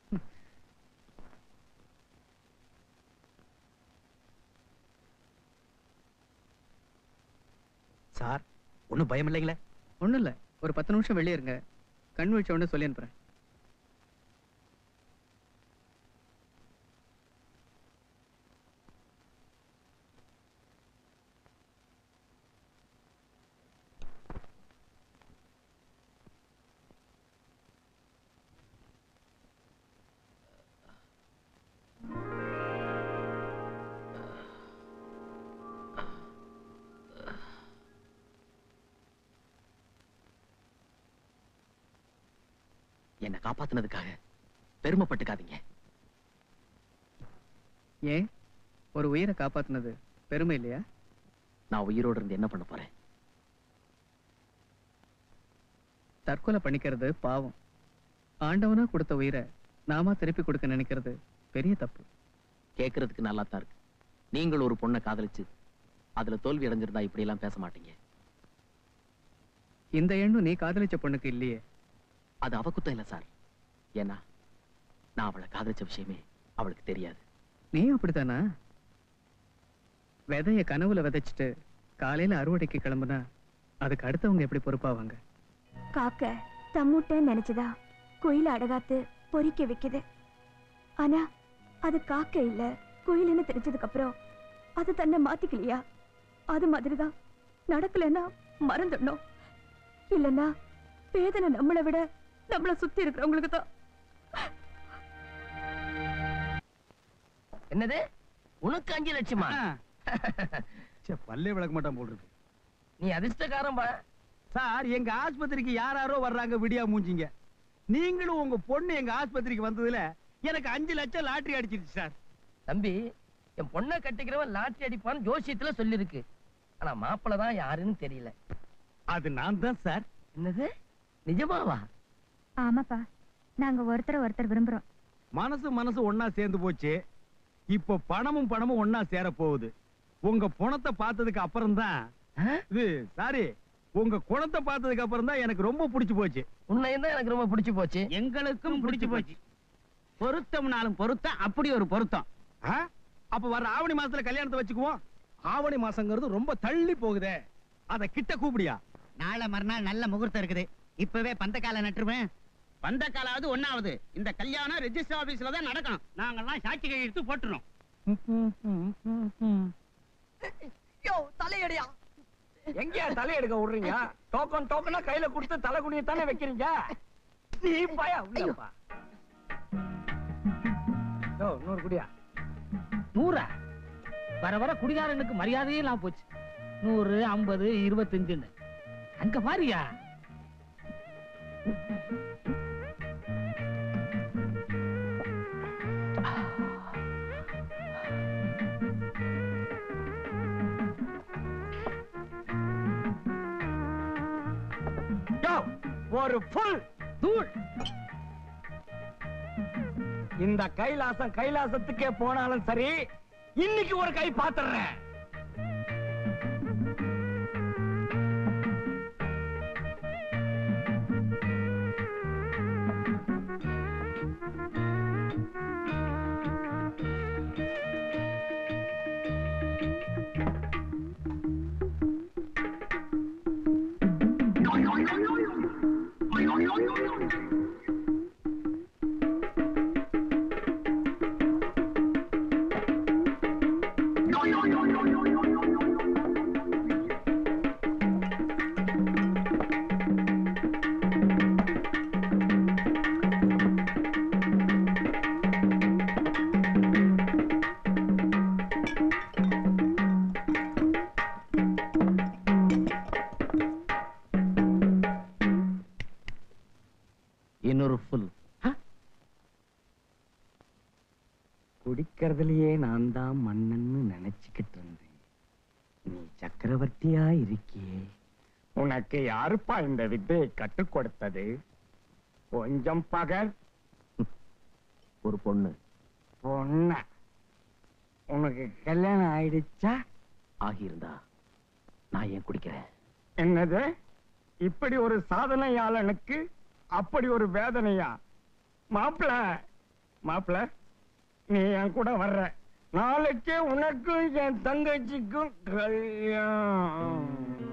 சார் ஒன்றும் பயம் இல்லைங்களே ஒண்ணும் இல்ல ஒரு பத்து நிமிஷம் வெளியே இருங்க கண் விழிச்ச உடனே சொல்லி அனுப்புறேன் என்னை காப்பாத்துனதுக்காக பெருமைப்பட்டுக்காதீங்க ஏன் ஒரு உயிரை காப்பாத்துனது பெருமை இல்லையா நான் உயிரோடு இருந்து என்ன பண்ண போறேன் தற்கொலை பண்ணிக்கிறது பாவம் ஆண்டவனா கொடுத்த உயிரை நாமா திருப்பி கொடுக்க நினைக்கிறது பெரிய தப்பு கேட்கறதுக்கு நல்லா தான் இருக்கு நீங்கள் ஒரு பொண்ணை காதலிச்சு அதுல தோல்வி அடைஞ்சிருந்தா இப்படி எல்லாம் பேச மாட்டீங்க இந்த எண்ணம் நீ காதலிச்ச பொண்ணுக்கு இல்லையே அது அவ குத்தம் இல்ல சார் ஏன்னா நான் அவளை காதலிச்ச விஷயமே அவளுக்கு தெரியாது நீ அப்படித்தானா விதைய கனவுல விதைச்சிட்டு காலையில அறுவடைக்கு கிளம்புனா அதுக்கு அடுத்தவங்க எப்படி பொறுப்பாவாங்க காக்க தம்முட்ட நினைச்சதா குயில் அடகாத்து பொறிக்க வைக்குது ஆனா அது காக்க இல்ல குயில்னு தெரிஞ்சதுக்கு அப்புறம் அது தன்னை மாத்திக்கலையா அது மாதிரிதான் நடக்கலைன்னா மறந்துடணும் இல்லைன்னா வேதனை நம்மளை விட நம்மள சுத்தி இருக்கிறவங்களுக்கு தான் என்னது உனக்கு அஞ்சு லட்சமா பல்லே விளக்க மாட்டான் போல் இருக்கு நீ அதிர்ஷ்டக்காரன் பா சார் எங்க ஆஸ்பத்திரிக்கு யார் யாரோ வர்றாங்க விடியா மூஞ்சிங்க நீங்களும் உங்க பொண்ணு எங்க ஆஸ்பத்திரிக்கு வந்ததுல எனக்கு அஞ்சு லட்சம் லாட்டரி அடிச்சிருச்சு சார் தம்பி என் பொண்ணை கட்டிக்கிறவன் லாட்டரி அடிப்பான்னு ஜோசியத்துல சொல்லிருக்கு ஆனா மாப்பிள்ளை தான் யாருன்னு தெரியல அது நான் தான் சார் என்னது நிஜமாவா ஆமாப்பா நாங்க ஒருத்தரை ஒருத்தர் விரும்புறோம் மனசு மனசு ஒன்னா சேர்ந்து போச்சு இப்போ பணமும் பணமும் ஒன்னா சேர போகுது உங்க பணத்தை பார்த்ததுக்கு அப்புறம் தான் இது சாரி உங்க குணத்தை பார்த்ததுக்கு அப்புறம் தான் எனக்கு ரொம்ப பிடிச்சு போச்சு உன்னையும் தான் எனக்கு ரொம்ப பிடிச்சு போச்சு எங்களுக்கும் பிடிச்சு போச்சு பொருத்தம்னாலும் பொருத்தம் அப்படி ஒரு பொருத்தம் ஆ? அப்ப வர ஆவணி மாசத்துல கல்யாணத்தை வச்சுக்குவோம் ஆவணி மாசங்கிறது ரொம்ப தள்ளி போகுதே அத கிட்ட கூப்பிடியா நாளை மறுநாள் நல்ல முகூர்த்தம் இருக்குது இப்பவே பந்தக்கால நட்டுருவேன் பந்தக்காலாவது ஒன்னாவது இந்த கல்யாணம் ரெஜிஸ்டர் ஆபீஸ்ல தான் நடக்கணும் நாங்கெல்லாம் சாட்சி கையெழுத்து போட்டுறோம் யோ தலையடியா எங்கயா தலையெடுக்க விடுறீங்க டோக்கன் டோக்கனா கையில கொடுத்து தலை குனிய தானே வைக்கிறீங்க நீ பயா உள்ளப்பா யோ நூறு குடியா நூறா வர வர குடிகாரனுக்கு மரியாதையே இல்லாம போச்சு நூறு ஐம்பது இருபத்தஞ்சுன்னு அங்க பாரியா யோ ஒரு ஃபுல் தூள் இந்த கைலாசம் கைலாசத்துக்கே போனாலும் சரி இன்னைக்கு ஒரு கை பாத்துறேன் இன்னொரு ஃபுல் குடிக்கிறதுலயே நான் தான் மன்னன்னு நினைச்சுக்கிட்டு இருந்தேன் நீ சக்கரவர்த்தியா இருக்கியே உனக்கு யாருப்பா இந்த வித்தையை கற்றுக் கொடுத்தது கொஞ்சம் பகர் ஒரு பொண்ணு பொண்ண உனக்கு கல்யாணம் ஆயிடுச்சா ஆகியிருந்தா நான் ஏன் குடிக்கிறேன் என்னது இப்படி ஒரு சாதனையாளனுக்கு அப்படி ஒரு வேதனையா மாப்பிள மாப்பிள நீ என் கூட வர்ற நாளைக்கே உனக்கும் என் தங்கச்சிக்கும் கல்யாணம்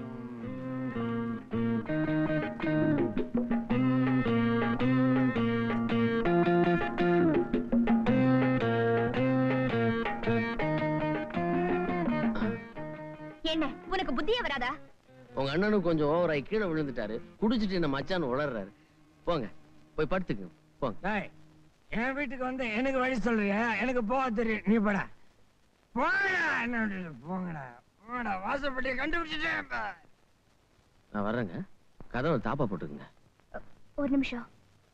என்ன உனக்கு புத்தியே வராதா உங்க அண்ணனும் கொஞ்சம் ஓவராய் கீழே விழுந்துட்டாரு குடிச்சிட்டு என்ன மச்சான் உளறாரு போங்க போய் படுத்துக்குங்க போங்க டேய், என் வீட்டுக்கு வந்து எனக்கு வழி சொல்றியா எனக்கு போக தெரியும் நீ போடா போடா என்ன விட்டுட்டு போங்கடா போடா வாசப்பட்டியை கண்டுபிடிச்சிட்டேன் இப்ப. நான் வர்றேங்க கதவை தாப்பா போட்டுக்குங்க ஒரு நிமிஷம்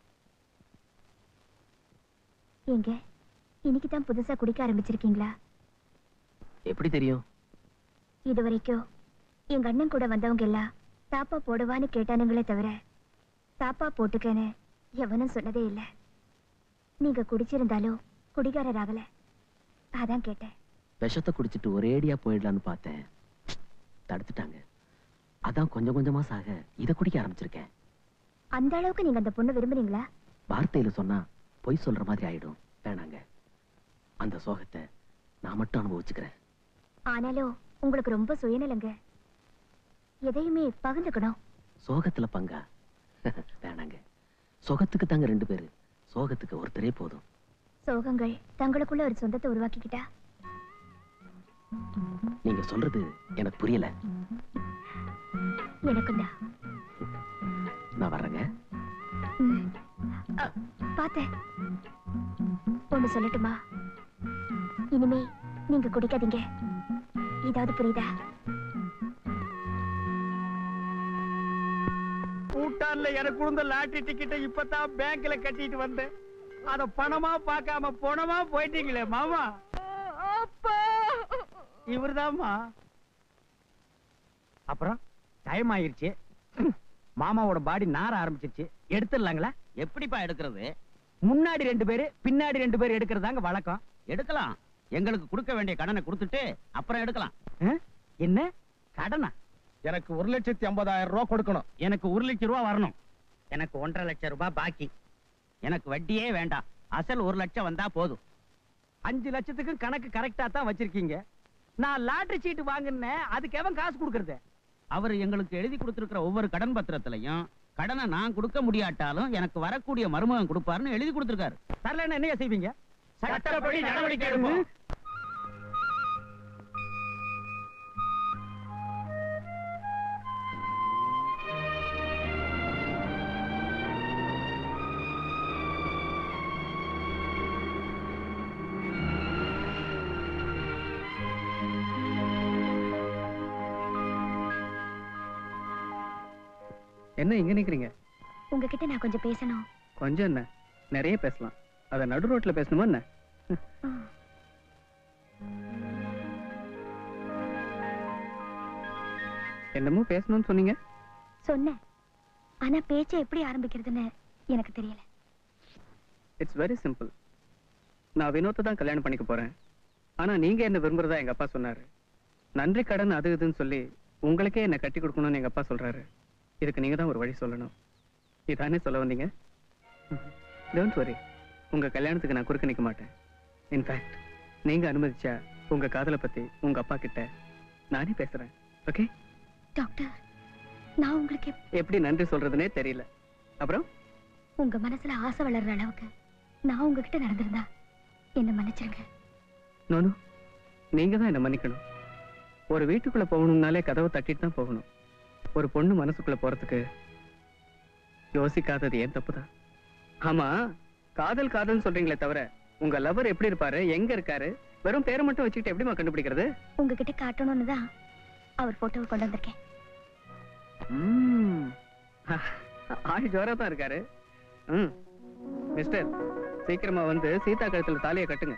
ஏங்க இன்னைக்கு தான் புதுசா குடிக்க ஆரம்பிச்சிருக்கீங்களா எப்படி தெரியும் இது வரைக்கும் எங்க அண்ணன் கூட வந்தவங்க எல்லாம் தாப்பா போடுவான்னு கேட்டானுங்களே தவிர தாப்பா போட்டுக்கன்னு எவனும் சொன்னதே இல்ல நீங்க குடிச்சிருந்தாலும் குடிகாரர் ஆகல அதான் கேட்டேன் விஷத்தை குடிச்சிட்டு ஒரேடியா போயிடலான்னு பார்த்தேன் தடுத்துட்டாங்க அதான் கொஞ்சம் கொஞ்சமா சாக இதை குடிக்க ஆரம்பிச்சிருக்கேன் அந்த அளவுக்கு நீங்க அந்த பொண்ணு விரும்புறீங்களா வார்த்தையில சொன்னா பொய் சொல்ற மாதிரி ஆயிடும் வேணாங்க அந்த சோகத்தை நான் மட்டும் அனுபவிச்சுக்கிறேன் ஆனாலும் உங்களுக்கு ரொம்ப சுயநலங்க எதையுமே பகிர்ந்துக்கணும் சோகத்துல பங்கா வேணாங்க சோகத்துக்கு தாங்க ரெண்டு பேரு சோகத்துக்கு ஒருத்தரே போதும் சோகங்கள் தங்களுக்குள்ள ஒரு சொந்தத்தை உருவாக்கிக்கிட்டா நீங்க சொல்றது எனக்கு புரியல எனக்கும் தான் நான் வர்றேங்க பார்த்தேன் ஒண்ணு சொல்லட்டுமா இனிமே நீங்க குடிக்காதீங்க ஏதாவது புரியுதா பூட்டான்ல எனக்கு இருந்த லாட்டரி டிக்கெட்டை இப்பதான் பேங்க்ல கட்டிட்டு வந்தேன் அத பணமா பார்க்காம பணமா போயிட்டீங்களே மாமா இவர்தாம்மா அப்புறம் டைம் ஆயிருச்சு மாமாவோட பாடி நார ஆரம்பிச்சிருச்சு எடுத்துடலாங்களா எப்படிப்பா எடுக்கிறது முன்னாடி ரெண்டு பேரு பின்னாடி ரெண்டு பேர் எடுக்கிறதாங்க வழக்கம் எடுக்கலாம் எங்களுக்கு கொடுக்க வேண்டிய கடனை கொடுத்துட்டு அப்புறம் எடுக்கலாம் என்ன கடனா எனக்கு ஒரு லட்சத்தி ஐம்பதாயிரம் ரூபாய் கொடுக்கணும் எனக்கு ஒரு லட்சம் ரூபாய் வரணும் எனக்கு ஒன்றரை லட்சம் ரூபாய் பாக்கி எனக்கு வட்டியே வேண்டாம் அசல் ஒரு லட்சம் வந்தா போதும் அஞ்சு லட்சத்துக்கும் கணக்கு கரெக்டா தான் வச்சிருக்கீங்க நான் லாட்டரி சீட்டு வாங்கினேன் அதுக்கு எவன் காசு கொடுக்கறது அவர் எங்களுக்கு எழுதி கொடுத்திருக்கிற ஒவ்வொரு கடன் பத்திரத்திலையும் கடனை நான் கொடுக்க முடியாட்டாலும் எனக்கு வரக்கூடிய மருமகன் கொடுப்பாருன்னு எழுதி கொடுத்திருக்காரு தரலன்னா என்ன செய்வீங்க சட்டப்படி நடவடிக்கை எடுப்போம் என்ன இங்க நிக்கிறீங்க உங்ககிட்ட நான் கொஞ்சம் பேசணும் கொஞ்சம் என்ன நிறைய பேசலாம் அத நடு ரோட்ல பேசணுமா என்ன என்னமோ பேசணும்னு சொன்னீங்க சொன்னேன் ஆனா பேச்சை எப்படி ஆரம்பிக்கிறதுன்னு எனக்கு தெரியல இட்ஸ் வெரி சிம்பிள் நான் வினோத்தை தான் கல்யாணம் பண்ணிக்க போறேன் ஆனா நீங்க என்ன விரும்புறதா எங்க அப்பா சொன்னாரு நன்றி கடன் அது இதுன்னு சொல்லி உங்களுக்கே என்ன கட்டி கொடுக்கணும்னு எங்க அப்பா சொல்றாரு இதுக்கு நீங்க தான் ஒரு வழி சொல்லணும் இதானே சொல்ல வந்தீங்க டோன்ட் வரி உங்க கல்யாணத்துக்கு நான் குறுக்க நிக்க மாட்டேன் இன்ஃபேக்ட் நீங்க அனுமதிச்சா உங்க காதலை பத்தி உங்க அப்பா கிட்ட நானே பேசுறேன் ஓகே டாக்டர் நான் உங்களுக்கு எப்- எப்படி நன்றி சொல்றதுனே தெரியல அப்புறம் உங்க மனசுல ஆசை வளர்ற அளவுக்கு நான் உங்ககிட்ட நடந்திருந்தா என்ன மன்னிச்சிருங்க நோனு நீங்க தான் என்ன மன்னிக்கணும் ஒரு வீட்டுக்குள்ள போகணும்னாலே கதவை தட்டிட்டு தான் போகணும் ஒரு பொண்ணு மனசுக்குள்ள போறதுக்கு யோசிக்காதது ஏன் தப்புதான் ஆமா காதல் காதல் சொல்றீங்களே தவிர உங்க லவர் எப்படி இருப்பாரு எங்க இருக்காரு வெறும் பேரை மட்டும் வச்சுக்கிட்டு எப்படிமா கண்டுபிடிக்கிறது உங்ககிட்ட காட்டணும்னு தான் அவர் போட்டோவை கொண்டு வந்திருக்கேன் ம்ம். ஆள் ஜோரா தான் இருக்காரு ம் மிஸ்டர் சீக்கிரமா வந்து சீதா கழுத்துல தாலியை கட்டுங்க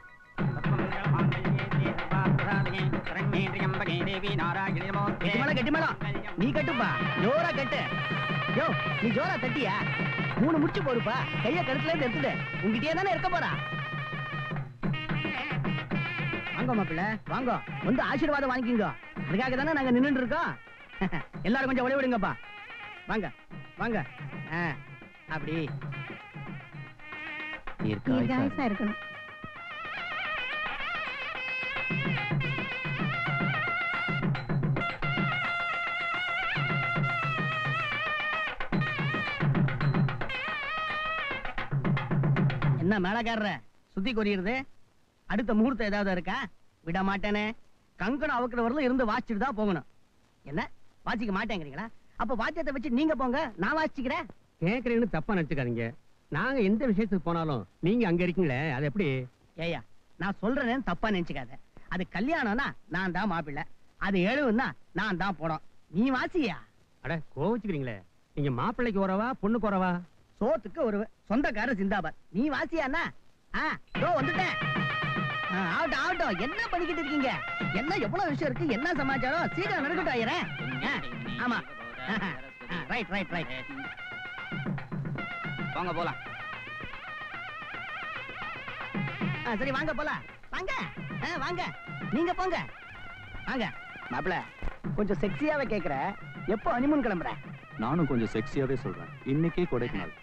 கெட்டிமேளம், கெட்டிமேளம். நீ கட்டுப்பா ஜோரா கட்டு யோ நீ ஜோரா கட்டியா மூணு முடிச்சு போடுப்பா கைய கழுத்துல இருந்து எடுத்துடு உங்ககிட்டயே தானே இருக்க போறா வாங்க மாப்பிள்ள வாங்க வந்து ஆசீர்வாதம் வாங்கிக்கோங்க அதுக்காக தானே நாங்க நின்னுட்டு இருக்கோம் எல்லாரும் கொஞ்சம் ஒளி விடுங்கப்பா வாங்க வாங்க ஆ, அப்படி தீர்காயுசா இருக்கணும் என்ன மேலக்காரர சுத்தி கொறியிறது அடுத்த முகூர்த்தம் ஏதாவது இருக்கா விட மாட்டேனே கங்கணம் அவுக்கிற வரல இருந்து வாசிச்சுட்டு தான் போகணும் என்ன வாசிக்க மாட்டேங்கிறீங்களா அப்ப வாத்தியத்தை வச்சு நீங்க போங்க நான் வாசிக்கிறேன் கேக்குறீங்கன்னு தப்பா நினைச்சுக்காதீங்க நாங்க எந்த விஷயத்துக்கு போனாலும் நீங்க அங்க இருக்கீங்களே அது எப்படி ஏய்யா நான் சொல்றேன்னு தப்பா நினைச்சுக்காத அது கல்யாணம்னா நான் தான் மாப்பிள்ளை அது எழுவுன்னா நான் தான் போனோம் நீ வாசியா அட கோவிச்சுக்கிறீங்களே நீங்க மாப்பிள்ளைக்கு உறவா பொண்ணுக்கு உறவா சோத்துக்கு ஒரு சொந்தக்கார சிந்தாபாத் நீ வாசியாண்ணா ஆ இதோ வந்துட்டேன் ஆ, ஆகட்டும் ஆகட்டும் என்ன பண்ணிக்கிட்டு இருக்கீங்க என்ன எவ்வளவு விஷயம் இருக்கு என்ன சமாச்சாரம் சீக்கிரம் நடக்கட்டும் ஐயரே ஆ, ஆமா ரைட் ரைட் ரைட் வாங்க போலாம் ஆ, சரி வாங்க போலாம் வாங்க ஆ, வாங்க நீங்க போங்க வாங்க மாப்பிள கொஞ்சம் செக்ஸியாவே கேக்குற எப்போ ஹனிமூன் கிளம்புற நானும் கொஞ்சம் செக்ஸியாவே சொல்றேன் இன்னைக்கே கொடைக்கானல்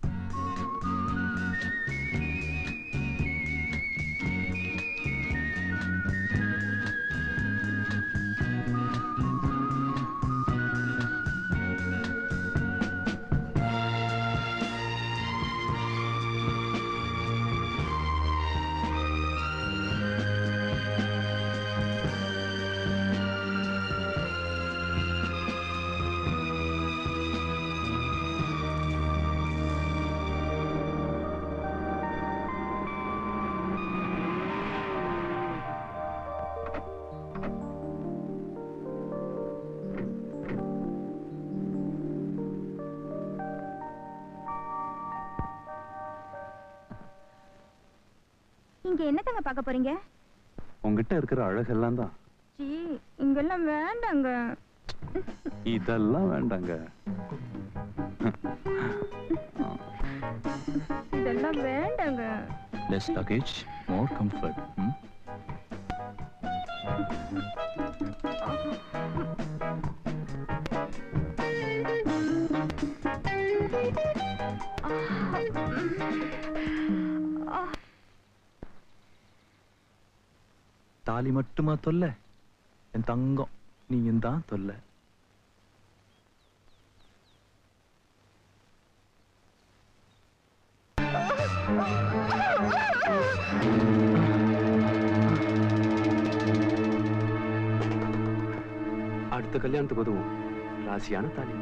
இங்க என்னத்தங்க பார்க்க போறீங்க உங்ககிட்ட இருக்கிற அழகெல்லாம் தான் ஜி இங்கெல்லாம் வேண்டாங்க இதெல்லாம் வேண்டாங்க இதெல்லாம் வேண்டாங்க லெஸ் லக்கேஜ் மோர் கம்ஃபர்ட் தாலி மட்டுமா தொல்ல என் தங்கம் நீயும் தான் தொல்ல அடுத்த கல்யாணத்துக்கு உதவும் ராசியான தாலி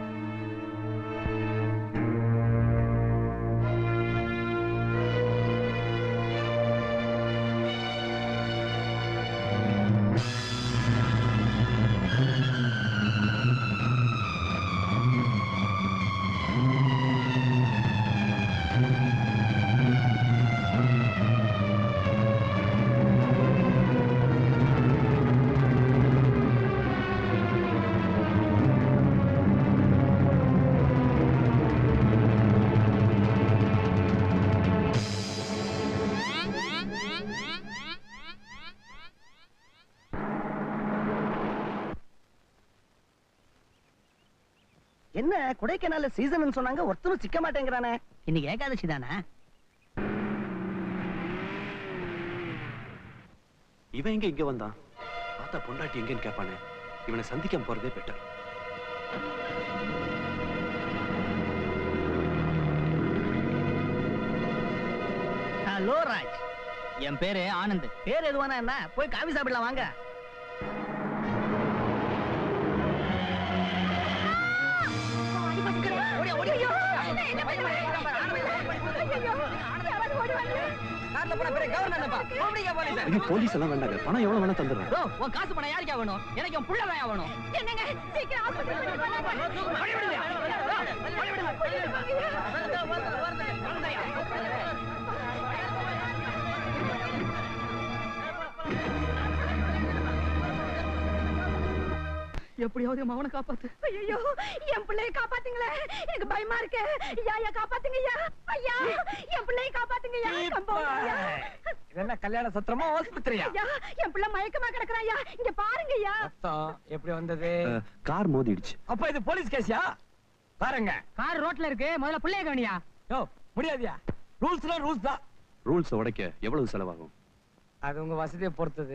என்ன கொடைக்கானல்ல சீசன் சொன்னாங்க ஒருத்தரும் சிக்க மாட்டேங்கிறானே இன்னைக்கு ஏகாதசி தானே இவன் எங்க இங்க வந்தான் பார்த்தா பொண்டாட்டி எங்கன்னு கேட்பானே இவனை சந்திக்காம போறதே பெட்டர் ஹலோ ராஜ் என் பேரு ஆனந்த் பேர் எதுவானா என்ன போய் காபி சாப்பிடலாம் வாங்க இது போலீஸ் எல்லாம் வேண்டாங்க பணம் எவ்வளவு வேணா தந்துடுறேன் ஓ, உன் காசு பணம் யாருக்கா வேணும் எனக்கு என் புள்ள தான் வேணும் என்னங்க சீக்கிரம் ஹாஸ்பிட்டல் எப்படியாவது என் மகனை காப்பாத்து ஐயோ என் பிள்ளைய காப்பாத்துங்களே எனக்கு பயமா இருக்கு ஐயா ஐயா காப்பாத்துங்க ஐயா ஐயா என் பிள்ளைய காப்பாத்துங்க ஐயா கம்பௌண்டர் ஐயா இது என்ன கல்யாண சத்திரமா ஆஸ்பத்திரியா ஐயா என் பிள்ளை மயக்கமா கிடக்குறான் ஐயா இங்க பாருங்க ஐயா ரத்தம் எப்படி வந்தது கார் மோதிடுச்சு அப்ப இது போலீஸ் கேஸியா பாருங்க கார் ரோட்ல இருக்கு முதல்ல பிள்ளைய கவனியா யோ முடியாதியா ரூல்ஸ்னா ரூல்ஸ் தான் ரூல்ஸ் உடைக்க எவ்வளவு செலவாகும் அது உங்க வசதியை பொறுத்தது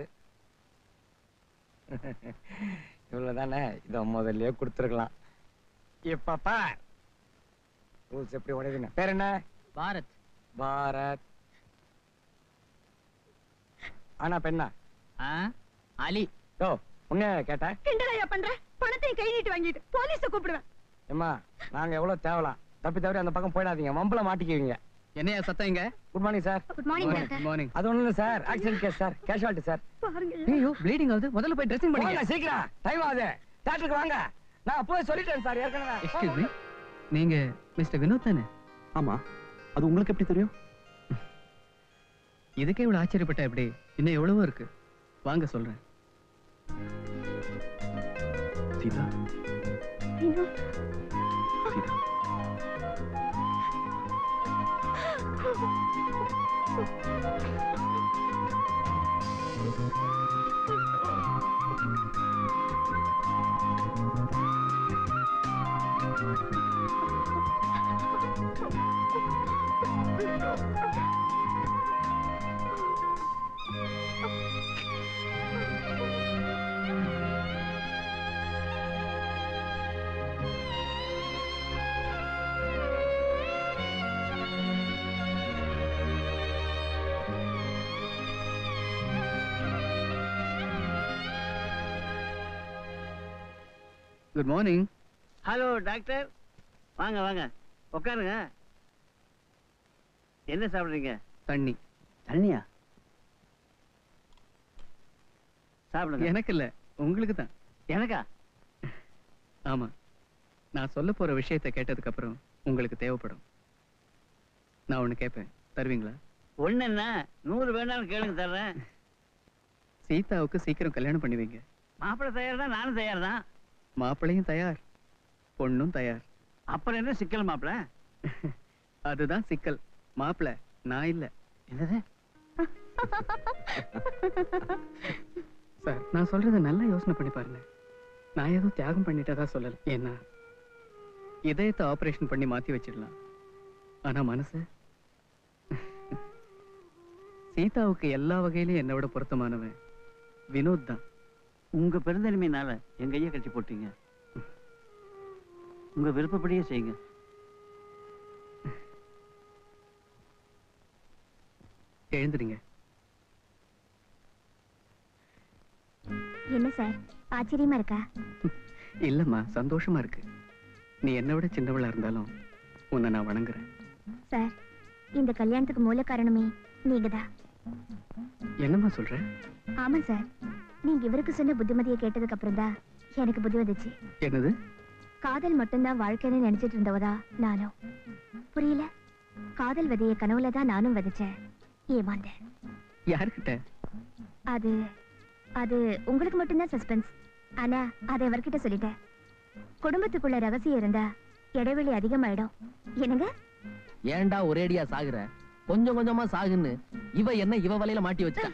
இவ்வளவுதானே இத முதல்லயே கொடுத்துருக்கலாம் இப்ப பார் ரூல்ஸ் எப்படி உடையதுன்னு பேர் என்ன பாரத் பாரத் ஆனா பெண்ணா அலி யோ உன்ன கேட்ட கிண்டல் ஐயா பண்ற பணத்தையும் கை நீட்டு வாங்கிட்டு போலீஸ கூப்பிடுவேன் ஏம்மா நாங்க எவ்வளவு தேவலாம் தப்பி தவறி அந்த பக்கம் போயிடாதீங்க மம்பள மாட்டிக்குவீங்க என்னையா சத்தம் இங்க good morning sir good morning doctor morning அது ஒண்ணும் இல்ல sir accident case sir casualty sir பாருங்க ஐயோ ப்ளீடிங் ஆகுது முதல்ல போய் ட்ரெஸ்ஸிங் வாங்க பண்ணுங்க சீக்கிரம் டைம் ஆகுது தியேட்டருக்கு வாங்க நான் அப்பவே சொல்லிட்டேன் சார் ஏற்கனவே எக்ஸ்கியூஸ் மீ நீங்க மிஸ்டர் வினோத் தானே ஆமா அது உங்களுக்கு எப்படி தெரியும் இதுக்கே இவ்வளவு ஆச்சரியப்பட்ட எப்படி இன்னும் எவ்வளவோ இருக்கு வாங்க சொல்றேன் Sita Vinod Sita good morning hello doctor வாங்க வாங்க உட்காருங்க என்ன சாப்பிடுறீங்க தண்ணி தண்ணியா சாப்பிடுங்க எனக்கு இல்ல உங்களுக்கு தான் எனக்கா ஆமா நான் சொல்ல போற விஷயத்தை கேட்டதுக்கு அப்புறம் உங்களுக்கு தேவைப்படும் நான் ஒண்ணு கேட்பேன் தருவீங்களா ஒண்ணு என்ன நூறு வேணாலும் கேளுங்க தர்றேன் சீதாவுக்கு சீக்கிரம் கல்யாணம் பண்ணி வைங்க மாப்பிள்ளை தயார் தான் நானும் தயார் தான் மாப்பிள்ளையும் தயார் பொண்ணும் தயார் அப்புறம் என்ன சிக்கல் மாப்பிள்ளை அதுதான் சிக்கல் மாப்பிள்ளை நான் இல்ல என்னது சார் நான் சொல்றதை நல்லா யோசனை பண்ணி பாருங்க நான் ஏதோ தியாகம் பண்ணிட்டதா சொல்லல ஏன்னா இதயத்தை ஆபரேஷன் பண்ணி மாத்தி வச்சிடலாம் ஆனா மனசு சீதாவுக்கு எல்லா வகையிலும் என்னை விட பொருத்தமானவன் வினோத் தான் உங்க பெருந்தன்மையினால என் கையை கட்டி போட்டீங்க உங்க விருப்பப்படியே செய்யுங்க எழுந்துடுங்க என்ன சார் ஆச்சரியமா இருக்கா இல்லம்மா சந்தோஷமா இருக்கு நீ என்னை விட சின்னவளா இருந்தாலும் உன்னை நான் வணங்குறேன் சார் இந்த கல்யாணத்துக்கு மூல காரணமே நீங்க தான் என்னம்மா சொல்ற ஆமா சார் நீங்க இவருக்கு சொன்ன புத்திமதியை கேட்டதுக்கு அப்புறம் தான் எனக்கு புத்தி வந்துச்சு என்னது காதல் மட்டும்தான் வாழ்க்கைன்னு நினைச்சிட்டு இருந்தவதா நானும் புரியல காதல் விதைய கனவுல தான் நானும் விதைச்சேன் ஏமாந்தேன் யாருக்கிட்ட அது அது உங்களுக்கு மட்டும்தான் சஸ்பென்ஸ் ஆனா அதை அவர்கிட்ட சொல்லிட்டேன் குடும்பத்துக்குள்ள ரகசியம் இருந்தா இடைவெளி அதிகமாயிடும் என்னங்க ஏன்டா ஒரேடியா சாகுற கொஞ்சம் கொஞ்சமா சாகுன்னு இவ என்ன இவ வலையில மாட்டி வச்சுட்டா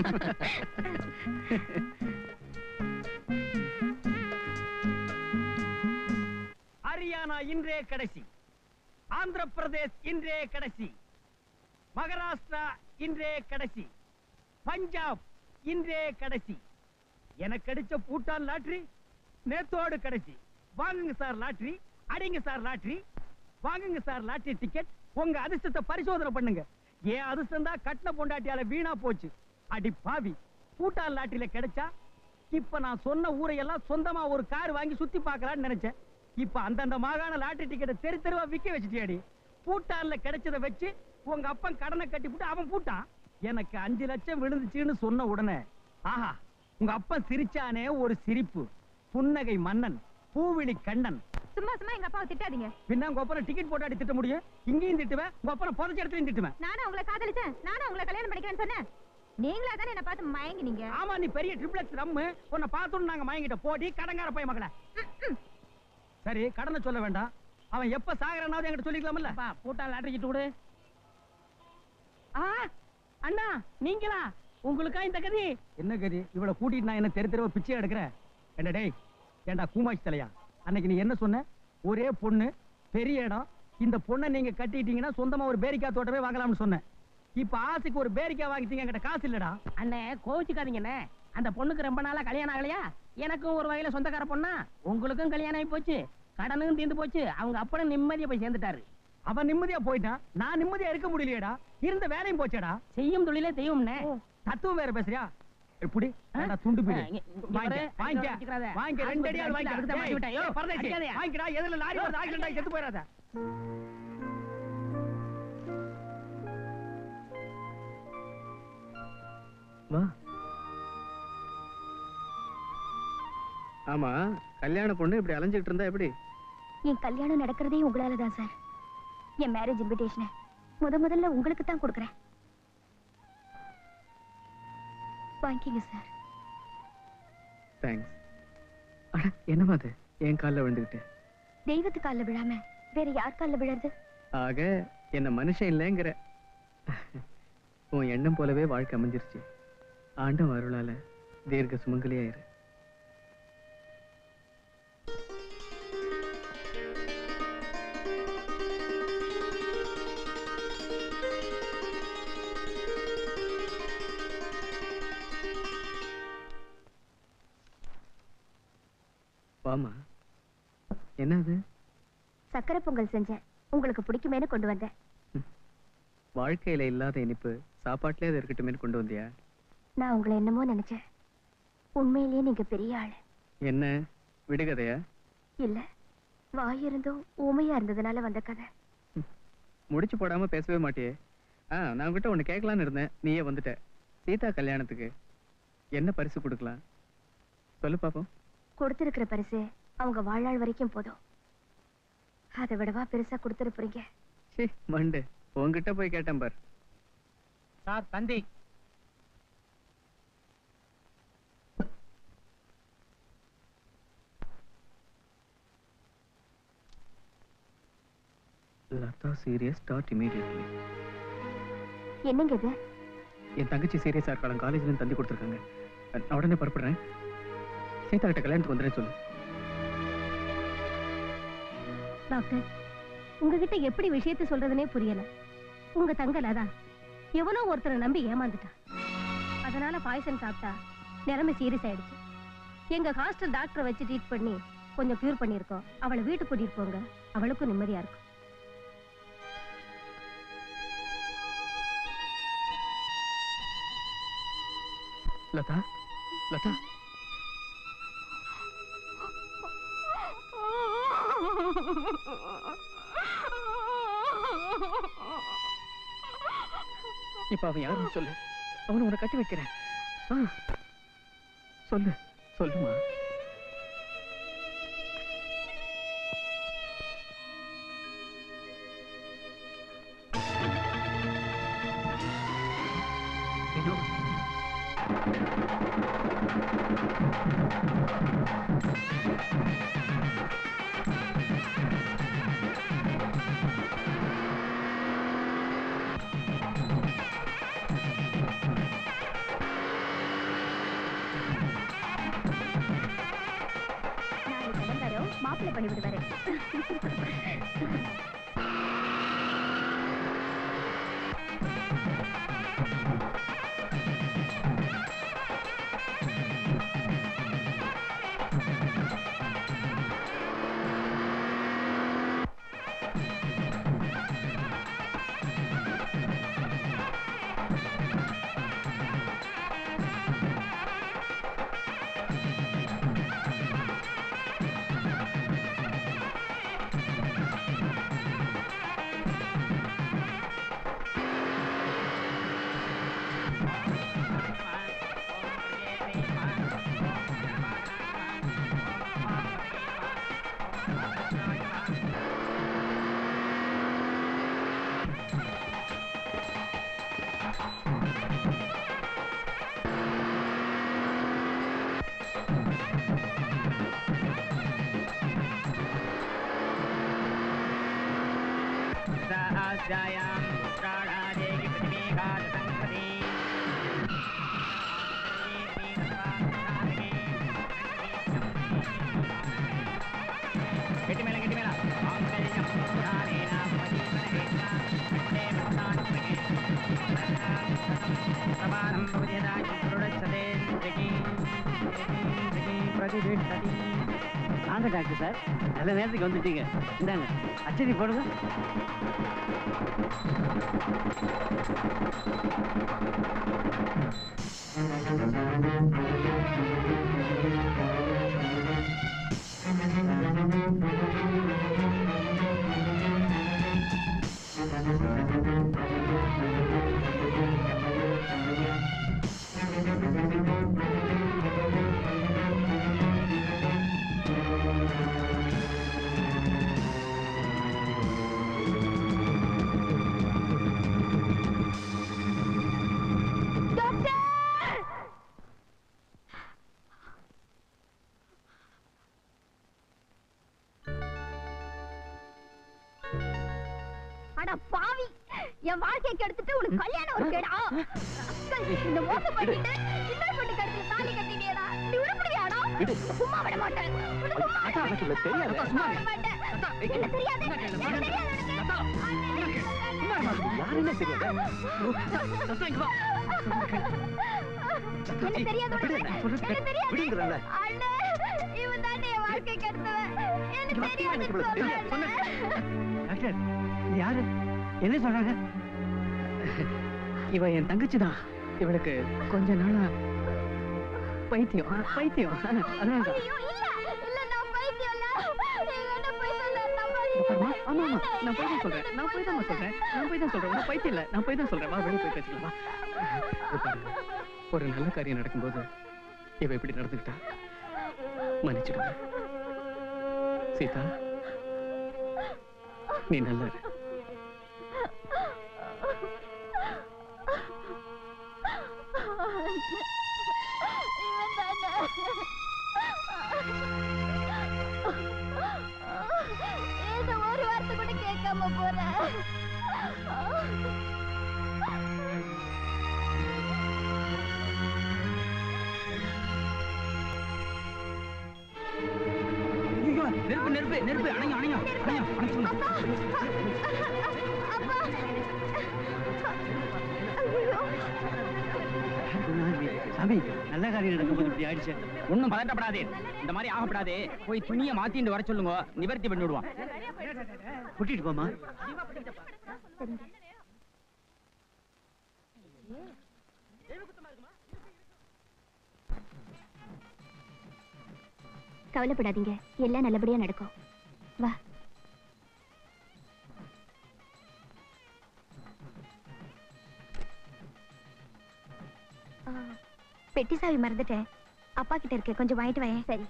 ஹரியானா இன்றே கடைசி ஆந்திர பிரதேஷ் இன்றே கடைசி மகாராஷ்டிரா இன்றே கடைசி பஞ்சாப் இன்றே கடைசி எனக்கு அடிச்ச பூட்டான் லாட்டரி நேத்தோடு கடைசி வாங்குங்க சார் லாட்டரி அடிங்க சார் லாட்டரி வாங்குங்க சார் லாட்டரி டிக்கெட் உங்க அதிர்ஷ்டத்தை பரிசோதனை பண்ணுங்க ஏன் அதிர்ஷ்டம் தான் கட்டின பொண்டாட்டியால வீணா போச்சு அடி பாவி பூட்டான் லாட்டரியில கிடைச்சா இப்ப நான் சொன்ன ஊரையெல்லாம் சொந்தமா ஒரு கார் வாங்கி சுத்தி பார்க்கலாம்னு நினைச்சேன் இப்ப அந்தந்த மாகாண லாட்டரி டிக்கெட்டை தெரு தெருவா விக்க வச்சுட்டியாடி பூட்டான்ல கிடைச்சத வச்சு உங்க அப்பன் கடனை கட்டி போட்டு அவன் பூட்டான் எனக்கு அஞ்சு லட்சம் விழுந்துச்சுன்னு சொன்ன உடனே ஆஹா உங்க அப்பன் சிரிச்சானே ஒரு சிரிப்பு புன்னகை மன்னன் பூவிழி கண்ணன் சும்மா சும்மா எங்க அப்பாவை திட்டாதீங்க பின்ன உங்க அப்பனை டிக்கெட் போட்டாடி திட்ட முடியும் இங்கேயும் திட்டுவேன் உங்க அப்பனை புதைச்ச இடத்துலயும் திட்டுவேன் நானும் உங்களை காதலிச்சேன் நானும் உங்களை கல்யாணம் பண்ணிக்கிறேன்னு சொன்னேன் நீங்களா தானே என்ன பார்த்து மயங்கினீங்க ஆமா நீ பெரிய ட்ரிப்ளெக்ஸ் ரம்மு உன்னை பார்த்தோன்னு நாங்க மயங்கிட்ட போடி கடங்கார போய் மகள சரி கடனை சொல்ல வேண்டாம் அவன் எப்ப சாகரனாவது என்கிட்ட சொல்லிக்கலாம்ல பூட்டா லாட்டரி கிட்டு விடு ஆ அண்ணா நீங்களா உங்களுக்கா இந்த கதி என்ன கதி இவளை கூட்டிட்டு நான் என்ன தெரு தெருவ பிச்சை எடுக்கிறேன் என்ன டேய் ஏண்டா கூமாச்சி தலையா அன்னைக்கு நீ என்ன சொன்ன ஒரே பொண்ணு பெரிய இடம் இந்த பொண்ணை நீங்க கட்டிட்டீங்கன்னா சொந்தமா ஒரு பேரிக்காய் தோட்டமே வாங்கலாம்னு சொன்னேன் இப்ப ஆசைக்கு ஒரு பேரிக்காய் வாங்கிட்டீங்க என்கிட்ட காசு இல்லடா அண்ணே கோவிச்சுக்காதீங்கண்ணே அந்த பொண்ணுக்கு ரொம்ப நாளா கல்யாணம் ஆகலையா எனக்கும் ஒரு வகையில சொந்தக்கார பொண்ணா உங்களுக்கும் கல்யாணம் ஆகி போச்சு கடனும் தீர்ந்து போச்சு அவங்க அப்படம் நிம்மதியா போய் சேர்ந்துட்டாரு அவன் நிம்மதியா போயிட்டான் நான் நிம்மதியா இருக்க முடியலையேடா இருந்த வேலையும் போச்சேடா செய்யும் தொழிலே தெய்வம்னே தத்துவம் வேற பேசுறியா எப்படி ஏண்டா துண்டு பிடி ஆ, இங்க- இங்க வாங்கிக்க பாரு, வாங்கிக்க அடிக்காத, அடிக்காத. வாங்கிக்க ரெண்டு அடி ஆஸ்பத்திரி வாங்கிக்க அடுத்த மாட்டி விட்டேன். யோ, ஏய், பரதேசி, அடிக்காதயா. வாங்கிக்கடா எதுல லாரி வருது ஆக்சிடென்ட் ஆகி செத்து போயிடாத வா ஆமா கல்யாண பொண்ணு இப்படி அலைஞ்சிட்டு இருந்தா எப்படி என் கல்யாணம் நடக்கிறதே உங்களால தான் சார் என் மேரேஜ் இன்விடேஷனை முத முதல்ல உங்களுக்கு தான் கொடுக்குறேன் வாங்கிக்கங்க சார் தேங்க்ஸ் அட என்னமா அது என் காலில் விழுந்துக்கிட்டு தெய்வத்து காலில் விழாம வேற யார் காலில் விழறது ஆக என்ன மனுஷன் இல்லைங்கிற உன் எண்ணம் போலவே வாழ்க்கை அமைஞ்சிருச்சு ஆண்டவன் அருளால தீர்க்க சுமங்கலியாயிரு வாமா என்னது சக்கரை பொங்கல் செஞ்சேன் உங்களுக்கு பிடிக்குமேனு கொண்டு வந்தேன் வாழ்க்கையில இல்லாத இனிப்பு சாப்பாட்டுலயே அது இருக்கட்டுமே கொண்டு வந்தியா நான் உங்களை என்னமோ நினைச்சேன் உண்மையிலேயே நீங்க பெரிய ஆளு என்ன விடுகதையா இல்ல வாய் இருந்தும் ஊமையா இருந்ததுனால வந்த கதை முடிச்சு போடாம பேசவே மாட்டியே ஆ நான் உங்ககிட்ட ஒண்ணு கேட்கலான்னு இருந்தேன் நீயே வந்துட்ட சீதா கல்யாணத்துக்கு என்ன பரிசு கொடுக்கலாம் சொல்லு பாப்போம் கொடுத்திருக்கிற பரிசு அவங்க வாழ்நாள் வரைக்கும் போதும் அதை விடவா பெருசா கொடுத்துருப்பீங்க சீ மண்டு உன்கிட்ட போய் கேட்டேன் பார் சார் தந்தி லதா சீரியஸ் ஸ்டார்ட் இமீடியட்லி என்னங்க இது என் தங்கச்சி சீரியஸா இருக்கலாம் காலேஜ்ல இருந்து தந்தி கொடுத்துருக்காங்க நான் உடனே புறப்படுறேன் சீதா கிட்ட கல்யாணத்துக்கு வந்துடுறேன் சொல்லு டாக்டர் உங்ககிட்ட எப்படி விஷயத்தை சொல்றதுனே புரியல உங்க தங்கலாதான் எவனோ ஒருத்தரை நம்பி ஏமாந்துட்டான் அதனால பாய்சன் சாப்பிட்டா நிலைமை சீரியஸ் ஆயிடுச்சு எங்க ஹாஸ்டல் டாக்டரை வச்சு ட்ரீட் பண்ணி கொஞ்சம் கியூர் பண்ணியிருக்கோம் அவளை வீட்டுக்கு கூட்டிட்டு போங்க அவளுக்கும் நிம்மதியா இருக்கும் லதா லதா இப்ப அவன் யாருன்னு சொல்லு அவனை உன்னை கட்டி வைக்கிறேன் ஆ. சொல்லு சொல்லுமா வினோத் நாளைக்கு அலங்காரம் மாப்பிள்ளை பண்ணி விடுவாரு सहस्रायां पुत्राणादेवी प्रतिमेघादसंपदे గట్టి మేళ గట్టి మేళ మాంగళ్యం పురాణేన మదీవనహేన కంఠే భక్తానుగ్రహే సమానం భవదేదాయ పురుడచ్చతే జగి జగి ప్రతిభిట్టతి வாங்க டாக்டர் சார் நல்ல நேரத்துக்கு வந்துட்டீங்க இந்தாங்க அச்சடி போடுங்க அட பாவி என் வாழ்க்கையை கெடுத்துட்டு உனக்கு கல்யாணம் ஒரு கேடா இந்த மோசம் பண்ணிட்டு இன்னொரு பொண்ணு கழுத்துல தாலி கட்டினியடா நீ உருப்படுவியாடா விடு. சும்மா விட மாட்டேன் உன்னை சும்மா விட அக்கா, எனக்கு இவ்வளவு தெரியாது. மாட்டேன். சும்மா விட மாட்டேன் என்ன தெரியாது என்ன தெரியாது யாருன்னு தெரியாது என்ன தெரியாது உனக்கு? என்ன தெரியாது விடுங்கிறல்ல அண்ணே இவன் தானே என் வாழ்க்கை கெடுத்தவன் எனக்கு தெரியாது டாக்டர் இது யாரு என்ன சொல்றாங்க இவ என் தங்கச்சி தான் இவளுக்கு கொஞ்ச நாளா பைத்தியம் ஆ, பைத்தியம் அதான் ஐயோ இல்ல இல்ல நான் பைத்தியம் இல்ல எங்க அண்ணன் போய் சொல்ல ஆமா ஆமா நான் போய் தான் சொல்றேன் நான் போய் தான் சொல்றேன் நான் போய் தான் சொல்றேன் உனக்கு பைத்தியம் இல்ல நான் போய் தான் சொல்றேன் வா வெளியே போய் பேசிக்கலாம் வா. இதோ பாருங்க, ஒரு நல்ல காரியம் நடக்கும்போது இவ இப்படி நடந்துக்கிட்டா மன்னிச்சிடுங்க சீதா நீ நல்லா இரு. இவன் தானே ஏதோ ஒரு வார்த்தை கூட கேட்காம போறேன் ஐயோ, நெருப்பு நெருப்பு நெருப்பு அணையும் அணையும் அணையும் அணையும் சாமி நல்ல காரியம் நடக்கும்போது இப்படி ஆயிடுச்சு ஒண்ணும் பதட்டப்படாதே இந்த மாதிரி ஆகப்படாதே போய் துணியை மாத்திட்டு வர சொல்லுங்க நிவர்த்தி பண்ணி விடுவான் கூட்டிட்டு போமா கவலைப்படாதீங்க எல்லாம் நல்லபடியா நடக்கும் வா ஆ, பெட்டி சாவி மறந்துட்டேன் அப்பா கிட்ட இருக்கு கொஞ்சம் வாங்கிட்டு வாயேன் சரி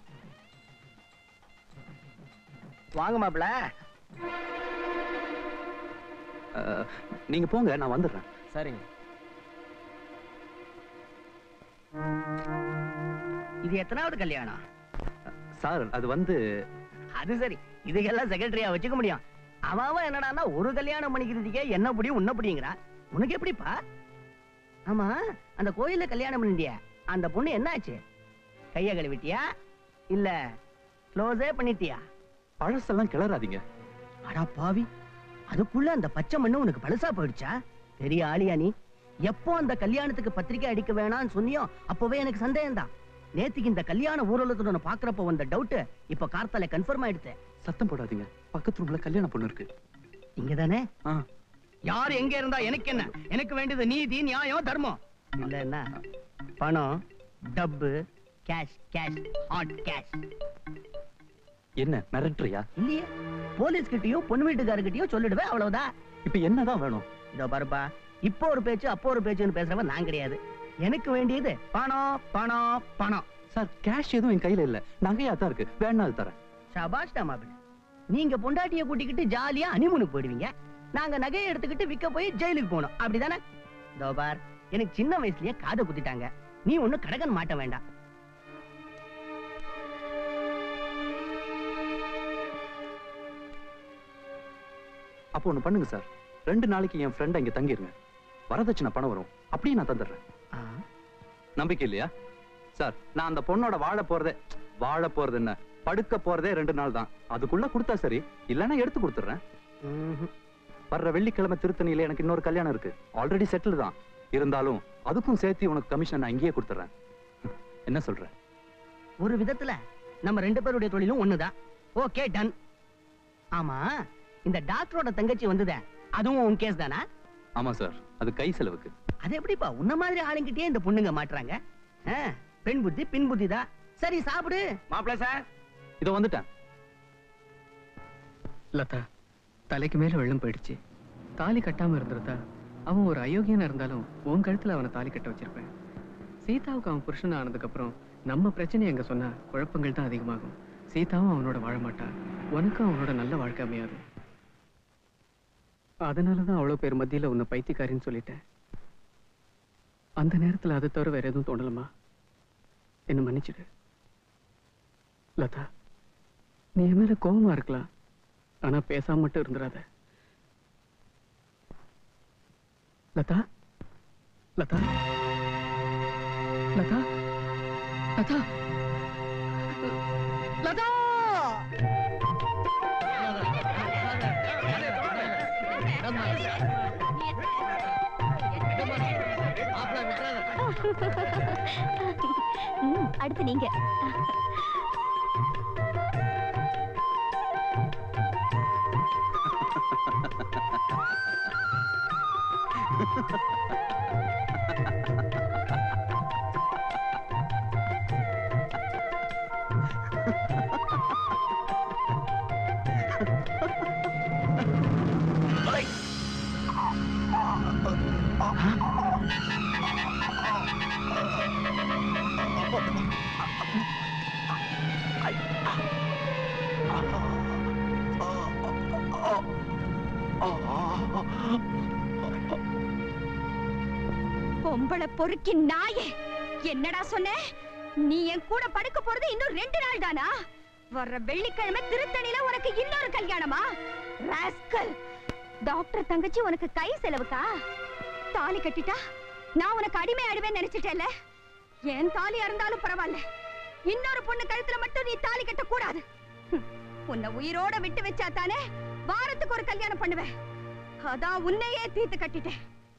வாங்க மாப்பிள அஹ், நீங்க போங்க நான் வந்துடுறேன் சரிங்க இது எத்தனாவது கல்யாணம் சார் அது வந்து அது சரி இதுக்கெல்லாம் செக்ரட்டரியா வச்சுக்க முடியும் அவன் அவன் என்னடான்னா ஒரு கல்யாணம் பண்ணிக்கிறதுக்கே என்ன புடி உன்ன புடிங்கிறான் உனக்கு எப்படிப்பா ஆமா அந்த கோயில்ல கல்யாணம் பண்ணிட்டியா அந்த பொண்ணு என்னாச்சு கைய கழுவிட்டியா இல்ல க்ளோஸே பண்ணிட்டியா பழசெல்லாம் கிளறாதீங்க அடா பாவி அதுக்குள்ள அந்த பச்சை மண்ணு உனக்கு பழசா போயிடுச்சா பெரிய ஆளியா நீ எப்போ அந்த கல்யாணத்துக்கு பத்திரிக்கை அடிக்க வேணாம்னு சொன்னியோ அப்பவே எனக்கு சந்தேகம் தான் நேத்துக்கு இந்த கல்யாண ஊர்வலத்தோட பாக்குறப்ப வந்த டவுட் இப்ப கார்த்தால கன்ஃபார்ம் ஆயிடுச்சு சத்தம் போடாதீங்க பக்கத்து ரூம்ல கல்யாண பொண்ணு இருக்கு இங்க தானே ஆ யார் எங்க இருந்தா எனக்கு என்ன எனக்கு வேண்டியது நீதி நியாயம் தர்மம் இல்ல என்ன பணம் டப்பு கேஷ் கேஷ் ஹாட் கேஷ் என்ன மிரட்டுறியா இல்லையே போலீஸ் கிட்டயோ பொண்ணு வீட்டுக்காரர்கிட்டயோ சொல்லிடுவேன் அவ்வளவுதான் இப்ப என்னதான் வேணும் இதோ பாருப்பா இப்போ ஒரு பேச்சு அப்போ ஒரு பேச்சுன்னு பேசுறவன் நான் கிடையாது எனக்கு வேண்டியது பணம் பணம் பணம் சார் கேஷ் எதுவும் என் கையில இல்ல நகையா தான் இருக்கு வேணா அது தரேன் சபாஷ்டா மாப்பிள்ள நீங்க பொண்டாட்டிய கூட்டிக்கிட்டு ஜாலியா அனிமுனுக்கு போயிடுவீங்க நாங்க நகையை எடுத்துக்கிட்டு விக்க போய் ஜெயிலுக்கு போகணும் அப்படிதானே இதோ பார் எனக்கு சின்ன வயசுலயே காதை குத்திட்டாங்க நீ ஒண்ணு கடகன் மாட்ட வேண்டாம் அப்போ ஒண்ணு பண்ணுங்க சார் ரெண்டு நாளைக்கு என் ஃப்ரெண்ட் இங்க தங்கிருங்க வரதட்சணை பணம் வரும் அப்படியே நான் தந்துடுறேன் நம்பிக்கை இல்லையா சார் நான் அந்த பொண்ணோட வாழ போறதே வாழ போறது என்ன படுக்க போறதே ரெண்டு நாள் தான் அதுக்குள்ள கொடுத்தா சரி இல்லைன்னா எடுத்து கொடுத்துட்றேன் வர்ற வெள்ளிக்கிழமை திருத்தணியில எனக்கு இன்னொரு கல்யாணம் இருக்கு ஆல்ரெடி செட்டில் தான் இருந்தாலும் அதுக்கும் சேர்த்து உனக்கு கமிஷன் நான் இங்கேயே கொடுத்துட்றேன் என்ன சொல்ற ஒரு விதத்துல நம்ம ரெண்டு பேருடைய தொழிலும் ஒண்ணுதான் ஓகே டன் ஆமா இந்த டாக்டரோட தங்கச்சி வந்ததே அதுவும் உன் கேஸ் தானா ஆமா சார் அது கை செலவுக்கு அது எப்படிப்பா உன்ன மாதிரி ஆளுங்கிட்டே இந்த பொண்ணுங்க மாட்டுறாங்க ஆ, பெண் புத்தி பின் புத்தி தான் சரி சாப்பிடு மாப்பிள்ள சார் இதோ வந்துட்டேன் லதா தலைக்கு மேல வெள்ளம் போயிடுச்சு தாலி கட்டாம இருந்திருந்தா அவன் ஒரு அயோக்கியனா இருந்தாலும் உன் கழுத்துல அவனை தாலி கட்ட வச்சிருப்பேன் சீதாவுக்கு அவன் புருஷன் ஆனதுக்கு அப்புறம் நம்ம பிரச்சனை எங்க சொன்னா குழப்பங்கள் தான் அதிகமாகும் சீதாவும் அவனோட வாழ மாட்டா உனக்கும் அவனோட நல்ல வாழ்க்கை அமையாது அதனாலதான் அவ்வளவு பேர் மத்தியில உன்னை பைத்தியக்காரின்னு சொல்லிட்டேன் அந்த நேரத்துல அதை தவிர வேற எதுவும் தோணலமா என்ன மன்னிச்சிடு லதா நீ என் மேல கோவமா இருக்கலாம் ஆனா பேசாம மட்டும் இருந்துடாத லதா லதா லதா லதா லதா ம், அடுத்து நீங்க பொம்பளை பொறுக்கி நாயே என்னடா சொன்ன நீ என் கூட படுக்க போறது இன்னும் ரெண்டு நாள் தானா வர்ற வெள்ளிக்கிழமை திருத்தணியில உனக்கு இன்னொரு கல்யாணமா ராஸ்கல் டாக்டர் தங்கச்சி உனக்கு கை செலவுக்கா தாலி கட்டிட்டா நான் உனக்கு அடிமை ஆடுவேன்னு நினைச்சிட்டேல என் தாலியா இருந்தாலும் பரவாயில்ல இன்னொரு பொண்ணு கழுத்துல மட்டும் நீ தாலி கட்ட கூடாது ஹம், உன்னை உயிரோட விட்டு வச்சா தானே வாரத்துக்கு ஒரு கல்யாணம் பண்ணுவேன் அதான் உன்னையே தீர்த்து கட்டிட்டேன்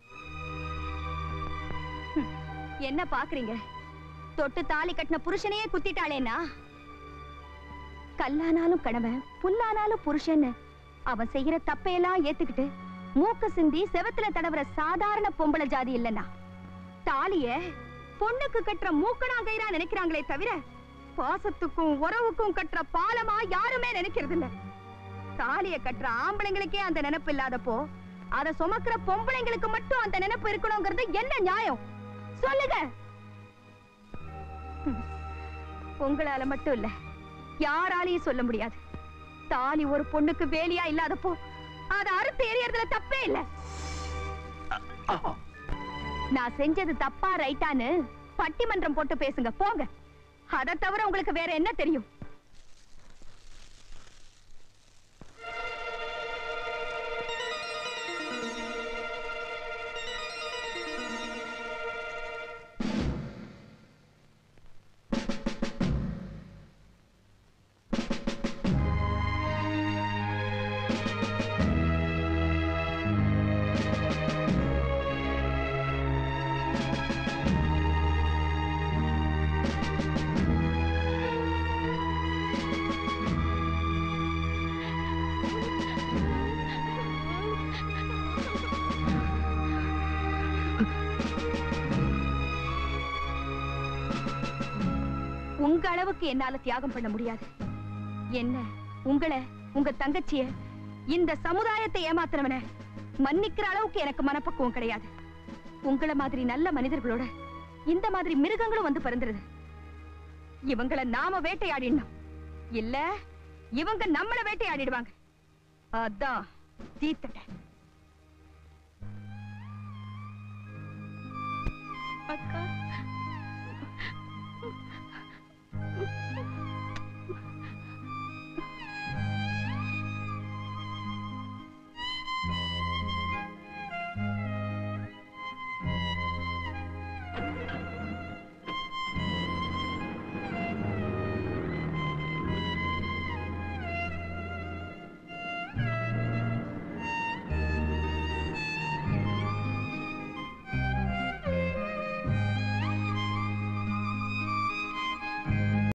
ஹம், என்ன பாக்குறீங்க தொட்டு தாலி கட்டின புருஷனையே குத்திட்டாளேனா கல்லானாலும் கணவன் புல்லானாலும் புருஷன்னு அவன் செய்யற தப்பையெல்லாம் ஏத்துக்கிட்டு மூக்க சிந்தி செவத்துல தடவுற சாதாரண பொம்பளை ஜாதி இல்லனா தாலிய பொண்ணுக்கு கட்டுற மூக்கணாங்கயிறா நினைக்கிறாங்களே தவிர பாசத்துக்கும் உறவுக்கும் கட்டுற பாலமா யாருமே நினைக்கிறது இல்ல தாலிய கட்டுற ஆம்பளைங்களுக்கே அந்த நினைப்பு இல்லாதப்போ அத சுமக்கிற பொம்பளைங்களுக்கு மட்டும் அந்த நினைப்பு இருக்கணுங்கிறது என்ன நியாயம் சொல்லுங்க ஹம். உங்களால மட்டும் இல்ல யாராலையும் சொல்ல முடியாது தாலி ஒரு பொண்ணுக்கு வேலியா இல்லாதப்போ அத அறுத்து எறியறதுல தப்பே இல்ல நான் செஞ்சது தப்பா ரைட்டான்னு பட்டிமன்றம் போட்டு பேசுங்க போங்க அதை தவிர உங்களுக்கு வேற என்ன தெரியும் உங்க அளவுக்கு என்னால தியாகம் பண்ண முடியாது என்ன உங்களை உங்க தங்கச்சிய இந்த சமுதாயத்தை ஏமாத்துறவன மன்னிக்கிற அளவுக்கு எனக்கு மனப்பக்குவம் கிடையாது உங்கள மாதிரி நல்ல மனிதர்களோட இந்த மாதிரி மிருகங்களும் வந்து பிறந்துருது இவங்களை நாம வேட்டையாடிடணும் இல்ல இவங்க நம்மள வேட்டையாடிடுவாங்க அதான் தீத்தட்டேன் அக்கா